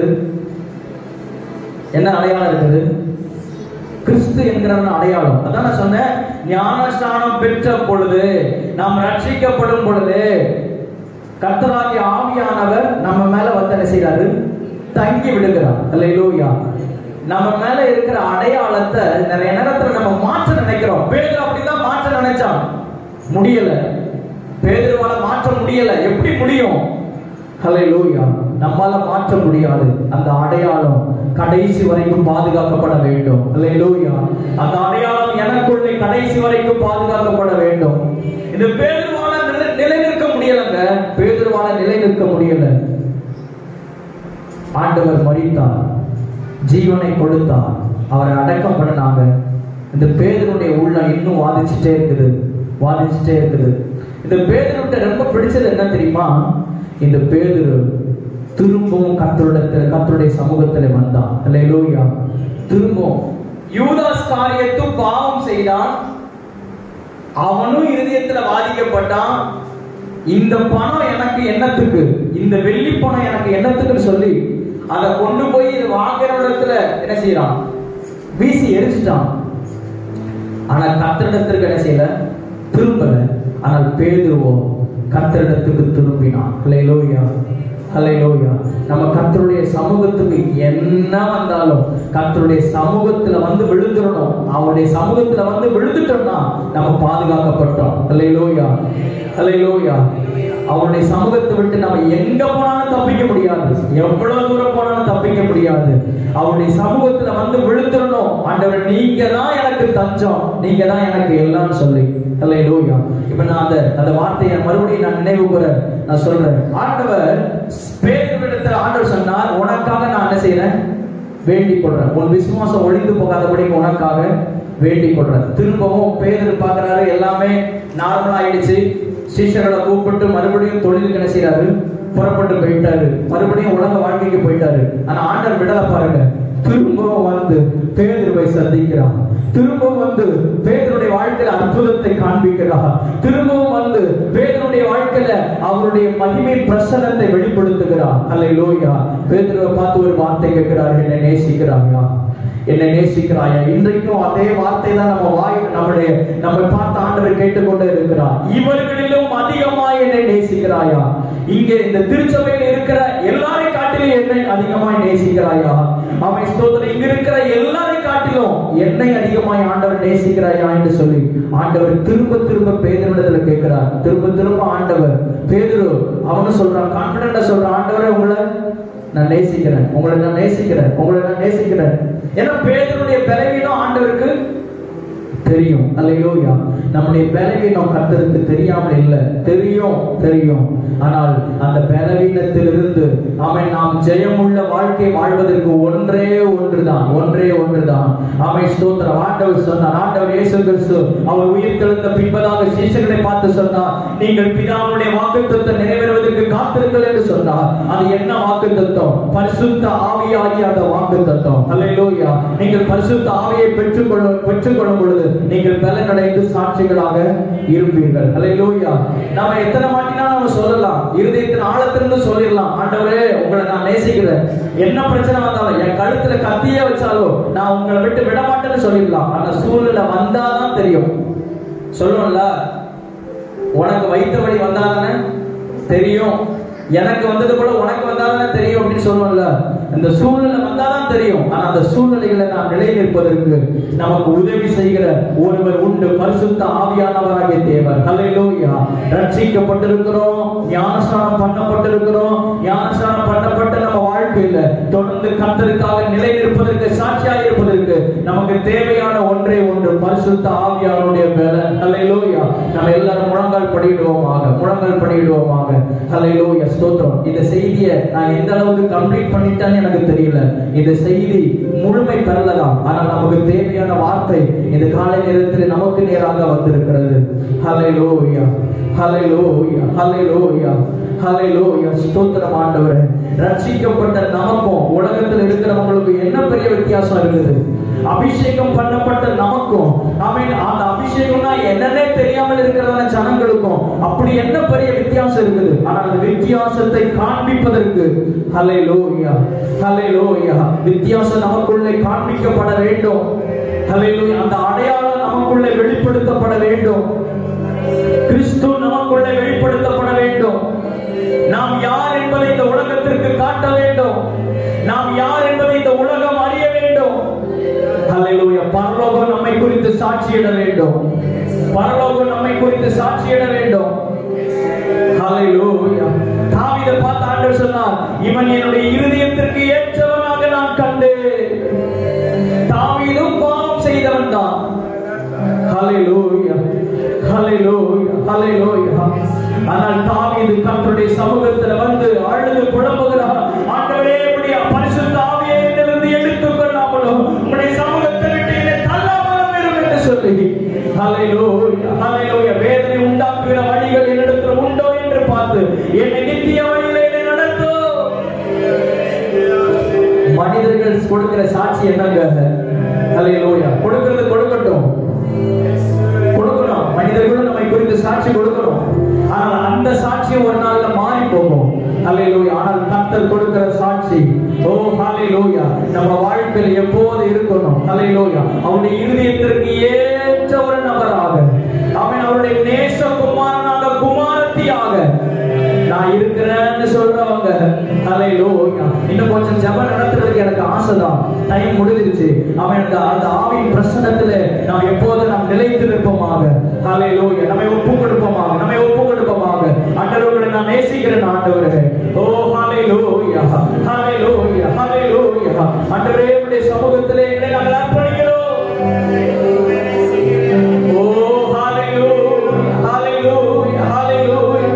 என்ன அடையாளம் இருக்குது கிறிஸ்து என்கிற ஒரு அடையாளம் அதான் நான் சொன்னேன் ஞானஸ்நானம் பெற்ற பொழுது நாம் ரட்சிக்கப்படும் பொழுது கர்த்தராகிய ஆவியானவர் நம்ம மேல வந்து என்ன செய்யறாரு தங்கி விடுகிறார் அல்லேலூயா நம்ம மேல இருக்கிற அடையாளத்தை நிறைய நேரத்துல நம்ம மாற்ற நினைக்கிறோம் பேதர் அப்படிதான் மாற்ற நினைச்சான் முடியல பேதர்வால மாற்ற முடியல எப்படி முடியும் ஹalleluya நம்மால மாற்ற முடியாது அந்த அடையாளம் கடைசி வரைக்கும் பாதுகாக்கப்பட வேண்டும் ஹalleluya அந்த அடையாளம் எனக்குள்ளே கடைசி வரைக்கும் பாதுகாக்கப்பட வேண்டும் இந்த பேதுருவால நிலை நிலை நிற்க முடியலங்க பேதுருவால நிலை நிற்க முடியல ஆண்டவர் மரித்தார் ஜீவனை கொடுத்தார் அவரை அடக்கம் பண்ணாங்க இந்த பேதனுடைய உள்ளம் இன்னும் வாதிச்சுட்டே இருக்குது வாதிச்சுட்டே இருக்குது இந்த பேதனுடைய ரொம்ப பிடிச்சது என்ன தெரியுமா இந்த பேதுரு திரும்பவும் கத்தருடைய கத்தருடைய சமூகத்துல வந்தான் அல்லேலூயா திரும்பவும் யூதாஸ் காரியத்தும் பாவம் செய்தான் அவனும் இருதயத்துல பாதிக்கப்பட்டான் இந்த பணம் எனக்கு என்னத்துக்கு இந்த வெள்ளி பணம் எனக்கு என்னத்துக்குன்னு சொல்லி அதை கொண்டு போய் இது வாங்குற இடத்துல என்ன செய்யறான் வீசி எரிச்சிட்டான் ஆனா கத்திரிடத்திற்கு என்ன செய்யல திரும்பல ஆனால் பேதுருவோ கத்திரிடத்துக்கு திரும்பினான் ஹalleluya ஹalleluya நம்ம கர்த்தருடைய சமூகத்துக்கு என்ன வந்தாலும் கர்த்தருடைய சமூகத்துல வந்து விழுந்துடணும் அவருடைய சமூகத்துல வந்து விழுந்துட்டோம்னா நம்ம பாதுகாக்கப்பட்டோம் ஹalleluya ஹalleluya அவருடைய சமூகத்தை விட்டு நம்ம எங்க போனாலும் தப்பிக்க முடியாது எவ்வளவு தூரம் போனாலும் தப்பிக்க முடியாது அவருடைய சமூகத்துல வந்து விழுந்துடணும் ஆண்டவர் நீங்க தான் எனக்கு தஞ்சம் நீங்க தான் எனக்கு எல்லாம் சொல்லி ஹalleluya இப்ப நான் அந்த அந்த வார்த்தையை மறுபடியும் நான் நினைவு கூற நான் சொல்றேன் ஆண்டவர் பேதுருவிடத்தில் ஆண்டவர் சொன்னார் உனக்காக நான் என்ன செய்யறேன் வேண்டிக் கொள்றேன் உன் விசுவாசம் ஒழிந்து போகாதபடி உனக்காக வேண்டிக் கொள்றேன் திரும்பவும் பேதர் பார்க்கறாரு எல்லாமே நார்மல் ஆயிடுச்சு சீஷர்களை கூப்பிட்டு மறுபடியும் தொழிலுக்கு என்ன செய்யறாரு புறப்பட்டு போயிட்டாரு மறுபடியும் உலக வாழ்க்கைக்கு போயிட்டாரு ஆனா ஆண்டவர் விடல பாருங்க திரும்பவும் வந்து பேதுருவை சந்திக்கிறான் திரும்பவும் வந்து பேதருடைய வாழ்க்கையில அற்புதத்தை காண்பிக்கிறார் திரும்பவும் வந்து பேதருடைய வாழ்க்கையில அவருடைய மகிமை பிரசனத்தை வெளிப்படுத்துகிறார் அல்லேலூயா பேதுருவை பார்த்து ஒரு வார்த்தை கேட்கிறார் என்னை நேசிக்கிறாயா என்னை நேசிக்கிறாயா இன்றைக்கும் அதே வார்த்தை தான் நம்ம வாய் நம்முடைய நம்ம பார்த்து ஆண்டவர் கேட்டுக்கொண்டே இருக்கிறார் இவர்களிலும் அதிகமாய் என்னை நேசிக்கிறாயா இங்கே இந்த திருச்சபையில் இருக்கிற எல்லாரை காட்டிலும் என்னை அதிகமாய் நேசிக்கிறாயா அவன் ஸ்தோத்திரம் இங்க இருக்கிற எல்லாரை காட்டிலும் என்னை அதிகமாய் ஆண்டவர் நேசிக்கிறாயா என்று சொல்லி ஆண்டவர் திரும்ப திரும்ப பேதரிடத்துல கேட்கிறார் திரும்ப திரும்ப ஆண்டவர் பேதுரு அவனு சொல்றான் கான்பிடண்டா சொல்றான் ஆண்டவரே உங்களை நான் நேசிக்கிறேன் உங்களை நான் நேசிக்கிறேன் உங்களை நான் நேசிக்கிறேன் ஏன்னா பேதனுடைய பலவீனம் ஆண்டவருக்கு தெரியும் அல்லையோயா நம்முடைய பலவீனம் கர்த்தருக்கு தெரியாமல் இல்லை தெரியும் தெரியும் ஆனால் அந்த பலவீனத்திலிருந்து அவன் நாம் ஜெயமுள்ள வாழ்க்கை வாழ்வதற்கு ஒன்றே ஒன்றுதான் ஒன்றே ஒன்றுதான் அவன் ஸ்தோத்திரம் ஆண்டவர் சொன்னார் ஆண்டவர் இயேசு கிறிஸ்து அவர் உயிர் தெழுந்த பின்பதாக சீசர்களை பார்த்து சொன்னார் நீங்கள் பிதாவுடைய வாக்குத்தத்தை நிறைவேறுவதற்கு காத்திருங்கள் என்று சொன்னார் அது என்ன வாக்குத்தத்தம் பரிசுத்த ஆவியாகி அந்த வாக்குத்தத்தம் அல்லேலூயா நீங்கள் பரிசுத்த ஆவியை பெற்றுக்கொள்ள பெற்றுக்கொள்ளும் பொழுது நீங்கள் பலனடைந்து சாட்சிகளாக இருப்பீர்கள் அல்லேலூயா நாம எத்தனை மாட்டினா நம்ம சொல்லலாம் இருதயத்தின் ஆழத்திலிருந்து சொல்லிடலாம் ஆண்டவரே உங்களை நான் நேசிக்கிறேன் என்ன பிரச்சனை வந்தாலும் என் கழுத்துல கத்தியே வச்சாலும் நான் உங்களை விட்டு விட மாட்டேன்னு சொல்லிடலாம் ஆனா சூழ்நிலை வந்தாதான் தெரியும் சொல்லணும்ல உனக்கு வைத்த வழி வந்தாதானே தெரியும் எனக்கு வந்தது போல உனக்கு வந்தாதானே தெரியும் அப்படின்னு சொல்லணும்ல அந்த சூழ்நிலை வந்தாதான் தெரியும் ஆனா அந்த சூழ்நிலைகளை நாம் நிலை நிற்பதற்கு நமக்கு உதவி செய்கிற ஒருவர் உண்டு பரிசுத்த ஆவியானவராகிய தேவர் ஹalleluya ரட்சிக்கப்பட்டிருக்கிறோம் ஞானஸ்நானம் பண்ணப்பட்டிருக்கிறோம் ஞானஸ்நானம் பண்ணப்பட்ட நம்ம வாழ்க்கையில தொடர்ந்து கர்த்தருக்காக நிலை நிற்பதற்கு சாட்சியாக இருப்பதற்கு நமக்கு தேவையான ஒன்றே ஒன்று பரிசுத்த ஆவியானுடைய பலன் ஹalleluya நம்ம நம்ம எல்லாரும் முழங்கால் படியிடுவோமாக முழங்கால் படியிடுவோமாக ஹalleluya ஸ்தோத்திரம் இந்த செய்தியை நான் எந்த அளவுக்கு கம்ப்ளீட் பண்ணிட்டேன்னு எனக்கு தெரியல இந்த செய்தி முழுமை பெறலாம் ஆனால் நமக்கு தேவையான வார்த்தை இந்த காலை நேரத்தில் நமக்கு நேராக வந்திருக்கிறது ஹalleluya ஹalleluya ஹalleluya ஹalleluya ஸ்தோத்திரம் ஆண்டவரே ரட்சிக்கப்பட்ட நமக்கும் உலகத்தில் இருக்கிறவங்களுக்கு என்ன பெரிய வித்தியாசம் இருக்குது அபிஷேகம் பண்ணப்பட்ட நமக்கும் ஆமென் அந்த அபிஷேகம்னா என்னன்னே தெரியாமல் இருக்கிறதான ஜனங்களுக்கும் அப்படி என்ன பெரிய வித்தியாசம் இருக்குது ஆனா அந்த வித்தியாசத்தை காண்பிப்பதற்கு ஹalleluya ஹalleluya வித்தியாசம் நமக்குள்ளே காண்பிக்கப்பட வேண்டும் ஹalleluya அந்த அடையாளம் நமக்குள்ளே வெளிப்படுத்தப்பட வேண்டும் கிறிஸ்து நமக்குள்ளே வெளிப்படுத்தப்பட வேண்டும் நாம் யார் என்பதை இந்த உலகத்திற்கு காட்ட வேண்டும் நாம் யார் என்பதை இந்த உலகம் அறிய வேண்டும் ஹalleluya பரலோகம் நம்மை குறித்து சாட்சியிட வேண்டும் பரலோகம் நம்மை குறித்து சாட்சியிட வேண்டும் ஹalleluya தாவீதை பார்த்து ஆண்டவர் சொன்னார் இவன் என்னுடைய இருதயத்திற்கு ஏற்றவனாக நான் கண்டேன் தாவீதும் பாவம் செய்தவன் தான் ஹalleluya ஹalleluya ஹalleluya ஆனால் தாவீது கர்த்தருடைய சமூகத்தில் வந்து அழுது புலம்புகிறார் ஆண்டவரே உம்முடைய பரிசுத்த ஆவியை என்னிலிருந்து எடுத்துக் கொள்ளாமலும் உம்முடைய சமூகத்தை விட்டு என்னை தள்ளாமலும் இரும் என்று சொல்லி ஹalleluya ஹalleluya வேதனை உண்டாக்குகிற வழிகள் என்னிடத்தில் உண்டோ என்று பார்த்து என்னை நித்திய வழியிலே என்னை நடத்தும் மனிதர்கள் கொடுக்கிற சாட்சி என்னங்க ஹalleluya கொடுக்கிறது கொடுக்கட்டும் கொடுக்கணும் மனிதர்களும் நம்மை குறித்து சாட்சி கொடுக்கணும் ஆனால் அந்த சாட்சியம் ஒரு நாள்ல மாறி போகும் ஹalleluya ஆனால் கர்த்தர் கொடுக்கிற சாட்சி ஓ ஹalleluya நம்ம வாழ்க்கையில் எப்போது இருக்கணும் ஹalleluya அவருடைய இருதயத்திற்கு ஏற்ற ஒரு நபராக அவன் அவருடைய நேச குமாரனாக குமாரத்தியாக நான் இருக்கிறேன்னு சொல்றவங்க ஹalleluya இன்னும் கொஞ்சம் ஜெபம் நடத்துறதுக்கு எனக்கு ஆசைதான் டைம் முடிஞ்சிருச்சு அவன் அந்த அந்த ஆவியின் பிரசன்னத்துல நாம் எப்போது நாம் நிலைத்து நிற்போமாக ஹalleluya நம்மை ஒப்பு கொடுப்போமாக நம்மை ஒப்பு கொடுப்போமாக ஆண்டவர்களை நான் நேசிக்கிறேன் ஆண்டவரே ஓ ஹalleluya ஹalleluya ஹalleluya ஆண்டவரே உம்முடைய சமூகத்திலே எங்களை நாங்கள் அர்ப்பணிக்கிறோம் ஓ ஹalleluya ஹalleluya ஹalleluya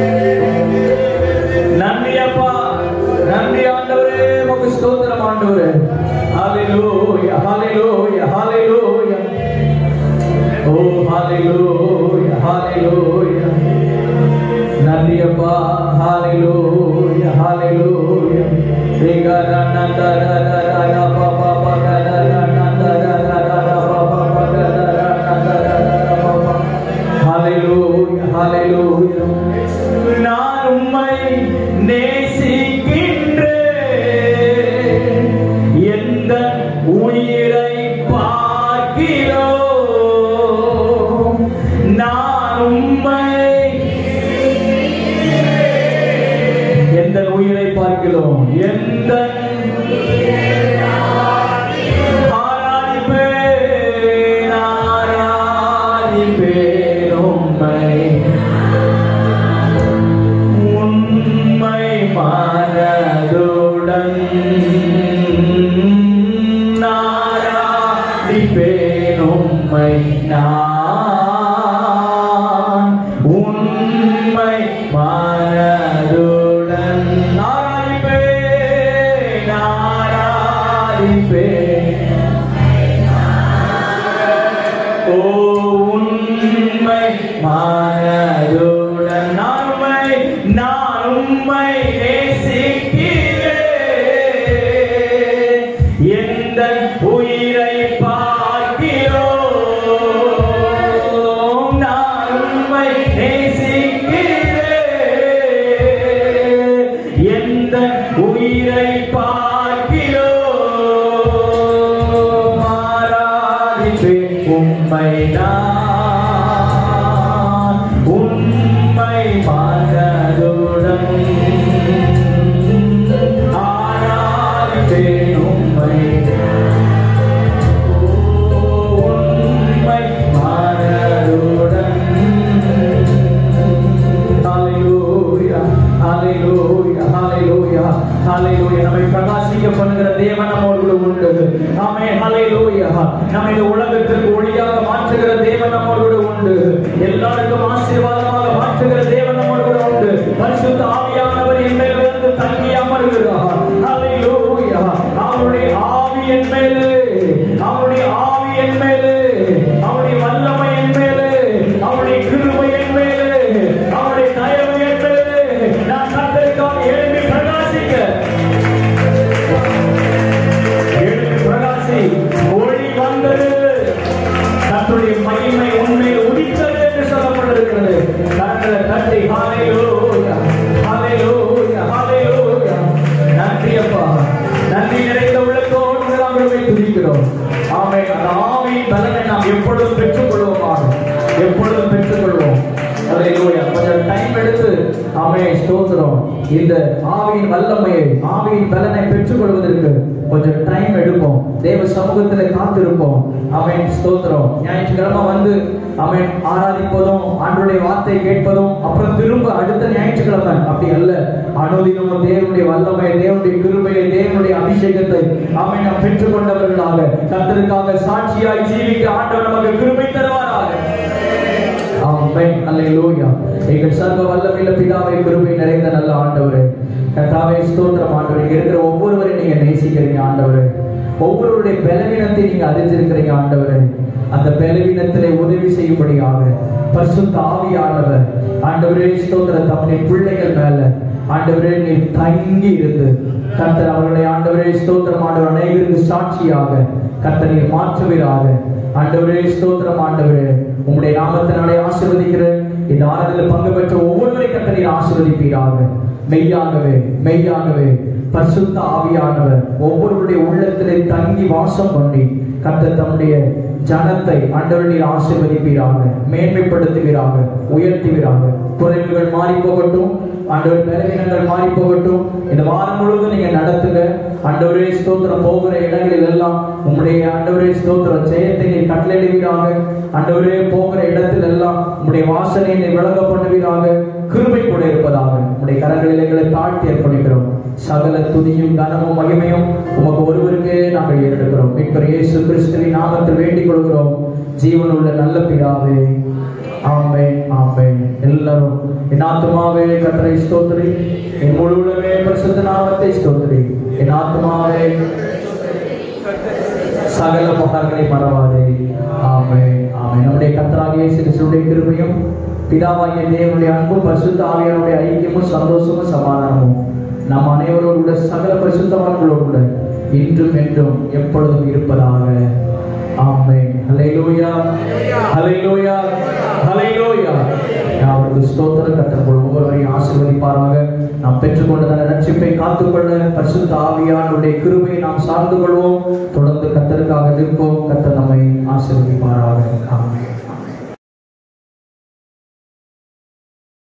நன்றி அப்பா நன்றி ஆண்டவரே உமக்கு ஸ்தோத்திரம் ஆண்டவரே ஹalleluya ஹalleluya ஹalleluya ஓ ஹalleluya ஹalleluya நன்றி அப்பா ஹalleluya ஹalleluya ஹalleluya ஹalleluya நான் உம்மை நேசிக்கின்றேன் எந்த உயிரை பார்க்கிறோ நான் உம்மை எந்த உயிரை பார்க்கிறோம் எந்த ஆராதிப்பேன் ஆராதிப்பேன் உம்மை உண்மை மனதுடன் நாராதிப்பேன் உம்மை நான் உண்மை மனதுடன் நாராதிப்பேன் நாராதிப்பேன் ஓ உண்மை மனதுடன் நான் உம்மை நான் உம்மை நேசிக்கிறேன் எந்த உயிரை பார்க்கிறோம் நான் உம்மை நேசிக்கிறேன் எந்த உயிரை பார்க்கிறோம் ஆராதிப்பேன் உம்மை நான் உண்மை மனதுடன் ஆராதிப்பேன் உம்மை உண்மை மனதுடன் Hallelujah, hallelujah, hallelujah, hallelujah. நம்மை பிரகாசிக்க பண்ணுகிற தேவன் நம்மோடு கூட உண்டு ஆமே ஹalleluya நம்மை இந்த உலகத்திற்கு ஒளியாக மாற்றுகிற தேவன் நம்மோடு கூட உண்டு உண்டு எல்லாருக்கும் ஆசீர்வாதமாக மாற்றுகிற தேவன் நம்மோடு கூட உண்டு பரிசுத்த ஆவியானவர் என் மேல் வந்து தங்கி அமர்கிறார் ஹalleluya அவருடைய ஆவி என் மேலே அவருடைய ஆவி என் மேலே அவருடைய வல்லமை என் மேலே அவருடைய கிருபை என் மேலே அவருடைய தயவு என் மேலே நான் கத்தருக்காக எழுப்பி பிரகாசிக்க எழுப்பி பிரகாசி ஒளி வந்தது கர்த்தருடைய மகிமை உண்மையில் உதித்தது என்று சொல்லப்பட்டிருக்கிறது கர்த்தரை தட்டி ஹalleluya ஹalleluya ஹalleluya நன்றி அப்பா நன்றி நிறைந்த உள்ளத்தோடு நாங்கள் உம்மை துதிக்கிறோம் ஆமென் அந்த ஆவியின் பலனை நாம் எப்பொழுதும் பெற்றுக்கொள்வோமாக எப்பொழுதும் பெற்றுக்கொள்வோம் ஹalleluya கொஞ்சம் டைம் எடுத்து ஆமென் ஸ்தோத்திரம் இந்த ஆவியின் வல்லமையை ஆவியின் பலனை பெற்றுக்கொள்வதற்கு கொஞ்சம் டைம் எடுப்போம் தேவ சமூகத்துல காத்திருப்போம் அவன் ஸ்தோத்திரம் ஞாயிற்றுக்கிழமை வந்து அவன் ஆராதிப்பதும் ஆண்டுடைய வார்த்தை கேட்பதும் அப்புறம் திரும்ப அடுத்த ஞாயிற்றுக்கிழமை அப்படி அல்ல அனுதினமும் தேவனுடைய வல்லமை தேவனுடைய கிருபையை தேவனுடைய அபிஷேகத்தை அவன் நாம் பெற்றுக்கொண்டவர்களாக கர்த்தருக்காக சாட்சியாய் ஜீவிக்க ஆண்டவர் நமக்கு கிருபை தருவாராக ஆமென் அல்லேலூயா எங்கள் சர்வ வல்லமையுள்ள பிதாவை கிருபை நிறைந்த நல்ல ஆண்டவரே கர்த்தாவே ஸ்தோத்திரம் ஆண்டவரே இங்க இருக்கிற ஒவ்வொருவரையும் நீங்க நேசிக்கிறீங்க ஆண்டவரே ஒவ்வொருவருடைய பலவீனத்தை நீங்க அறிஞ்சிருக்கிறீங்க ஆண்டவரே அந்த பலவீனத்திலே உதவி செய்யும்படியாக பரிசுத்த ஆவியானவர் ஆண்டவரே ஸ்தோத்திரம் தம்முடைய பிள்ளைகள் மேல ஆண்டவரே நீ தங்கி இருந்து கர்த்தர் அவர்களை ஆண்டவரே ஸ்தோத்திரம் ஆண்டவர் அனைவருக்கு சாட்சியாக கர்த்தர் நீர் மாற்றுவீராக ஆண்டவரே ஸ்தோத்திரம் ஆண்டவரே உம்முடைய நாமத்தினாலே ஆசீர்வதிக்கிற இந்த ஆராதனையில் பங்கு பெற்ற ஒவ்வொருவரை கர்த்தர் நீர் ஆசீர்வதிப்பீராக மெய்யாகவே மெய்யாகவே பரிசுத்த ஆவியானவர் ஒவ்வொருவருடைய உள்ளத்திலே தங்கி வாசம் பண்ணி கர்த்தர் தம்முடைய ஜனத்தை ஆண்டவர் நீர் ஆசீர்வதிப்பீராக மேன்மைப்படுத்துவீராக உயர்த்துவீராக குறைவுகள் மாறி போகட்டும் ஆண்டவர் பலவீனங்கள் மாறி போகட்டும் இந்த வாரம் முழுவதும் நீங்க நடத்துங்க ஆண்டவரே ஸ்தோத்திரம் போகிற இடங்களில் எல்லாம் உம்முடைய ஆண்டவரே ஸ்தோத்திரம் ஜெயத்தை நீ கட்டளையிடுவீராக ஆண்டவரே போகிற இடத்தில் எல்லாம் உம்முடைய வாசனை நீ விளங்க பண்ணுவீராக கிருபை கூட இருப்பதாக உம்முடைய கரங்களில் எங்களை தாழ்த்தி அர்ப்பணிக்கிறோம் சகல துதியும் கனமும் மகிமையும் உமக்கு ஒருவருக்கே நாங்கள் ஏறெடுக்கிறோம் மீட்பர் இயேசு கிறிஸ்துவின் நாமத்தில் வேண்டிக் கொள்கிறோம் ஜீவனுள்ள நல்ல பிதாவே ஆமென் ஆமென் எல்லாரும் என் ஆத்மாவே கத்தரை ஸ்தோத்திரி என் முழு உலகமே பரிசுத்த நாமத்தை ஸ்தோத்திரி என் ஆத்மாவே சகல புகார்களை மறவாதே ஆமென் ஆமென் நம்முடைய கத்தராகிய சிறுசுடைய கிருபையும் பிதாவாகிய தேவனுடைய அன்பும் பரிசுத்த ஆவியாருடைய ஐக்கியமும் சந்தோஷமும் சமாதானமும் நம் அனைவரோடு கூட சகல பரிசுத்தவான்களோடு கூட இன்றும் என்றும் எப்பொழுதும் இருப்பதாக ஆமென் ஹalleluya ஹalleluya ஹalleluya அவருக்கு ஸ்தோத்திரம் கத்தர் ஒவ்வொருவரையும் ஆசீர்வதிப்பாராக நாம் பெற்றுக்கொண்டதான ரட்சிப்பை காத்துக்கொள்ள பரிசுத்த ஆவியானுடைய கிருபையை நாம் சார்ந்து கொள்வோம் தொடர்ந்து கத்தருக்காக நிற்போம் கத்தர் நம்மை ஆசீர்வதிப்பாராக ஆமென்